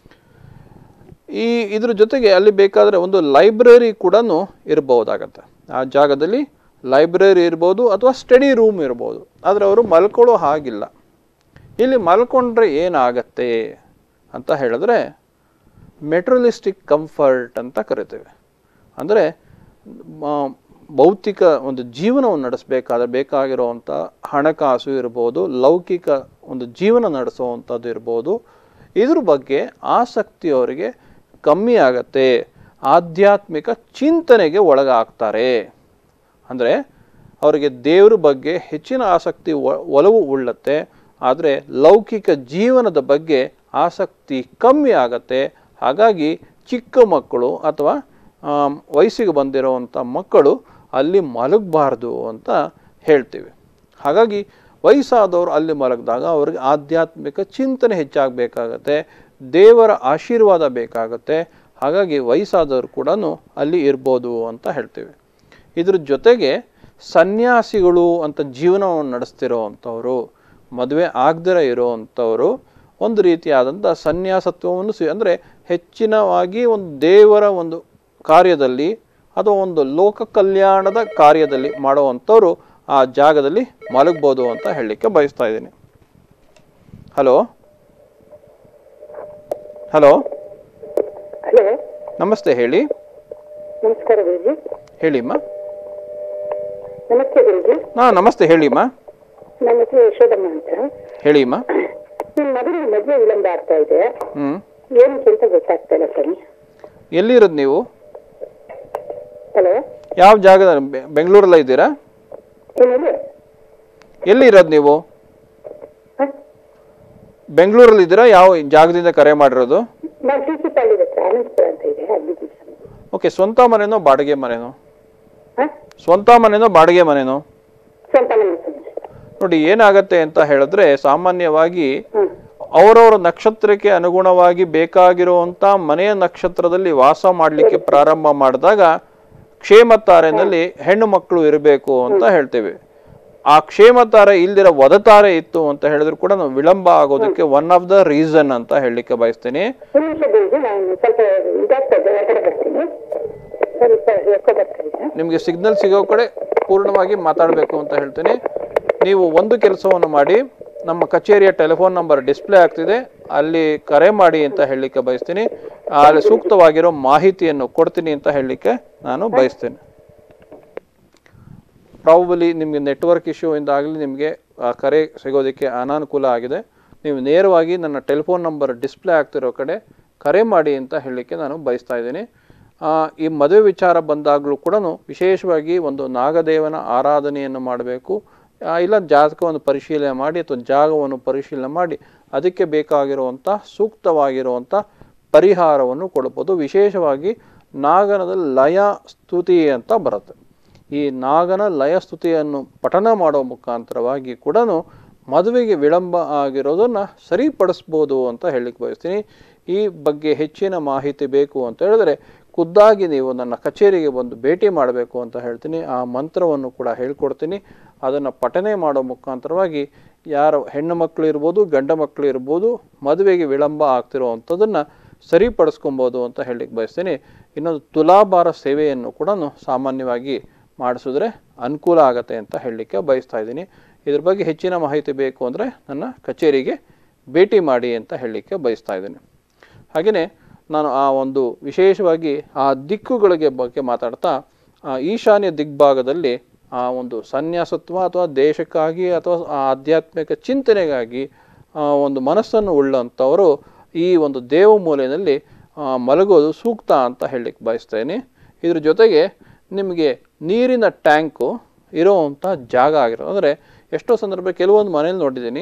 ಈ ಇದ್ರ ಜೊತೆಗೆ ಅಲ್ಲಿ ಬೇಕಾದರೆ ಒಂದು ಲೈಬ್ರರಿ ಕೂಡ ಇರ್ಬೋದಾಗತ್ತೆ ಆ ಜಾಗದಲ್ಲಿ ಲೈಬ್ರರಿ ಇರ್ಬೋದು ಅಥವಾ ಸ್ಟಡಿ ರೂಮ್ ಇರ್ಬೋದು ಆದರೆ ಅವರು ಮಲ್ಕೊಳ್ಳೋ ಹಾಗಿಲ್ಲ ಇಲ್ಲಿ ಮಲ್ಕೊಂಡ್ರೆ ಏನಾಗತ್ತೆ ಅಂತ ಹೇಳಿದ್ರೆ ಮೆಟ್ರಲಿಸ್ಟಿಕ್ ಕಂಫರ್ಟ್ ಅಂತ ಕರಿತೇವೆ ಅಂದರೆ ಮ- ಭೌತಿಕ ಒಂದು ಜೀವನವನ್ನು ನಡೆಸಬೇಕಾದ್ರೆ ಬೇಕಾಗಿರುವಂಥ ಹಣಕಾಸು ಇರ್ಬೋದು ಲೌಕಿಕ ಒಂದು ಜೀವನ ನಡೆಸುವಂಥದ್ದು ಇರ್ಬೋದು ಇದ್ರ ಬಗ್ಗೆ ಆಸಕ್ತಿ ಅವರಿಗೆ ಕಮ್ಮಿ ಆಗತ್ತೆ ಆಧ್ಯಾತ್ಮಿಕ ಚಿಂತನೆಗೆ ಒಳಗಾಗ್ತಾರೆ ಅಂದರೆ ಅವರಿಗೆ ದೇವ್ರ ಬಗ್ಗೆ ಹೆಚ್ಚಿನ ಆಸಕ್ತಿ ಒ- ಒಲವು ಉಳ್ಳತ್ತೆ ಆದರೆ ಲೌಕಿಕ ಜೀವನದ ಬಗ್ಗೆ ಆಸಕ್ತಿ ಕಮ್ಮಿ ಆಗತ್ತೆ ಹಾಗಾಗಿ ಚಿಕ್ಕ ಮಕ್ಕಳು ಅಥವಾ ಆಮ್, ವಯಸ್ಸಿಗೆ ಬಂದಿರುವಂಥ ಮಕ್ಕಳು ಅಲ್ಲಿ ಮಲಗಬಾರ್ದು ಅಂತ ಹೇಳ್ತೀವಿ ಹಾಗಾಗಿ ವಯಸ್ಸಾದವರು ಅಲ್ಲಿ ಮಲಗಿದಾಗ ಅವ್ರಿಗೆ ಆಧ್ಯಾತ್ಮಿಕ ಚಿಂತನೆ ಹೆಚ್ಚಾಗಬೇಕಾಗತ್ತೆ ದೇವರ ಆಶೀರ್ವಾದ ಬೇಕಾಗತ್ತೆ ಹಾಗಾಗಿ ವಯಸ್ಸಾದವರು ಕೂಡ ಅಲ್ಲಿ ಇರ್ಬೋದು ಅಂತ ಹೇಳ್ತೀವಿ ಇದ್ರ ಜೊತೆಗೆ ಸನ್ಯಾಸಿಗಳು ಅಂತ ಜೀವನವನ್ನು ನಡೆಸ್ತಿರೋ ಅಂಥವ್ರು ಮದುವೆ ಆಗದಿರ ಇರೋವಂಥವ್ರು ಒಂದು ರೀತಿಯಾದಂಥ ಸನ್ಯಾಸತ್ವವನ್ನು ಸ್ವೀ ಅಂದರೆ ಹೆಚ್ಚಿನವಾಗಿ ಒಂದು ದೇವರ ಒಂದು ಕಾರ್ಯದಲ್ಲಿ ಅಥವಾ ಒಂದು ಲೋಕ ಕಲ್ಯಾಣದ ಕಾರ್ಯದಲ್ಲಿ ಮಾಡುವಂಥವ್ರು ಆ ಜಾಗದಲ್ಲಿ ಮಲಗ್ಬೋದು ಅಂತ ಹೇಳಲಿಕ್ಕೆ ಬಯಸ್ತಾ ಇದ್ದೀನಿ ಹಲೋ ಹಲೋ ಹಲೋ ನಮಸ್ತೆ ಹೇಳಿ ನಮಸ್ಕಾರ ಗುರುಜಿ ಹೇಳಿಮ್ಮ ನಮಸ್ತೆ ಗುರುಜಿ ಹಾಂ ನಮಸ್ತೆ ಹೇಳಿಮ್ಮ ನನ್ನ ಹೆಸರು ಯಶೋದಮ್ಮ ಅಂತ ಹೇಳಿಮ್ಮ ನಿಮ್ಮ ಮಗನಿಗೆ ಮದುವೆ ವಿಳಂಬ ಆಗ್ತಾ ಇದೆ ಹ್ಞೂ ಏನಕ್ಕೆ ಅಂತ ಗೊತ್ತಾಗ್ತಾ ಇಲ್ಲ ಸ್ವಾಮಿ ಎಲ್ಲಿರೋದು ನೀವು ಹಲೋ ಯಾವ ಜಾಗದ ಬೆ- ಬೆಂಗಳೂರಲ್ಲ ಇದ್ದೀರಾ ಏನಿದೆ ಎಲ್ಲಿ ಇರೋದು ನೀವು ಬೆಂಗಳೂರಲ್ಲಿ ಇದ್ದೀರಾ ಯಾವ ಜಾಗದಿಂದ ಕರೆ ಮಾಡಿರೋದು ನಾವು ಪ್ರಿನ್ಸಿಪಾಲ್ ಹತ್ರ ಆನಂದಪುರ ಅಂತ ಇದೆ ಅಲ್ಲಿ ಸ್ವಾಮಿ ಓಕೆ ಸ್ವಂತ ಮನೆನೋ ಬಾಡಿಗೆ ಮನೆನೋ ಹಾ ಸ್ವಂತ ಮನೆನೋ ಬಾಡಿಗೆ ಮನೆನೋ ಸ್ವಂತ ಮನೆ ಸ್ವಾಮಿ ನೋಡಿ ಏನಾಗತ್ತೆ ಅಂತ ಹೇಳಿದ್ರೆ ಸಾಮಾನ್ಯವಾಗಿ ಹ್ಮ್ ಅವರವರ ನಕ್ಷತ್ರಕ್ಕೆ ಅನುಗುಣವಾಗಿ ಬೇಕಾಗಿರುವಂತ ಮನೆಯ ನಕ್ಷತ್ರದಲ್ಲಿ ವಾಸ ಮಾಡಲಿಕ್ಕೆ ಪ್ರಾರಂಭ ಮಾಡಿದಾಗ ಕ್ಷೇಮತಾರೆನಲ್ಲಿ ಹೆಣ್ಣು ಮಕ್ಕಳು ಇರಬೇಕು ಅಂತ ಹೇಳ್ತೇವೆ ಆ ಕ್ಷೇಮತಾರೆ ಇಲ್ದಿರ ವದತಾರೆ ಇತ್ತು ಅಂತ ಹೇಳಿದ್ರು ಕೂಡ ನಾವು ವಿಳಂಬ ಆಗೋದಕ್ಕೆ ಒನ್ ಆಫ್ ದ ರೀಸನ್ ಅಂತ ಹೇಳಲಿಕ್ಕೆ ಬಯಸ್ತೀನಿ ಒಂದು ನಿಮಿಷ ಗುರುಜಿ ನಾನು ಸ್ವಲ್ಪ ಇದಾಗ್ತದೆ ಹೊರಗಡೆ ಬರ್ತೀನಿ ಸ್ವಲ್ಪ ಎಕ್ಕೋ ಬರ್ತಾ ಇದೆ ನಿಮಗೆ ಸಿಗ್ನಲ್ ಸಿಗೋ ಕಡೆ ಪೂರ್ಣವಾಗಿ ಮಾತಾಡಬೇಕು ಅಂತ ಹೇಳ್ತೀನಿ ನೀವು ಒಂದು ಕೆಲಸವನ್ನು ಮಾಡಿ ನಮ್ಮ ಕಚೇರಿಯ ಟೆಲಿಫೋನ್ ನಂಬರ್ ಡಿಸ್ಪ್ಲೇ ಆಗ್ತಿದೆ ಅಲ್ಲಿ ಕರೆ ಮಾಡಿ ಅಂತ ಹೇಳಲಿಕ್ಕೆ ಬಯಸ್ತೀನಿ ಅಲ್ಲಿ ಸೂಕ್ತವಾಗಿರೋ ಮಾಹಿತಿಯನ್ನು ಕೊಡ್ತೀನಿ ಅಂತ ಹೇಳಲಿಕ್ಕೆ ನಾನು ಬಯಸ್ತೇನೆ ಪ್ರಾಬಲಿ ನಿಮಗೆ ನೆಟ್ವರ್ಕ್ ಇಶ್ಯೂ ಇಂದಾಗಲಿ ನಿಮಗೆ ಆ ಕರೆ ಸಿಗೋದಕ್ಕೆ ಅನಾನುಕೂಲ ಆಗಿದೆ ನೀವು ನೇರವಾಗಿ ನನ್ನ ಟೆಲಿಫೋನ್ ನಂಬರ್ ಡಿಸ್ಪ್ಲೇ ಆಗ್ತಿರೋ ಕಡೆ ಕರೆ ಮಾಡಿ ಅಂತ ಹೇಳಲಿಕ್ಕೆ ನಾನು ಬಯಸ್ತಾ ಇದ್ದೀನಿ ಆ, ಈ ಮದುವೆ ವಿಚಾರ ಬಂದಾಗಲೂ ಕೂಡ ವಿಶೇಷವಾಗಿ ಒಂದು ನಾಗದೇವನ ಆರಾಧನೆಯನ್ನು ಮಾಡಬೇಕು ಆ, ಇಲ್ಲ ಜಾತಕವನ್ನು ಪರಿಶೀಲನೆ ಮಾಡಿ ಅಥವಾ ಜಾಗವನ್ನು ಪರಿಶೀಲನೆ ಮಾಡಿ ಅದಕ್ಕೆ ಬೇಕಾಗಿರುವಂಥ ಸೂಕ್ತವಾಗಿರುವಂಥ ಪರಿಹಾರವನ್ನು ಕೊಡ್ಬೋದು ವಿಶೇಷವಾಗಿ ನಾಗನದ ಲಯ ಸ್ತುತಿ ಅಂತ ಬರುತ್ತೆ ಈ ನಾಗನ ಲಯ ಸ್ತುತಿಯನ್ನು ಪಠನ ಮಾಡೋ ಮುಖಾಂತರವಾಗಿ ಕೂಡ ಮದುವೆಗೆ ವಿಳಂಬ ಆಗಿರೋದನ್ನು ಸರಿಪಡಿಸ್ಬೋದು ಅಂತ ಹೇಳಲಿಕ್ಕೆ ಬಯಸ್ತೀನಿ ಈ ಬಗ್ಗೆ ಹೆಚ್ಚಿನ ಮಾಹಿತಿ ಬೇಕು ಅಂತ ಹೇಳಿದ್ರೆ ಖುದ್ದಾಗಿ ನೀವು ನನ್ನ ಕಚೇರಿಗೆ ಬಂದು ಭೇಟಿ ಮಾಡಬೇಕು ಅಂತ ಹೇಳ್ತೀನಿ ಆ ಮಂತ್ರವನ್ನು ಕೂಡ ಹೇಳ್ಕೊಡ್ತೀನಿ ಅದನ್ನು ಪಠನೆ ಮಾಡೋ ಮುಖಾಂತರವಾಗಿ ಯಾರು ಹೆಣ್ಣು ಮಕ್ಕಳು ಇರ್ಬೋದು ಗಂಡ ಮಕ್ಕಳು ಇರ್ಬೋದು ಮದುವೆಗೆ ವಿಳಂಬ ಆಗ್ತಿರೋವಂಥದ್ದನ್ನು ಸರಿಪಡಿಸ್ಕೊಬೋದು ಅಂತ ಹೇಳಲಿಕ್ಕೆ ಬಯಸ್ತೀನಿ ಇನ್ನೊಂದು ತುಲಾಭಾರ ಸೇವೆಯನ್ನು ಕೂಡ ಸಾಮಾನ್ಯವಾಗಿ ಮಾಡಿಸಿದ್ರೆ ಅನುಕೂಲ ಆಗತ್ತೆ ಅಂತ ಹೇಳಲಿಕ್ಕೆ ಬಯಸ್ತಾ ಇದ್ದೀನಿ ಇದ್ರ ಬಗ್ಗೆ ಹೆಚ್ಚಿನ ಮಾಹಿತಿ ಬೇಕು ಅಂದರೆ ನನ್ನ ಕಚೇರಿಗೆ ಭೇಟಿ ಮಾಡಿ ಅಂತ ಹೇಳಲಿಕ್ಕೆ ಬಯಸ್ತಾ ಇದ್ದೀನಿ ಹಾಗೆಯೇ ನಾನು ಆ ಒಂದು ವಿಶೇಷವಾಗಿ ಆ ದಿಕ್ಕುಗಳಿಗೆ ಬಗ್ಗೆ ಮಾತಾಡ್ತಾ ಆ ಈಶಾನ್ಯ ದಿಗ್ಭಾಗದಲ್ಲಿ ಆ ಒಂದು ಸನ್ಯಾಸತ್ವ ಅಥವಾ ದೇಶಕ್ಕಾಗಿ ಅಥವಾ ಆ ಆಧ್ಯಾತ್ಮಿಕ ಚಿಂತನೆಗಾಗಿ ಆ ಒಂದು ಮನಸ್ಸನ್ನು ಉಳ್ಳಂಥವರು ಈ ಒಂದು ದೇವಮೂಲೆಯಲ್ಲಿ ಆ, ಮಲಗೋದು ಸೂಕ್ತ ಅಂತ ಹೇಳಲಿಕ್ಕೆ ಬಯಸ್ತೇನೆ ಇದ್ರ ಜೊತೆಗೆ ನಿಮಗೆ ನೀರಿನ ಟ್ಯಾಂಕು ಇರೋವಂಥ ಜಾಗ ಆಗಿರೋದು ಅಂದರೆ ಎಷ್ಟೋ ಸಂದರ್ಭ ಕೆಲವೊಂದು ಮನೇಲಿ ನೋಡಿದ್ದೀನಿ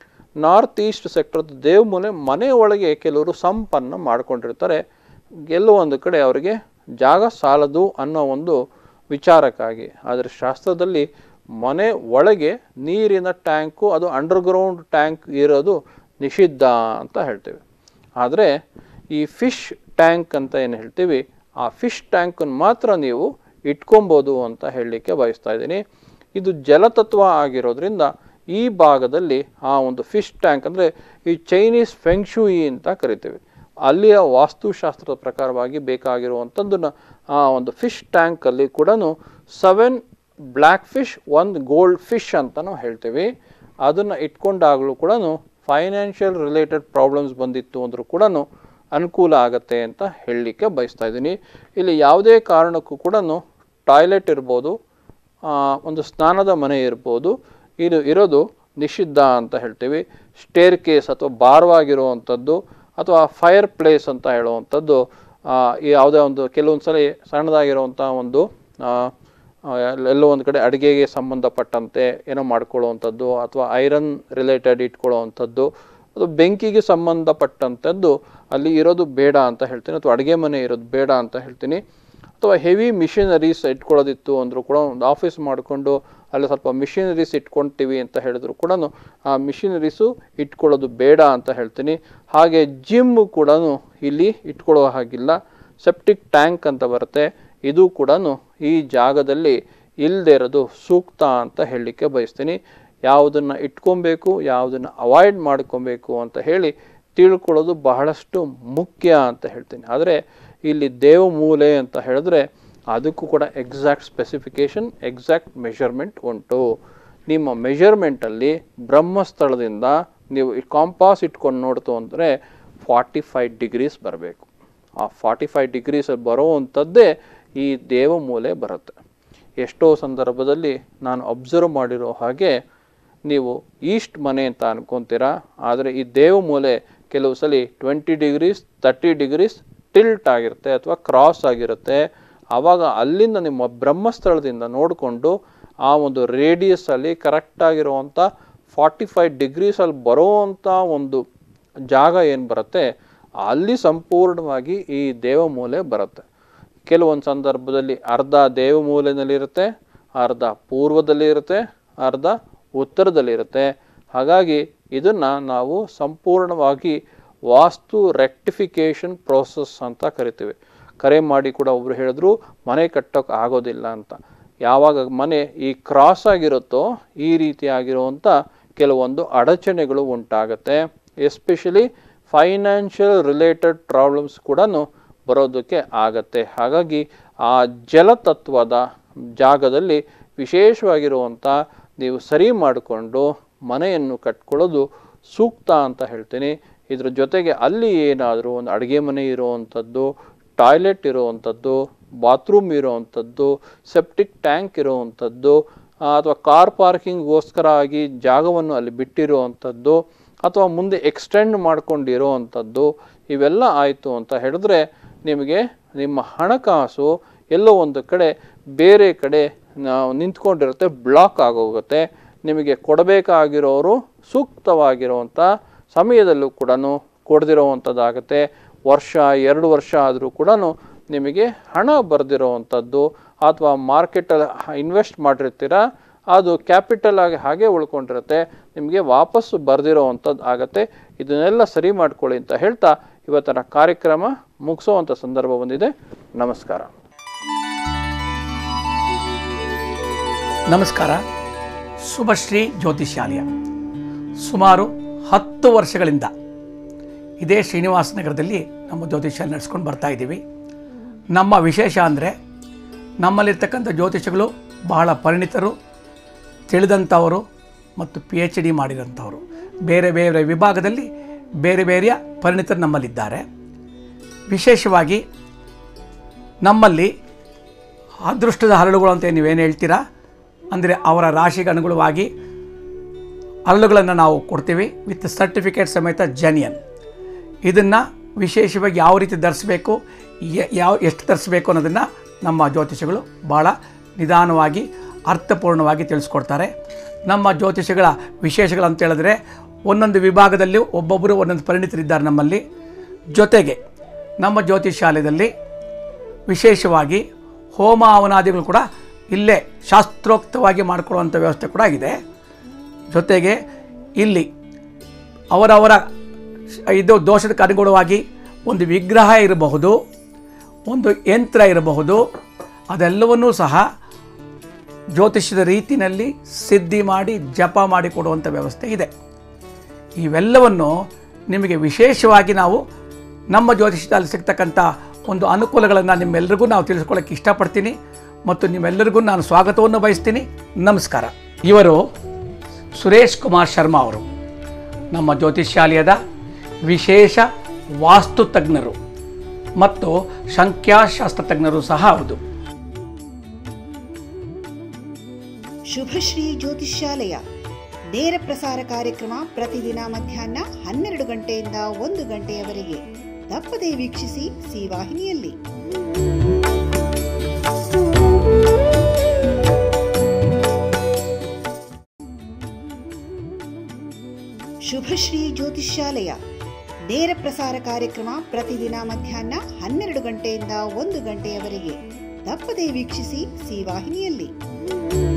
ನಾರ್ತ್ ಈಸ್ಟ್ ಸೆಕ್ಟರ್ ದೇವಮೂಲೆ ಮನೆ ಒಳಗೆ ಕೆಲವರು ಸಂಪನ್ನು ಮಾಡ್ಕೊಂಡಿರ್ತಾರೆ ಎಲ್ಲೋ ಒಂದು ಕಡೆ ಅವರಿಗೆ ಜಾಗ ಸಾಲದು ಅನ್ನೋ ಒಂದು ವಿಚಾರಕ್ಕಾಗಿ ಆದರೆ ಶಾಸ್ತ್ರದಲ್ಲಿ ಮನೆ ಒಳಗೆ ನೀರಿನ ಟ್ಯಾಂಕು ಅದು ಅಂಡರ್ಗ್ರೌಂಡ್ ಟ್ಯಾಂಕ್ ಇರೋದು ನಿಷಿದ್ಧ ಅಂತ ಹೇಳ್ತೇವೆ ಆದರೆ ಈ ಫಿಶ್ ಟ್ಯಾಂಕ್ ಅಂತ ಏನು ಹೇಳ್ತೀವಿ ಆ ಫಿಶ್ ಟ್ಯಾಂಕನ್ನು ಮಾತ್ರ ನೀವು ಇಟ್ಕೊಬೋದು ಅಂತ ಹೇಳಲಿಕ್ಕೆ ಬಯಸ್ತಾ ಇದ್ದೀನಿ ಇದು ಜಲತತ್ವ ಆಗಿರೋದ್ರಿಂದ ಈ ಭಾಗದಲ್ಲಿ ಆ ಒಂದು ಫಿಶ್ ಟ್ಯಾಂಕ್ ಅಂದರೆ ಈ ಚೈನೀಸ್ ಫೆಂಗ್ಶೂಯಿ ಅಂತ ಕರಿತೀವಿ ಅಲ್ಲಿಯ ವಾಸ್ತುಶಾಸ್ತ್ರದ ಪ್ರಕಾರವಾಗಿ ಬೇಕಾಗಿರುವಂಥದ್ದನ್ನು ಆ ಒಂದು ಫಿಶ್ ಟ್ಯಾಂಕಲ್ಲಿ ಕೂಡ ಸೆವೆನ್ ಬ್ಲ್ಯಾಕ್ ಫಿಶ್ ಒಂದು ಗೋಲ್ಡ್ ಫಿಶ್ ಅಂತ ನಾವು ಹೇಳ್ತೀವಿ ಅದನ್ನು ಇಟ್ಕೊಂಡಾಗಲೂ ಕೂಡ ಫೈನಾನ್ಷಿಯಲ್ ರಿಲೇಟೆಡ್ ಪ್ರಾಬ್ಲಮ್ಸ್ ಬಂದಿತ್ತು ಅಂದರೂ ಕೂಡ ಅನುಕೂಲ ಆಗತ್ತೆ ಅಂತ ಹೇಳಲಿಕ್ಕೆ ಬಯಸ್ತಾ ಇದ್ದೀನಿ ಇಲ್ಲಿ ಯಾವುದೇ ಕಾರಣಕ್ಕೂ ಕೂಡ ಟಾಯ್ಲೆಟ್ ಇರ್ಬೋದು ಆ, ಒಂದು ಸ್ನಾನದ ಮನೆ ಇರ್ಬೋದು ಇದು ಇರೋದು ನಿಷಿದ್ಧ ಅಂತ ಹೇಳ್ತೀವಿ ಸ್ಟೇರ್ ಕೇಸ್ ಅಥವಾ ಭಾರವಾಗಿರುವಂಥದ್ದು ಅಥವಾ ಫೈರ್ ಪ್ಲೇಸ್ ಅಂತ ಹೇಳುವಂಥದ್ದು ಆ, ಈ ಯಾವುದೇ ಒಂದು ಕೆಲವೊಂದು ಸಲ ಸಣ್ಣದಾಗಿರುವಂಥ ಒಂದು ಆ, ಆ, ಎಲ್ಲೋ ಒಂದು ಕಡೆ ಅಡುಗೆಗೆ ಸಂಬಂಧಪಟ್ಟಂತೆ ಏನೋ ಮಾಡ್ಕೊಳ್ಳುವಂಥದ್ದು ಅಥವಾ ಐರನ್ ರಿಲೇಟೆಡ್ ಇಟ್ಕೊಳ್ಳುವಂಥದ್ದು ಅದು ಬೆಂಕಿಗೆ ಸಂಬಂಧಪಟ್ಟಂಥದ್ದು ಅಲ್ಲಿ ಇರೋದು ಬೇಡ ಅಂತ ಹೇಳ್ತೀನಿ ಅಥವಾ ಅಡುಗೆ ಮನೆ ಇರೋದು ಬೇಡ ಅಂತ ಹೇಳ್ತೀನಿ ಅಥವಾ ಹೆವಿ ಮಿಷಿನರೀಸ್ ಇಟ್ಕೊಳ್ಳೋದಿತ್ತು ಅಂದರೂ ಕೂಡ ಒಂದು ಆಫೀಸ್ ಮಾಡಿಕೊಂಡು ಅಲ್ಲಿ ಸ್ವಲ್ಪ ಮಿಷಿನರೀಸ್ ಇಟ್ಕೊಳ್ತೀವಿ ಅಂತ ಹೇಳಿದ್ರು ಕೂಡ ಆ ಮಿಷಿನರೀಸು ಇಟ್ಕೊಳ್ಳೋದು ಬೇಡ ಅಂತ ಹೇಳ್ತೀನಿ ಹಾಗೆ ಜಿಮ್ ಕೂಡ ಇಲ್ಲಿ ಇಟ್ಕೊಳ್ಳೋ ಹಾಗಿಲ್ಲ ಸೆಪ್ಟಿಕ್ ಟ್ಯಾಂಕ್ ಅಂತ ಬರುತ್ತೆ ಇದು ಕೂಡ ಈ ಜಾಗದಲ್ಲಿ ಇಲ್ಲದೆ ಇರೋದು ಸೂಕ್ತ ಅಂತ ಹೇಳಲಿಕ್ಕೆ ಬಯಸ್ತೀನಿ ಯಾವುದನ್ನು ಇಟ್ಕೊಬೇಕು ಯಾವುದನ್ನು ಅವಾಯ್ಡ್ ಮಾಡ್ಕೊಬೇಕು ಅಂತ ಹೇಳಿ ತಿಳ್ಕೊಳ್ಳೋದು ಬಹಳಷ್ಟು ಮುಖ್ಯ ಅಂತ ಹೇಳ್ತೀನಿ ಆದರೆ ಇಲ್ಲಿ ದೇವಮೂಲೆ ಅಂತ ಹೇಳಿದ್ರೆ ಅದಕ್ಕೂ ಕೂಡ ಎಕ್ಸಾಕ್ಟ್ ಸ್ಪೆಸಿಫಿಕೇಶನ್ ಎಕ್ಸಾಕ್ಟ್ ಮೆಷರ್ಮೆಂಟ್ ಉಂಟು ನಿಮ್ಮ ಮೆಷರ್ಮೆಂಟಲ್ಲಿ ಬ್ರಹ್ಮಸ್ಥಳದಿಂದ ನೀವು ಕಾಂಪಾಸ್ ಇಟ್ಕೊಂಡು ನೋಡ್ತು ಅಂದರೆ ಫಾರ್ಟಿ ಫೈವ್ ಡಿಗ್ರೀಸ್ ಬರಬೇಕು ಆ ಫಾರ್ಟಿ ಫೈವ್ ಡಿಗ್ರೀಸಲ್ಲಿ ಬರೋವಂಥದ್ದೇ ಈ ದೇವಮೂಲೆ ಬರುತ್ತೆ ಎಷ್ಟೋ ಸಂದರ್ಭದಲ್ಲಿ ನಾನು ಅಬ್ಸರ್ವ್ ಮಾಡಿರೋ ಹಾಗೆ ನೀವು ಈಸ್ಟ್ ಮನೆ ಅಂತ ಅನ್ಕೊತೀರಾ ಆದರೆ ಈ ದೇವಮೂಲೆ ಕೆಲವು ಸಲ twenty degrees thirty degrees tilt ಆಗಿರುತ್ತೆ ಅಥವಾ ಕ್ರಾಸ್ ಆಗಿರುತ್ತೆ ಆವಾಗ ಅಲ್ಲಿಂದ ನಿಮ್ಮ ಬ್ರಹ್ಮಸ್ಥಳದಿಂದ ನೋಡಿಕೊಂಡು ಆ ಒಂದು ರೇಡಿಯಸ್ಸಲ್ಲಿ ಕರೆಕ್ಟಾಗಿರುವಂಥ ಫಾರ್ಟಿ ಫೈವ್ ಡಿಗ್ರೀಸಲ್ಲಿ ಬರೋವಂಥ ಒಂದು ಜಾಗ ಏನು ಬರುತ್ತೆ ಅಲ್ಲಿ ಸಂಪೂರ್ಣವಾಗಿ ಈ ದೇವಮೂಲೆ ಬರುತ್ತೆ ಕೆಲವೊಂದು ಸಂದರ್ಭದಲ್ಲಿ ಅರ್ಧ ದೇವಮೂಲೆನಲ್ಲಿರುತ್ತೆ ಅರ್ಧ ಪೂರ್ವದಲ್ಲಿ ಇರುತ್ತೆ ಅರ್ಧ ಉತ್ತರದಲ್ಲಿರುತ್ತೆ ಹಾಗಾಗಿ ಇದನ್ನು ನಾವು ಸಂಪೂರ್ಣವಾಗಿ ವಾಸ್ತು ರೆಕ್ಟಿಫಿಕೇಷನ್ ಪ್ರೋಸೆಸ್ ಅಂತ ಕರಿತೀವಿ ಕರೆ ಮಾಡಿ ಕೂಡ ಒಬ್ರು ಹೇಳಿದ್ರು ಮನೆ ಕಟ್ಟೋಕೆ ಆಗೋದಿಲ್ಲ ಅಂತ ಯಾವಾಗ ಮನೆ ಈ ಕ್ರಾಸ್ ಆಗಿರುತ್ತೋ ಈ ರೀತಿಯಾಗಿರುವಂಥ ಕೆಲವೊಂದು ಅಡಚಣೆಗಳು ಉಂಟಾಗುತ್ತೆ ಎಸ್ಪೆಷಲಿ ಫೈನಾನ್ಷಿಯಲ್ ರಿಲೇಟೆಡ್ ಪ್ರಾಬ್ಲಮ್ಸ್ ಕೂಡ ಬರೋದಕ್ಕೆ ಆಗತ್ತೆ ಹಾಗಾಗಿ ಆ ಜಲತತ್ವದ ಜಾಗದಲ್ಲಿ ವಿಶೇಷವಾಗಿರುವಂಥ ನೀವು ಸರಿ ಮಾಡಿಕೊಂಡು ಮನೆಯನ್ನು ಕಟ್ಕೊಳ್ಳೋದು ಸೂಕ್ತ ಅಂತ ಹೇಳ್ತೀನಿ ಇದ್ರ ಜೊತೆಗೆ ಅಲ್ಲಿ ಏನಾದರೂ ಒಂದು ಅಡುಗೆ ಮನೆ ಇರುವಂಥದ್ದು ಟಾಯ್ಲೆಟ್ ಇರುವಂಥದ್ದು ಬಾತ್ರೂಮ್ ಇರುವಂಥದ್ದು ಸೆಪ್ಟಿಕ್ ಟ್ಯಾಂಕ್ ಇರುವಂಥದ್ದು ಅಥವಾ ಕಾರ್ ಪಾರ್ಕಿಂಗ್ಗೋಸ್ಕರ ಆಗಿ ಜಾಗವನ್ನು ಅಲ್ಲಿ ಬಿಟ್ಟಿರುವಂಥದ್ದು ಅಥವಾ ಮುಂದೆ ಎಕ್ಸ್ಟೆಂಡ್ ಮಾಡ್ಕೊಂಡಿರುವಂಥದ್ದು ಇವೆಲ್ಲ ಆಯಿತು ಅಂತ ಹೇಳಿದ್ರೆ ನಿಮಗೆ ನಿಮ್ಮ ಹಣಕಾಸು ಎಲ್ಲೋ ಒಂದು ಕಡೆ ಬೇರೆ ಕಡೆ ನಾವು ನಿಂತ್ಕೊಂಡಿರುತ್ತೆ ಬ್ಲಾಕ್ ಆಗೋಗುತ್ತೆ ನಿಮಗೆ ಕೊಡಬೇಕಾಗಿರೋರು ಸೂಕ್ತವಾಗಿರುವಂಥ ಸಮಯದಲ್ಲೂ ಕೂಡ ಕೊಡದಿರೋವಂಥದ್ದಾಗುತ್ತೆ ವರ್ಷ ಎರಡು ವರ್ಷ ಆದರೂ ಕೂಡ ನಿಮಗೆ ಹಣ ಬರೆದಿರೋವಂಥದ್ದು ಅಥವಾ ಮಾರ್ಕೆಟಲ್ಲಿ ಇನ್ವೆಸ್ಟ್ ಮಾಡಿರ್ತೀರ ಅದು ಕ್ಯಾಪಿಟಲ್ ಆಗಿ ಹಾಗೆ ಉಳ್ಕೊಂಡಿರುತ್ತೆ ನಿಮಗೆ ವಾಪಸ್ಸು ಬರೆದಿರೋವಂಥದ್ದು ಆಗತ್ತೆ ಇದನ್ನೆಲ್ಲ ಸರಿ ಮಾಡ್ಕೊಳ್ಳಿ ಅಂತ ಹೇಳ್ತಾ ಇವತ್ತಿನ ಕಾರ್ಯಕ್ರಮ ಮುಗಿಸೋವಂಥ ಸಂದರ್ಭ ಬಂದಿದೆ ನಮಸ್ಕಾರ ನಮಸ್ಕಾರ ಶುಭಶ್ರೀ ಜ್ಯೋತಿಷ್ಯಾಲಯ ಸುಮಾರು ಹತ್ತು ವರ್ಷಗಳಿಂದ ಇದೇ ಶ್ರೀನಿವಾಸ ನಗರದಲ್ಲಿ ನಮ್ಮ ಜ್ಯೋತಿಷ್ಯಾಲಯ ನಡೆಸ್ಕೊಂಡು ಬರ್ತಾ ಇದ್ದೀವಿ ನಮ್ಮ ವಿಶೇಷ ಅಂದರೆ ನಮ್ಮಲ್ಲಿರ್ತಕ್ಕಂಥ ಜ್ಯೋತಿಷಗಳು ಬಹಳ ಪರಿಣಿತರು ತಿಳಿದಂಥವರು ಮತ್ತು ಪಿ ಎಚ್ ಡಿ ಮಾಡಿರೋಂಥವರು ಬೇರೆ ಬೇರೆ ವಿಭಾಗದಲ್ಲಿ ಬೇರೆ ಬೇರೆಯ ಪರಿಣಿತರು ನಮ್ಮಲ್ಲಿದ್ದಾರೆ ವಿಶೇಷವಾಗಿ ನಮ್ಮಲ್ಲಿ ಅದೃಷ್ಟದ ಹರಳುಗಳು ಅಂತ ನೀವೇನು ಹೇಳ್ತೀರಾ ಅಂದರೆ ಅವರ ರಾಶಿಗೆ ಅನುಗುಣವಾಗಿ ಹರಳುಗಳನ್ನು ನಾವು ಕೊಡ್ತೀವಿ ವಿತ್ ಸರ್ಟಿಫಿಕೇಟ್ ಸಮೇತ ಜನಿಯನ್ ಇದನ್ನು ವಿಶೇಷವಾಗಿ ಯಾವ ರೀತಿ ಧರಿಸ್ಬೇಕು ಯ- ಯಾವ ಎಷ್ಟು ಧರಿಸ್ಬೇಕು ಅನ್ನೋದನ್ನು ನಮ್ಮ ಜ್ಯೋತಿಷಗಳು ಭಾಳ ನಿಧಾನವಾಗಿ ಅರ್ಥಪೂರ್ಣವಾಗಿ ತಿಳಿಸ್ಕೊಡ್ತಾರೆ ನಮ್ಮ ಜ್ಯೋತಿಷಗಳ ವಿಶೇಷಗಳು ಅಂತ ಹೇಳಿದ್ರೆ ಒಂದೊಂದು ವಿಭಾಗದಲ್ಲಿ ಒಬ್ಬೊಬ್ಬರು ಒಂದೊಂದು ಪರಿಣಿತರಿದ್ದಾರೆ ನಮ್ಮಲ್ಲಿ ಜೊತೆಗೆ ನಮ್ಮ ಜ್ಯೋತಿಷಾಲಯದಲ್ಲಿ ವಿಶೇಷವಾಗಿ ಹೋಮ ಹವನಾದಿಗಳು ಕೂಡ ಇಲ್ಲೇ ಶಾಸ್ತ್ರೋಕ್ತವಾಗಿ ಮಾಡಿಕೊಳ್ಳುವಂಥ ವ್ಯವಸ್ಥೆ ಕೂಡ ಇದೆ ಜೊತೆಗೆ ಇಲ್ಲಿ ಅವರವರ ಇದು ದೋಷಕ್ಕೆ ಅನುಗುಣವಾಗಿ ಒಂದು ವಿಗ್ರಹ ಇರಬಹುದು ಒಂದು ಯಂತ್ರ ಇರಬಹುದು ಅದೆಲ್ಲವನ್ನೂ ಸಹ ಜ್ಯೋತಿಷ್ಯದ ರೀತಿಯಲ್ಲಿ ಸಿದ್ಧಿ ಮಾಡಿ ಜಪ ಮಾಡಿ ಕೊಡುವಂಥ ವ್ಯವಸ್ಥೆ ಇದೆ ಇವೆಲ್ಲವನ್ನು ನಿಮಗೆ ವಿಶೇಷವಾಗಿ ನಾವು ನಮ್ಮ ಜ್ಯೋತಿಷ್ಯದಲ್ಲಿ ಸಿಗ್ತಕ್ಕಂಥ ಒಂದು ಅನುಕೂಲಗಳನ್ನು ನಿಮ್ಮೆಲ್ಲರಿಗೂ ನಾವು ತಿಳಿಸ್ಕೊಳ್ಳೋಕ್ಕೆ ಇಷ್ಟಪಡ್ತೀನಿ ಮತ್ತು ನಿಮ್ಮೆಲ್ಲರಿಗೂ ನಾನು ಸ್ವಾಗತವನ್ನು ಬಯಸ್ತೀನಿ ನಮಸ್ಕಾರ ಇವರು ಸುರೇಶ್ ಕುಮಾರ್ ಶರ್ಮಾ ಅವರು ನಮ್ಮ ಜ್ಯೋತಿಷ್ಯಾಲಯದ ವಿಶೇಷ ವಾಸ್ತು ತಜ್ಞರು ಮತ್ತು ಸಂಖ್ಯಾಶಾಸ್ತ್ರ ತಜ್ಞರು ಸಹ ಹೌದು ಶುಭಶ್ರೀ ಜ್ಯೋತಿಷ್ಯಾಲಯ ನೇರ ಪ್ರಸಾರ ಕಾರ್ಯಕ್ರಮ ಪ್ರತಿದಿನ ಮಧ್ಯಾಹ್ನ ಹನ್ನೆರಡು ಗಂಟೆಯಿಂದ ಒಂದು ಗಂಟೆಯವರೆಗೆ ತಪ್ಪದೇ ವೀಕ್ಷಿಸಿ ಸಿ ವಾಹಿನಿಯಲ್ಲಿ ಶುಭಶ್ರೀ ಜ್ಯೋತಿಷ್ಯಾಲಯ ನೇರ ಪ್ರಸಾರ ಕಾರ್ಯಕ್ರಮ ಪ್ರತಿದಿನ ಮಧ್ಯಾಹ್ನ ಹನ್ನೆರಡು ಗಂಟೆಯಿಂದ ಒಂದು ಗಂಟೆಯವರೆಗೆ ತಪ್ಪದೇ ವೀಕ್ಷಿಸಿ ಸಿ ವಾಹಿನಿಯಲ್ಲಿ